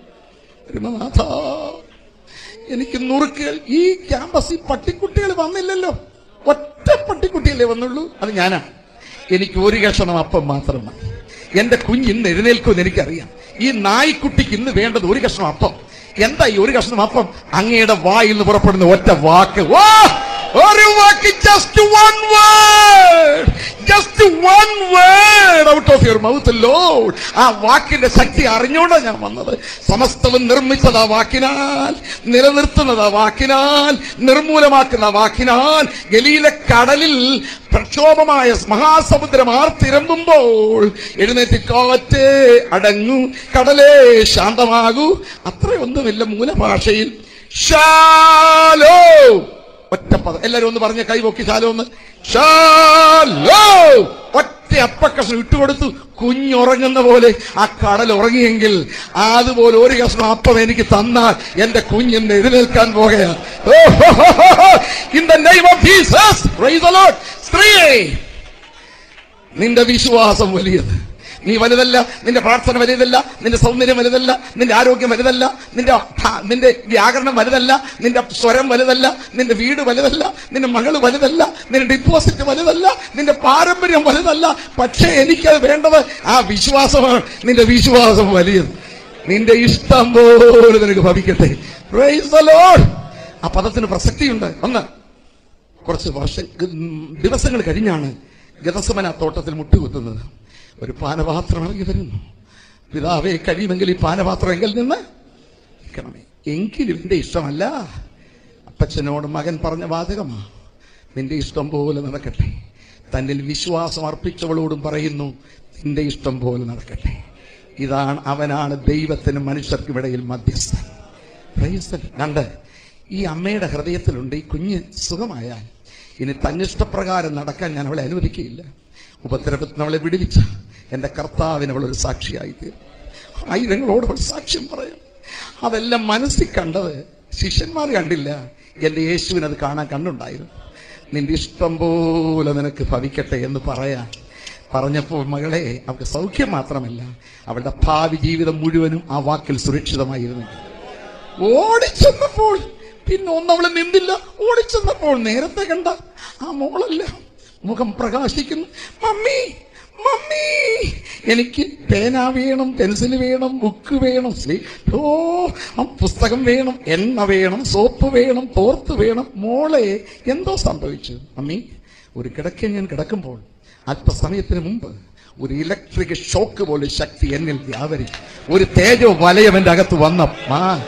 നാഥ എനിക്ക് നുറുക്കുകൾ ഈ ക്യാമ്പസിൽ പട്ടിക്കുട്ടികൾ വന്നില്ലല്ലോ ഒറ്റ പട്ടിക്കുട്ടിയല്ലേ വന്നുള്ളൂ അത് ഞാനാ എനിക്ക് ഒരു കഷണം അപ്പം മാത്രമാണ് എന്റെ കുഞ്ഞ് ഇന്ന് എഴുന്നേൽക്കുമെന്ന് എനിക്കറിയാം ഈ നായ്ക്കുട്ടിക്ക് ഇന്ന് വേണ്ടത് ഒരു കഷ്ണം അപ്പം എന്താ ഈ ഒരു കഷ്ണം അപ്പം അങ്ങയുടെ വായിൽ നിന്ന് പുറപ്പെടുന്ന ഒറ്റ വാക്ക് വാ ഒരു വാക്ക് just one word just one word out of your mouth Lord ആ വാക്കിന്റെ ശക്തി അറിഞ്ഞോണ്ടാ ഞാൻ വന്നത് സമസ്തവും നിർമ്മിച്ചത് ആ വാക്കിനാൽ നിലനിർത്തുന്നത് ആ വാക്കിനാൽ നിർമൂലമാക്കുന്ന ആ വാക്കിനാൽ ഗലീല കടലിൽ പ്രക്ഷോഭമായ മഹാസമുദ്രം ആർത്തിരമ്പുമ്പോൾ എഴുന്നേറ്റ് കാറ്റ് അടങ്ങൂ കടലേ ശാന്തമാകൂ അത്രയൊന്നുമില്ല മൂലഭാഷയിൽ ഷാലോ ഒറ്റ പദം എല്ലാരും ഒന്ന് പറഞ്ഞ കൈ പൊക്കി ശാലോ ഒന്ന് ഷാലോ ഒറ്റ അപ്പക്കഷ്ണം ഇട്ടുകൊടുത്തു കുഞ്ഞുറങ്ങുന്ന പോലെ ആ കടൽ ഉറങ്ങിയെങ്കിൽ അതുപോലെ ഒരു കഷ്ണം അപ്പം എനിക്ക് തന്നാൽ എന്റെ കുഞ്ഞിന്ന് എഴുന്നേൽക്കാൻ പോകുകയാണ് in the name of Jesus praise the Lord സ്ത്രീയെ നിന്റെ വിശ്വാസം വലിയത് നീ വലുതല്ല നിന്റെ പ്രാർത്ഥന വലുതല്ല നിന്റെ സൗന്ദര്യം വലുതല്ല നിന്റെ ആരോഗ്യം വലുതല്ല നിന്റെ ഭ- നിന്റെ വ്യാകരണം വലുതല്ല നിന്റെ സ്വരം വലുതല്ല നിന്റെ വീട് വലുതല്ല നിന്റെ മകള് വലുതല്ല നിന്റെ ഡിപ്പോസിറ്റ് വലുതല്ല നിന്റെ പാരമ്പര്യം വലുതല്ല പക്ഷേ എനിക്കത് വേണ്ടത് ആ വിശ്വാസമാണ് നിന്റെ വിശ്വാസം വലിയത് നിന്റെ ഇഷ്ടം പോലെ നിനക്ക് ഭവിക്കട്ടെ Praise the Lord. ആ പദത്തിന് പ്രസക്തിയുണ്ട് ഒന്ന് കുറച്ച് വർഷ ദിവസങ്ങൾ കഴിഞ്ഞാണ് ഗതസമന തോട്ടത്തിൽ മുട്ടുകുത്തുന്നത് ഒരു പാനപാത്രം ഇറങ്ങി വരുന്നു പിതാവെ കഴിയുമെങ്കിൽ ഈ പാനപാത്രം എങ്കിൽ നിന്ന് നിൽക്കണമേ എങ്കിലും എന്റെ ഇഷ്ടമല്ല അപ്പച്ചനോട് മകൻ പറഞ്ഞ വാചകമാ നിന്റെ ഇഷ്ടം പോലെ നടക്കട്ടെ തന്നിൽ വിശ്വാസം അർപ്പിച്ചവളോടും പറയുന്നു നിന്റെ ഇഷ്ടം പോലെ നടക്കട്ടെ ഇതാണ് അവനാണ് ദൈവത്തിനും മനുഷ്യർക്കും ഇടയിൽ മധ്യസ്ഥൻ Praise the Lord. രണ്ട് ഈ അമ്മയുടെ ഹൃദയത്തിലുണ്ട് ഈ കുഞ്ഞ് സുഖമായാൽ ഇനി തന്നിഷ്ടപ്രകാരം നടക്കാൻ ഞാൻ അവളെ അനുവദിക്കുകയില്ല ഉപദ്രവത്തിന് അവളെ വിടുവിച്ച എന്റെ കർത്താവിന് അവൾ ഒരു സാക്ഷിയായി തീരും ആയിരങ്ങളോട് അവൾ സാക്ഷ്യം പറയും അതെല്ലാം മനസ്സിൽ കണ്ടത് ശിഷ്യന്മാർ കണ്ടില്ല എന്റെ യേശുവിന് അത് കാണാൻ കണ്ടുണ്ടായിരുന്നു നിന്റെ ഇഷ്ടം പോലെ നിനക്ക് ഭവിക്കട്ടെ എന്ന് പറയാൻ പറഞ്ഞപ്പോൾ മകളെ അവൾക്ക് സൗഖ്യം മാത്രമല്ല അവളുടെ ഭാവി ജീവിതം മുഴുവനും ആ വാക്കിൽ സുരക്ഷിതമായിരുന്നു ഓടിച്ചെന്നപ്പോൾ പിന്നെ ഒന്നവളെ നിന്നില്ല ഓടിച്ചെന്നപ്പോൾ നേരത്തെ കണ്ട ആ മോളല്ല മുഖം പ്രകാശിക്കുന്നു മമ്മി മമ്മി എനിക്ക് പേന വേണം പെൻസിൽ വേണം ബുക്ക് വേണം സ്ലീ- ഓ ആ പുസ്തകം വേണം എണ്ണ വേണം സോപ്പ് വേണം തോർത്ത് വേണം മോളെ എന്തോ സംഭവിച്ചു മമ്മി ഒരു കിടക്കൽ ഞാൻ കിടക്കുമ്പോൾ അല്പസമയത്തിന് മുമ്പ് ഒരു ഇലക്ട്രിക് ഷോക്ക് പോലെ ശക്തി എന്നിൽ വ്യാപരി ഒരു തേജോ വലയം എന്റെ അകത്ത് വന്ന ആ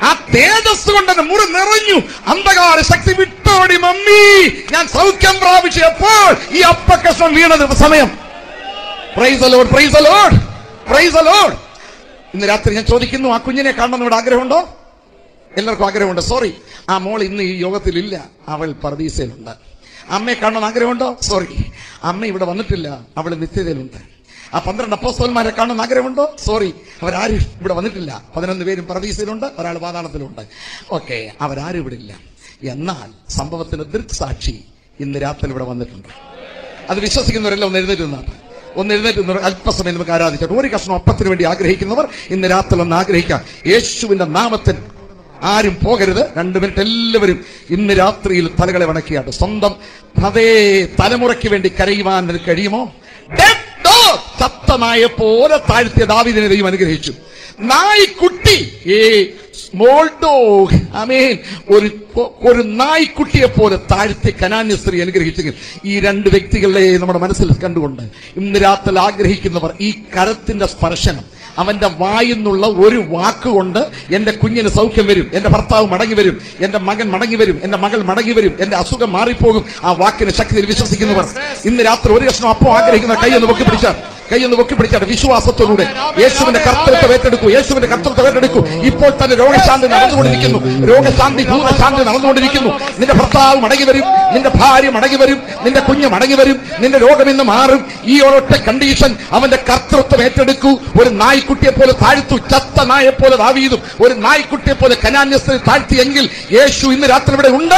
ആ തേജസ് കൊണ്ട് എന്റെ മുറി നിറഞ്ഞു അന്ധകാര ശക്തി വിട്ടോടി മമ്മി ഞാൻ സൗഖ്യം പ്രാപിച്ചപ്പോൾ ഈ അപ്പക്കഷ്ണം വീണത് സമയം praise Lord praise Lord praise Lord ഇന്ന് രാത്രി ഞാൻ ചോദിക്കുന്നു ആ കുഞ്ഞിനെ കാണണമെന്ന് ഇവിടെ ആഗ്രഹമുണ്ടോ എല്ലാവർക്കും ആഗ്രഹമുണ്ട് സോറി ആ മോൾ ഇന്ന് ഈ യോഗത്തിലില്ല അവൾ പർദീസയിലുണ്ട് അമ്മയെ കാണണമെന്ന് ആഗ്രഹമുണ്ടോ സോറി അമ്മ ഇവിടെ വന്നിട്ടില്ല അവൾ നിത്യതയിലുണ്ട് ആ പന്ത്രണ്ട് അപ്പോസ്തോന്മാരെ കാണണമെന്ന് ആഗ്രഹമുണ്ടോ സോറി അവരാരും ഇവിടെ വന്നിട്ടില്ല പതിനൊന്ന് പേരും പർദീസയിലുണ്ട് ഒരാൾ പാതാളത്തിലുണ്ട് ഓക്കെ അവരാരും ഇവിടെ ഇല്ല എന്നാൽ സംഭവത്തിന് ദൃക്സാക്ഷി ഇന്ന് രാത്രി ഇവിടെ വന്നിട്ടുണ്ട് അത് വിശ്വസിക്കുന്നവരെല്ലാം ഒന്ന് എഴുന്നേറ്റ് നിന്നാണ് ഒന്ന് എഴുന്നേറ്റ് നിന്നവർ അല്പസമയം നമുക്ക് ആരാധിച്ചോട്ടെ ഒരു കഷ്ണം അപ്പത്തിന് വേണ്ടി ആഗ്രഹിക്കുന്നവർ ഇന്ന് രാത്രി ഒന്ന് ആഗ്രഹിക്കാം യേശുവിന്റെ നാമത്തിൽ ആരും പോകരുത് രണ്ടു മിനിറ്റ് എല്ലാവരും ഇന്ന് രാത്രിയിൽ തലകളെ വണക്കിയാട്ട് സ്വന്തം അതേ തലമുറയ്ക്ക് വേണ്ടി കരയുവാൻ നിനക്ക് കഴിയുമോ Dead dog, ചത്ത നായെ പോലെ താഴ്ത്തിയ ദാവിദിനെ ദൈവം അനുഗ്രഹിച്ചു നായ്ക്കുട്ടി ഏ സ്മോൾ ഡോഗ് അമേൻ ഒരു ഒരു നായ്ക്കുട്ടിയെ പോലെ താഴ്ത്തി കനാന്യ സ്ത്രീ അനുഗ്രഹിച്ചെങ്കിൽ ഈ രണ്ട് വ്യക്തികളെ നമ്മുടെ മനസ്സിൽ കണ്ടുകൊണ്ട് ഇന്ന് രാത്രി ആഗ്രഹിക്കുന്നവർ ഈ കരത്തിന്റെ സ്പർശനം അവന്റെ വായിന്നുള്ള ഒരു വാക്കുകൊണ്ട് എന്റെ കുഞ്ഞിന് സൗഖ്യം വരും എന്റെ ഭർത്താവ് മടങ്ങി വരും എന്റെ മകൻ മടങ്ങി വരും എന്റെ മകൾ മടങ്ങി വരും എന്റെ അസുഖം മാറിപ്പോകും ആ വാക്കിന് ശക്തിയിൽ വിശ്വസിക്കുന്നവർ ഇന്ന് രാത്രി ഒരു കഷ്ണം അപ്പം ആഗ്രഹിക്കുന്ന കൈ ഒന്ന് പൊക്കി പിടിച്ചാൽ കൈ ഒന്ന് പൊക്കി പിടിച്ചാൽ വിശ്വാസത്തോടുകൂടെ യേശുവിന്റെ കർത്തൃത്വം ഏറ്റെടുക്കൂ യേശുവിന്റെ കർത്തൃത്വം ഏറ്റെടുക്കൂ ഇപ്പോൾ തന്നെ രോഗശാന്തി നടന്നുകൊണ്ടിരിക്കുന്നു രോഗശാന്തി ഭൂതശാന്തി നടന്നുകൊണ്ടിരിക്കുന്നു നിന്റെ ഭർത്താവ് മടങ്ങി വരും നിന്റെ ഭാര്യ മടങ്ങി വരും നിന്റെ കുഞ്ഞ് മടങ്ങി വരും നിന്റെ രോഗം ഇന്ന് മാറും ഈ ഒരൊറ്റ കണ്ടീഷൻ അവന്റെ കർത്തൃത്വം ഏറ്റെടുക്കൂ ഒരു നായ്ക്കുട്ടിയെ പോലെ താഴ്ത്തു ചത്ത നായെ പോലെ ദാവീതും ഒരു നായ്ക്കുട്ടിയെ പോലെ കനാന്യസ്ഥ താഴ്ത്തിയെങ്കിൽ യേശു ഇന്ന് രാത്രി ഇവിടെ ഉണ്ട്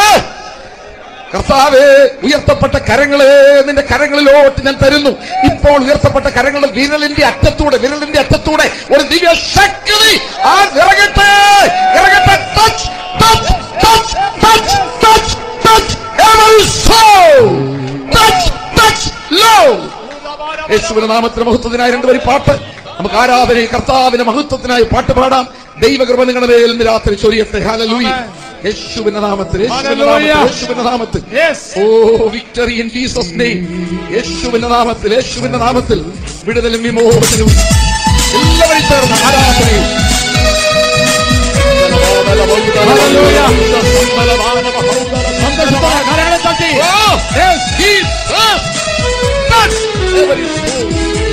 കർത്താവേ ഉയർത്തപ്പെട്ട കരങ്ങളെ നിന്റെ കരങ്ങളിലോട്ട് ഞാൻ തരുന്നു ഇപ്പോൾ ഉയർത്തപ്പെട്ട കരങ്ങൾ വിരലിന്റെ അറ്റത്തൂടെ വിരലിന്റെ അറ്റത്തൂടെ ഒരു ദിവ്യ ശക്തി ആ ഇറങ്ങട്ടെ ഇറങ്ങട്ടെ touch touch touch touch touch touch every soul touch touch low യേശുവിന്റെ നാമത്തിന് മഹത്വത്തിനായി രണ്ടുപേരി പാട്ട് നമുക്ക് ആരാധന കർത്താവിന്റെ മഹത്വത്തിനായി പാട്ട് പാടാം ദൈവകൃപ നിങ്ങളുടെ മേൽ ഇന്ന് രാത്രി ചൊരിയട്ടെ ഹാലലൂയ യേശുവിന്റെ നാമത്തിൽ യേശുവിന്റെ നാമത്തിൽ യേശുവിന്റെ നാമത്തിൽ Yes. Oh victory in Jesus name യേശുവിന്റെ നാമത്തിൽ യേശുവിന്റെ നാമത്തിൽ വിടുതലും വിമോചനവും എല്ലാവരും ചേർന്ന് ആരാധനയും സന്തോഷത്തോടെ കരങ്ങളെ തട്ടി Oh, yes, Jesus. Touch every soul.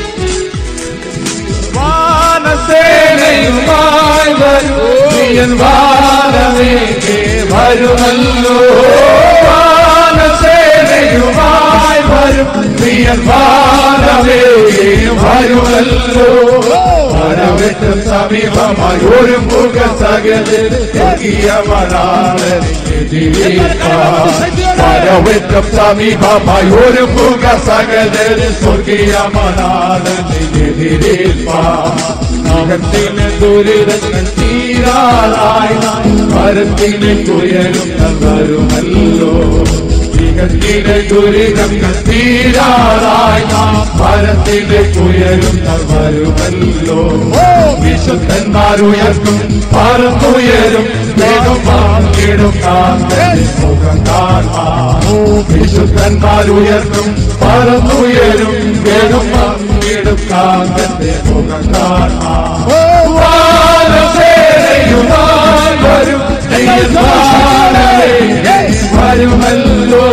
വാനസേനയുമായി വരൂ നീയൻ വാനമേകെ വരുമല്ലോ വാനസേനയുമായി വരും നീയൻ വാനമേകെ വരുമല്ലോ വരവെട്ട് സമീപമായി ഒരു മുഖ സകലിൽ വരവെറ്റം സമീപമായി ഒരു മുഖ സകലിൽ സ്വർഗീയ മനാളിനെ ദുരിതങ്ങൾ തീരാറായി മരത്തിനെ തുയരുന്ന വരുമല്ലോ ജഗത്തിലെ ദുരിതങ്ങൾ തീരാറായി മരത്തിലെ ഉയരുന്ന വരുമല്ലോ വിശുദ്ധന്മാരുയർക്കും പറന്നുയരും വേഗം വാങ്ങിടും മുഖം കാണാൻ വിശുദ്ധന്മാരുയർക്കും പറന്നുയരും വേഗം വാങ്ങിടും കാന്തന്റെ മുഖം കാണാൻ വാനസേനയുമായി വരും ദൈവമാനവേ, വരുമല്ലോ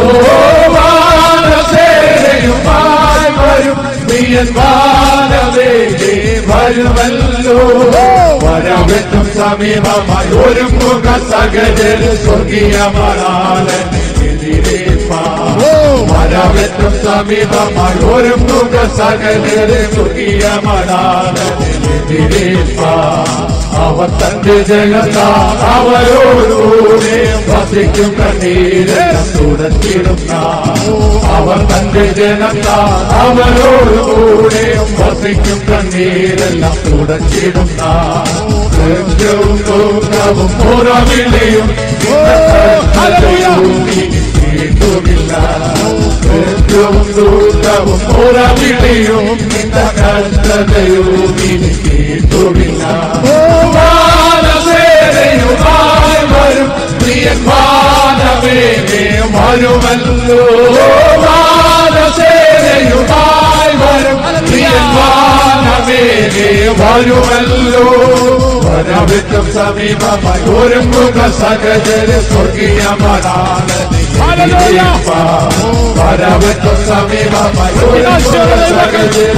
വാനസേനയുമായി വരും നീയന്മാനവേ വരുമല്ലോ വരവെത്തും സമീപമായി ഒരു മുഖ സകലർ സ്വർഗീയമാണെതിരെ വരവെത്തും സമീപമായി ഒരു മുഖ സകലർ സ്വർഗീയമാണെതിരെ അവർ തന്റെ ജഗത അവരോടുകൂടെ വസിക്കും കണ്ണീരെല്ലാം തുടച്ചിടുന്ന അവർ തന്റെ ജനത അവരോടുകൂടെ വസിക്കും കണ്ണീരെല്ലാം തുടച്ചിടുന്ന കൃത്യവും ദുഃഖവും പുറവിളിയും കേട്ടുമില്ല കൃത്യവും ദുഃഖവും പുറവിളിയും നിന്റെ കഷ്ടതയും ഇനി കേട്ടുമില്ല വാനസേനയുമായി വരും പ്രിയന്മാനവേ വരുമല്ലോ വാനസേനയുമായി വരും പ്രിയന്മാനവേ വരുമല്ലോ വരവിട്ടും സമീപമായി ഒരുങ്ങുക സകജര് സ്വർഗീയമനാണ് വരവിട്ടും സമീപമായി ഒരുങ്ങുക സകജര്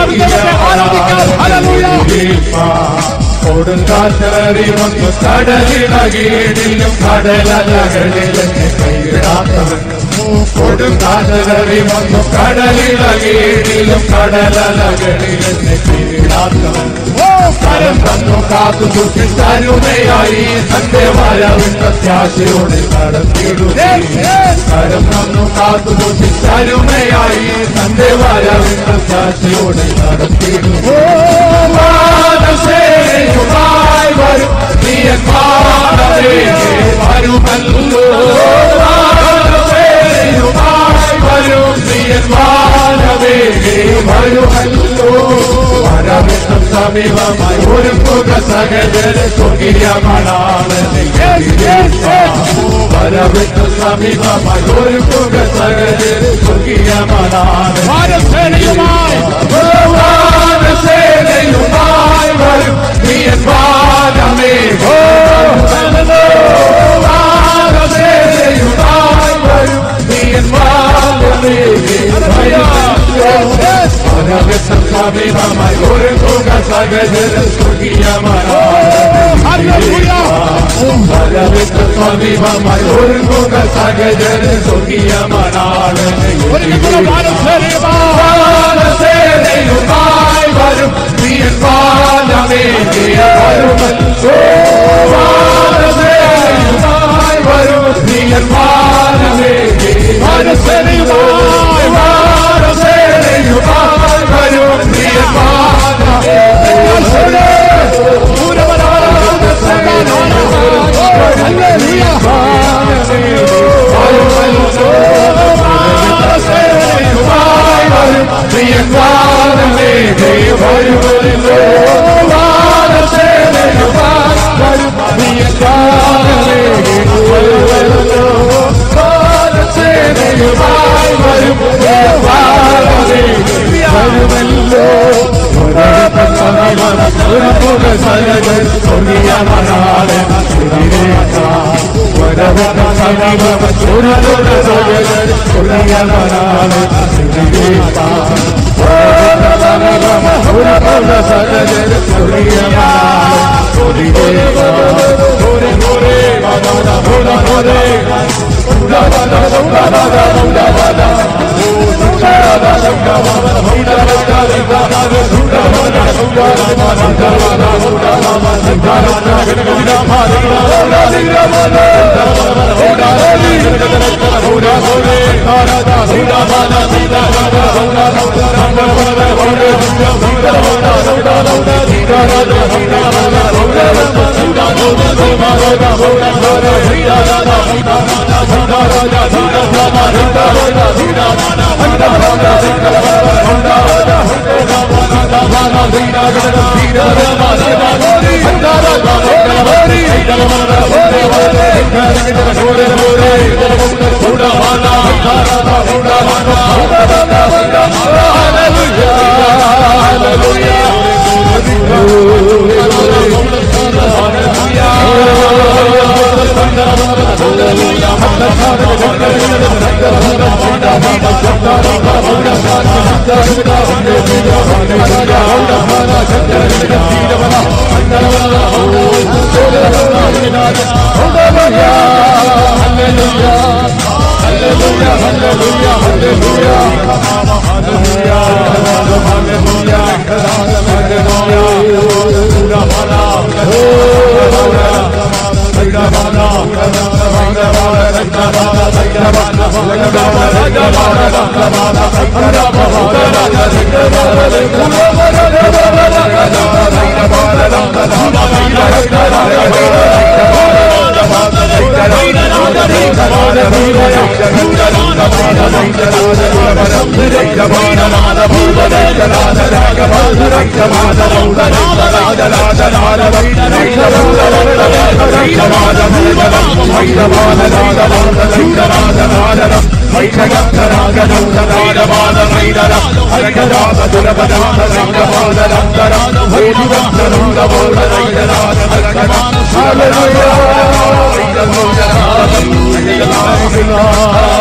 കൊടുങ്കാറ്ററി വന്നു കടലിടകീടിലും കടലകളിലും കൈവിടാത്തവനും കൊടുങ്കാറ്ററി വന്നു കടലിടകീടിലും കടലകളിലും കൈവിടാത്തവനും കരം തന്നു കാത്തു സൂക്ഷിച്ചരുമയായി തന്റെ വരവിൻ പ്രത്യാശയോടെ നടത്തിയിടുകേ കരം തന്നു കാത്തു സൂക്ഷിച്ചരുമയായി തന്റെ വരവിൻ പ്രത്യാശയോടെ നടത്തിയിടുകേ മാനസേയുമായി വരും നീയന്മാരേ വരുമല്ലോ മാനസേയുമായി വരും നീയന്മാരവേ വരുമല്ലോ വരവിട്ടും സമീപമായി ഒരു പുക സകജര സ്വർഗീയമണാണ് വരവിട്ടും സമീപമായി ഒരു പുക സകജര സ്വർഗീയമണാണ് വാനസേനയുമായി വാനസേനയുമായി വരും നീയന്മാരമേ വാനസേനയുമായി വരും നീയന്മാരമേ വരവിട്ടും സമീപമായി ഒരു പുക സകജര സ്വർഗീയമണാണ് വരവിട്ടും സമീപമായി ഒരു പുക സകജര സ്വർഗീയമണാണ് വാനസേനയുമായി വരും നീയന്മാരമേ വരുമല്ലോ വാനസേനയുമായി വരും നീയന്മാരമേ വാനസേനയുമായി വാനസേനയുമായി വരും നീയന്മാരമേ ും Hallelujah.